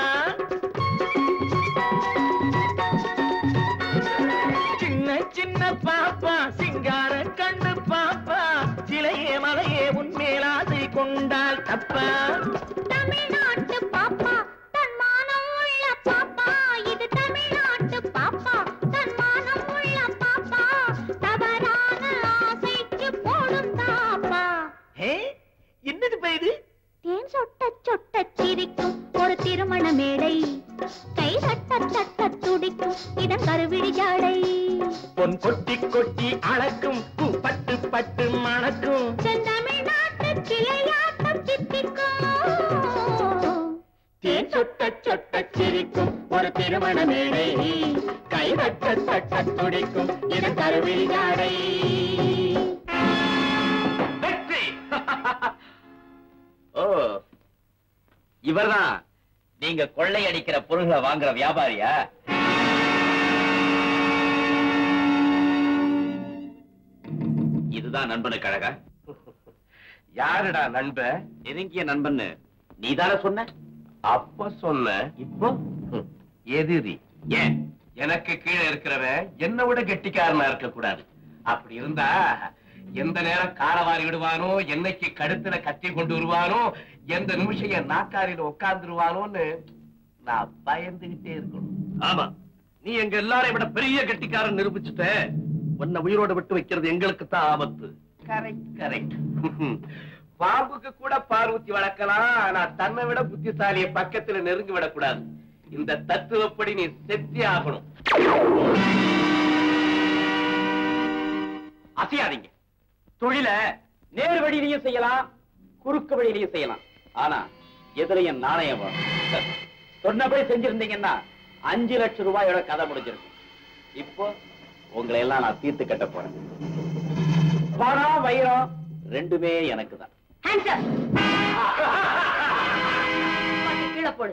சின்ன சின்ன பாப்பா சிங்கார கண்ணு பாப்பா சிலையே மலையே உன் மேலாசை கொண்டால் தப்பா தமிழ்நாட்டு பாப்பா தன்மானம் உள்ள பாப்பா இது தமிழ்நாட்டு பாப்பா தன்மானம் உள்ள பாப்பா தவறான ஆசைக்கு போடும் தாப்பா ஏ என்னது இது தேன் சொட்ட சொட்ட சிரிக்கும் ஒரு திருமண மேடை கை தட்ட தட்ட துடிக்கும் இதன் கருவிழி ஜாடை பொன் கொட்டி கொட்டி அளக்கும் பூ பட்டு பட்டு மணக்கும் செந்தமிழ்நாட்டு கிளையாட்டம் சித்திக்கும் தேன் சொட்ட சொட்ட சிரிக்கும் ஒரு திருமண மேடை கை தட்ட தட்ட துடிக்கும் இதன் கருவில் ஜாடை வெற்றி ஓ இவர்தான் நீங்க கொள்ளையடிக்கிற பொருள்களை வாங்குற வியாபாரியா இதுதான் நண்பனுக்கு அழகா யாருடா நண்ப நெருங்கிய நண்பன்னு நீதானே சொன்ன அப்ப சொன்ன இப்போ ஹம், எதிரி ஏன் எனக்கு கீழே இருக்கிறவன் என்னை விட கெட்டிக்காரனா இருக்க கூடாது அப்படி இருந்தா எந்த நேரம் காரவாரி விடுவானோ என்னைக்கு கழுத்துல கத்தி கொண்டு வருவானோ எந்த நிமிஷம் என் நாக்காரியில உட்கார்ந்துருவானோன்னு நான் பயந்துகிட்டே இருக்கணும் ஆமா நீ எங்க எல்லாரையும் விட பெரிய கெட்டிக்காரன் நிரூபிச்சுட்ட உன்னை உயிரோட விட்டு வைக்கிறது எங்களுக்கு தான் ஆபத்து கரெக்ட் கரெக்ட் பாம்புக்கு கூட பால் ஊத்தி வளர்க்கலாம் ஆனா தன்னை விட புத்திசாலிய பக்கத்துல நெருங்கி விடக்கூடாது இந்த தத்துவப்படி நீ செத்தே ஆகணும் அசையாதீங்க தொழில நேர் வழியிலையும் செய்யலாம் குறுக்கு வழியிலையும் செய்யலாம் ஆனா எதிரையும் நாணயம் வேணும் சொன்னபடி செஞ்சிருந்தீங்கன்னா அஞ்சு லட்சம் ரூபாயோட கதை முடிஞ்சிருக்கும் இப்போ உங்களை எல்லாம் நான் தீர்த்து கட்ட போறேன் பணம் வைரம் ரெண்டுமே எனக்கு தான் ஹேண்ட்ஸ் கீழே போடு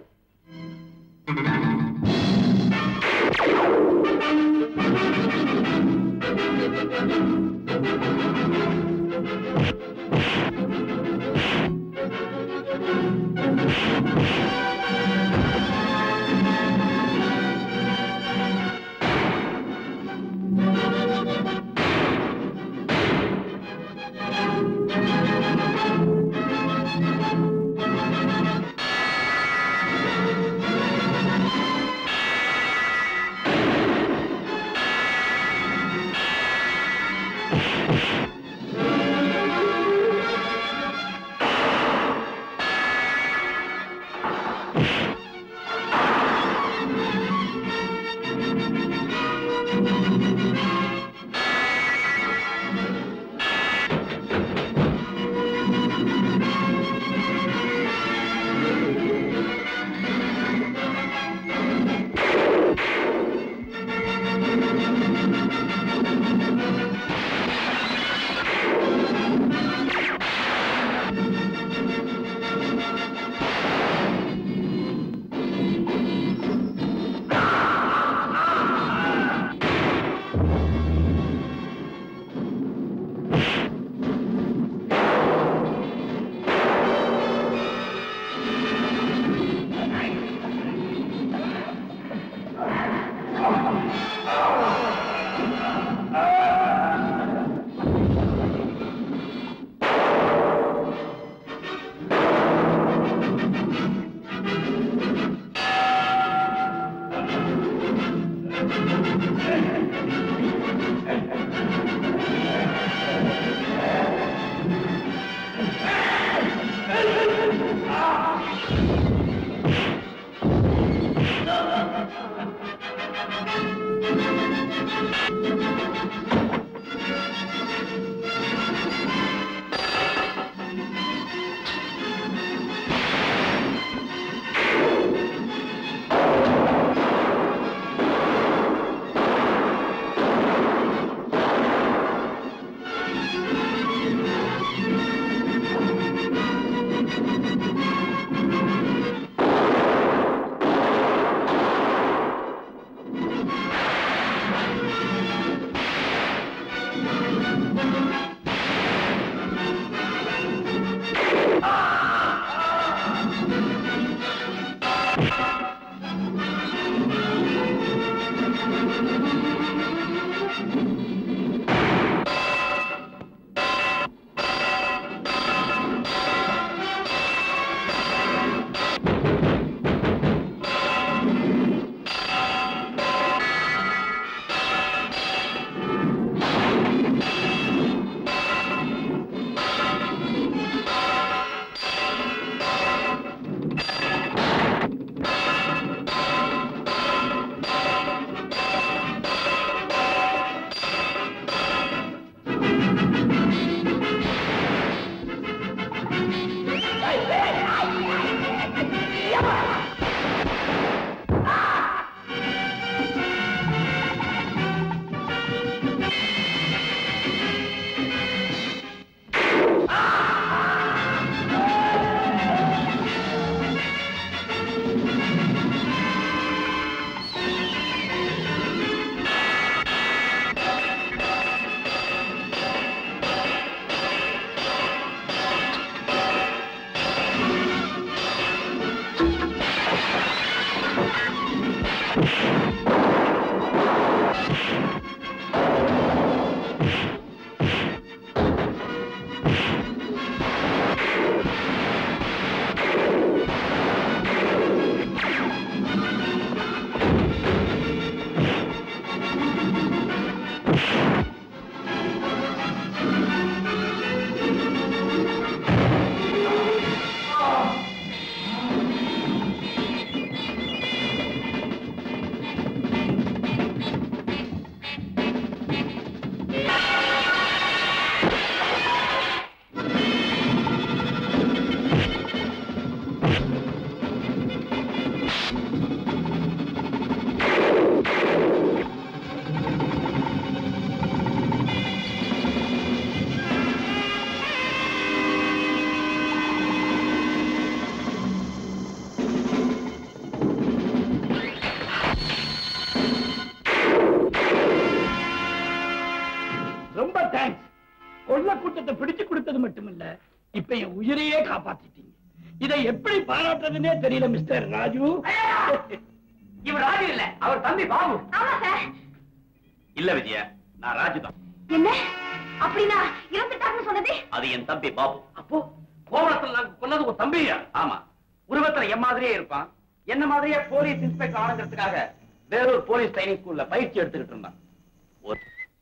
ரொம்ப தேங்க்ஸ் கொள்ள கூட்டத்தை பிடிச்சு கொடுத்தது மட்டுமில்ல இப்ப என் உயிரையே காப்பாத்திட்டீங்க இதை எப்படி பாராட்டுறதுன்னே தெரியல மிஸ்டர் ராஜு இவர் ராஜு இல்ல அவர் தம்பி பாபு ஆமா சார் இல்ல விஜயா நான் ராஜு தான் என்ன அப்படின்னா இறந்துட்டாருன்னு சொன்னது அது என் தம்பி பாபு அப்போ கோவணத்துல நாங்க கொன்னது ஒரு தம்பியா ஆமா உருவத்துல என் மாதிரியே இருப்பான் என்ன மாதிரியே போலீஸ் இன்ஸ்பெக்டர் ஆனங்கிறதுக்காக வேறொரு போலீஸ் ட்ரைனிங் ஸ்கூல்ல பயிற்சி எடுத்துக்கிட்டு இருந்தான் ஒரு-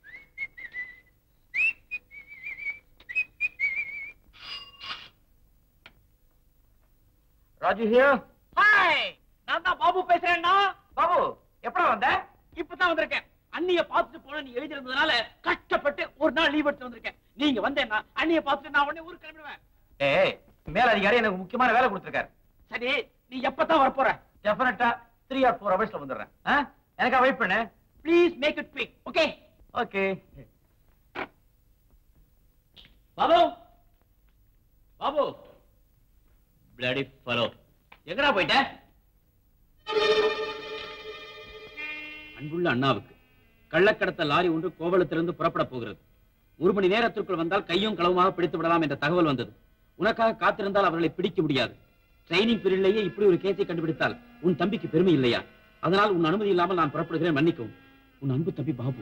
ராஜு ஹியர் ஹாய் நான் தான் பாபு பேசுறேன்னா பாபு எப்படா வந்த இப்பதான் வந்திருக்கேன் அண்ணிய பார்த்துட்டு போன நீ எழுதிருந்ததுனால கஷ்டப்பட்டு ஒரு நாள் லீவ் எடுத்து வந்திருக்கேன் நீங்க வந்தேன்னா அண்ணிய பார்த்துட்டு நான் உடனே ஊருக்கு கிளம்பிடுவேன் ஏய் மேலதிகாரி எனக்கு முக்கியமான வேலை கொடுத்திருக்காரு சரி நீ எப்பதான் வரப்போற டெஃபினட்டா த்ரீ ஆர் ஃபோர் ஹவர்ஸ்ல வந்துடுறேன் ஆ? எனக்கா வெயிட் பண்ணு please make it quick okay okay Babu Babu bloody fellow எங்கடா போயிட்ட அன்புள்ள அண்ணாவுக்கு கள்ளக்கடத்த லாரி ஒன்று கோவளத்திலிருந்து புறப்பட போகிறது ஒரு மணி நேரத்திற்குள் வந்தால் கையும் களவுமாக பிடித்து விடலாம் என்ற தகவல் வந்தது உனக்காக காத்திருந்தால் அவர்களை பிடிக்க முடியாது ட்ரைனிங் பீரியட்லேயே இப்படி ஒரு கேஸை கண்டுபிடித்தால் உன் தம்பிக்கு பெருமை இல்லையா அதனால் உன் அனுமதி இல்லாமல் நான் புறப்படுகிறேன் மன்னிக்கவும் உன் அன்பு தம்பி பாபு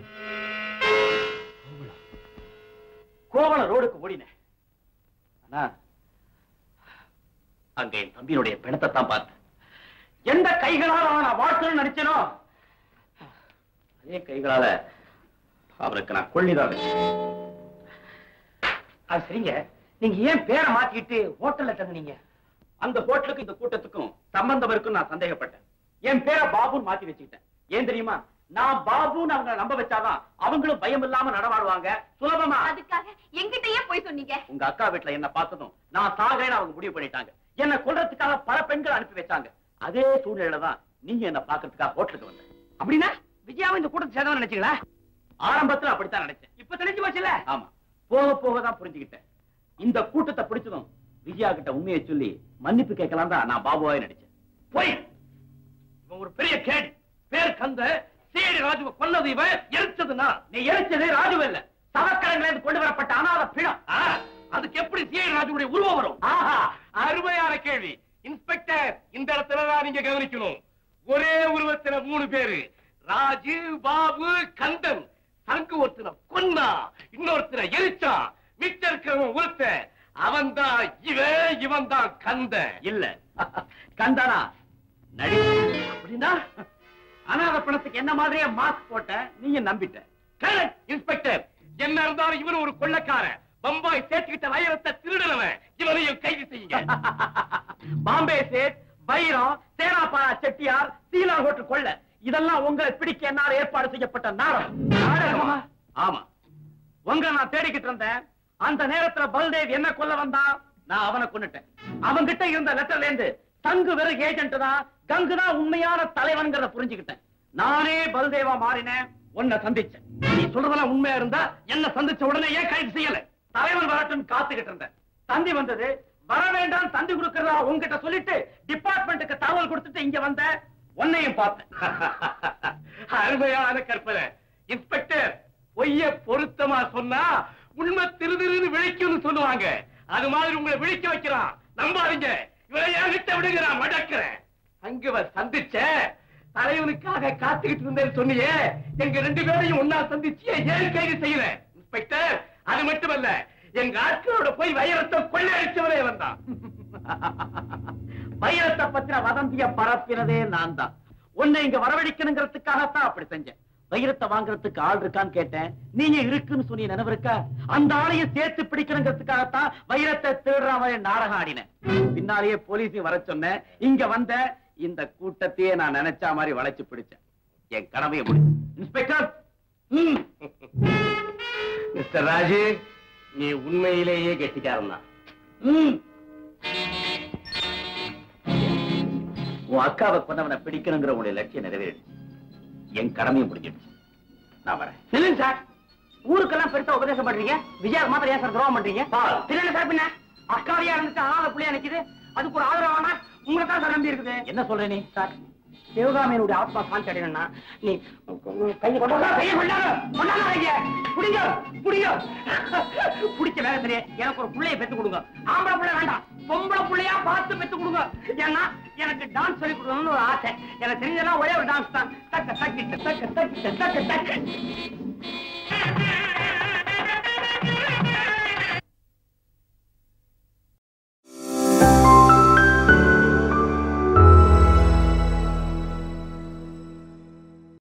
கோவளம் ரோடுக்கு ஓடினேன் ஆனா அங்க என் தம்பியினுடைய பிணத்தை தான் பார்த்தேன் எந்த கைகளால் அவனை வாழ்க்கணும்னு நினைச்சனோ அதே கைகளால அவருக்கு நான் கொள்ளிதான் அது சரிங்க நீங்க ஏன் பேரை மாத்திக்கிட்டு ஹோட்டல்ல தங்குனீங்க அந்த ஹோட்டலுக்கும் இந்த கூட்டத்துக்கும் சம்பந்தம் இருக்குன்னு நான் சந்தேகப்பட்டேன் என் பேரை பாபுன்னு மாத்தி வச்சுக்கிட்டேன் ஏன் தெரியுமா நான் பாபுன்னு அவங்க நம்ப வச்சாதான் அவங்களும் பயம் இல்லாம நடமாடுவாங்க சுலபமா அதுக்காக எங்கிட்டயே போய் சொன்னீங்க உங்க அக்கா வீட்டுல என்ன பார்த்ததும் நான் சாகிறேன்னு அவங்க முடிவு பண்ணிட்டாங்க என்ன கொல்றதுக்காக பல பெண்கள் அனுப்பி வச்சாங்க அதே சூழ்நிலையில தான் நீங்க என்ன பாக்குறதுக்காக ஹோட்டலுக்கு வந்த அப்படின்னா விஜயாவும் இந்த கூட்டத்தை சேர்ந்தவன் நினைச்சீங்களா ஆரம்பத்துல அப்படித்தான் நினைச்சேன் இப்ப தெரிஞ்சு போச்சுல ஆமா போக போக தான் புரிஞ்சுக்கிட்டேன் இந்த கூட்டத்தை பிடிச்சதும் விஜயா கிட்ட உண்மையை சொல்லி மன்னிப்பு கேட்கலாம் தான் நான் பாபுவாவே நடிச்சேன் போய் இவன் ஒரு பெரிய கேடி பேர் கந்த சேடி ராஜுவை கொன்னது இவன் எரிச்சதுன்னா நீ எரிச்சது ராஜு இல்ல சவக்கரங்கள இருந்து கொண்டு வரப்பட்ட அனாத பிணம் ஆ, அதுக்கு எப்படி சிஐ ராஜுடைய உருவம் வரும் ஆஹா அருமையான கேள்வி இன்ஸ்பெக்டர் இந்த இடத்துல தான் நீங்க கவனிக்கணும் ஒரே உருவத்துல மூணு பேரு ராஜு பாபு கந்தன் சங்கு ஒருத்தனை கொன்னா இன்னொருத்தனை எரிச்சான் மிச்சம் இருக்கிறவன் ஒருத்த அவன் தான் இவன் இவன் தான் கந்தன் இல்ல கந்தானா நடி அப்படின்னா அனாத பிணத்துக்கு என்ன மாதிரியே மாஸ்க் போட்ட நீங்க நம்பிட்ட கரெக்ட் இன்ஸ்பெக்டர் என்ன இருந்தாலும் இவன் ஒரு கொள்ளக்காரன் பம்பாய் சேர்த்துக்கிட்ட வைரத்தை திருடனவன் இவனையும் கைது செய்யுங்க பாம்பே சேட் வைரம் சேனாபாரா செட்டியார் சீலா ஹோட்டல் கொள்ள இதெல்லாம் உங்களை பிடிக்க என்னால் ஏற்பாடு செய்யப்பட்ட நாடகம் நாடகமா ஆமா உங்களை நான் தேடிக்கிட்டு இருந்தேன் அந்த நேரத்துல பல்தேவ் என்ன கொல்ல வந்தான் நான் அவனை கொன்னுட்டேன் அவன்கிட்ட இருந்த லெட்டர்ல இருந்து தங்கு வெறும் ஏஜென்ட் தான் கங்கு தான் உண்மையான தலைவன்கிறத புரிஞ்சுக்கிட்டேன் நானே பல்தேவா மாறினேன் உன்னை சந்திச்சேன் நீ சொல்றதெல்லாம் உண்மையா இருந்தா என்ன சந்திச்ச உடனே ஏன் கைது செய்யல தலைவன் வரட்டும் காத்துக்கிட்டு இருந்தேன் தந்தி வந்தது வர வேண்டாம் தந்தி கொடுக்கறதா உன்கிட்ட சொல்லிட்டு டிபார்ட்மெண்ட்டுக்கு தகவல் கொடுத்துட்டு இங்க வந்த உன்னையும் பார்த்தேன் அருமையான கற்பனை இன்ஸ்பெக்டர் பொய்ய பொருத்தமா சொன்னா உண்மை திருதிருன்னு விழிக்கும்னு சொல்லுவாங்க அது மாதிரி உங்களை விழிக்க வைக்கிறான் நம்பாதீங்க இவரை என்கிட்ட விடுங்க நான் மடக்கிறேன் அங்குவ சந்திச்ச தலைவனுக்காக காத்துக்கிட்டு இருந்தேன்னு சொன்னியே எங்க ரெண்டு பேரையும் ஒன்னா சந்திச்சு ஏன் கைது செய்யறேன் இன்ஸ்பெக்டர் அது மட்டுமல்ல எங்க ஆட்களோட போய் வைரத்தை கொள்ளையடிச்சவரே வந்தான் வைரத்தை பத்தின வதந்திய பரப்பினதே நான் தான் உன்னை இங்க வரவழைக்கணுங்கிறதுக்காகத்தான் அப்படி செஞ்சேன் வைரத்தை வாங்குறதுக்கு ஆள் இருக்கான்னு கேட்டேன் நீங்க இருக்குன்னு சொன்னி நினைவு இருக்கா அந்த ஆளையும் சேர்த்து பிடிக்கணுங்கிறதுக்காகத்தான் வைரத்தை தேடுற மாதிரி நாடகம் ஆடினேன் பின்னாலேயே போலீஸையும் வர சொன்னேன் இங்க வந்த இந்த கூட்டத்தையே நான் நினைச்ச மாதிரி வளைச்சு பிடிச்சேன் என் கடமையை முடி இன்ஸ்பெக்டர் ம். மிஸ்டர் ராஜு நீ உண்மையிலேயே கெட்டிக்காரன் தான் ம். உன் அக்காவை கொண்டவனை பிடிக்கணுங்கிற உங்களுடைய லட்சியம் நிறைவேறிடுச்சு என் கடமையும் முடிஞ்சிடுச்சு நான் வரேன் நில்லுங்க சார் ஊருக்கெல்லாம் பெருசா உபதேசம் பண்றீங்க விஜயா மாத்திரம் ஏன் சார் துரோகம் பண்றீங்க தெரியல சார் பின்ன அக்காவியா இருந்துட்டு ஆளாத புள்ளையா நிக்குது அதுக்கு ஒரு ஆதரவானா உங்களை தான் சார் நம்பி இருக்குது என்ன சொல்ற நீ சார் சிவகாமியனுடைய ஆத்மா சாந்தி அடையணும்னா நீ கையை கொண்டு வா, கையை கொண்டாடு கொண்டாடு கைய புடிங்க புடிங்க புடிச்ச வேகத்திலே எனக்கு ஒரு புள்ளைய பெத்து கொடுங்க ஆம்பளை புள்ளை வேண்டாம் பொம்பளை புள்ளையா பார்த்து பெத்து கொடுங்க ஏன்னா எனக்கு டான்ஸ் சொல்லி கொடுக்கணும்னு ஒரு ஆசை எனக்கு தெரிஞ்சதெல்லாம் ஒரே ஒரு டான்ஸ் தான் தக்க தக்கிட்ட தக்க தக்கிட்ட தக்க தக்க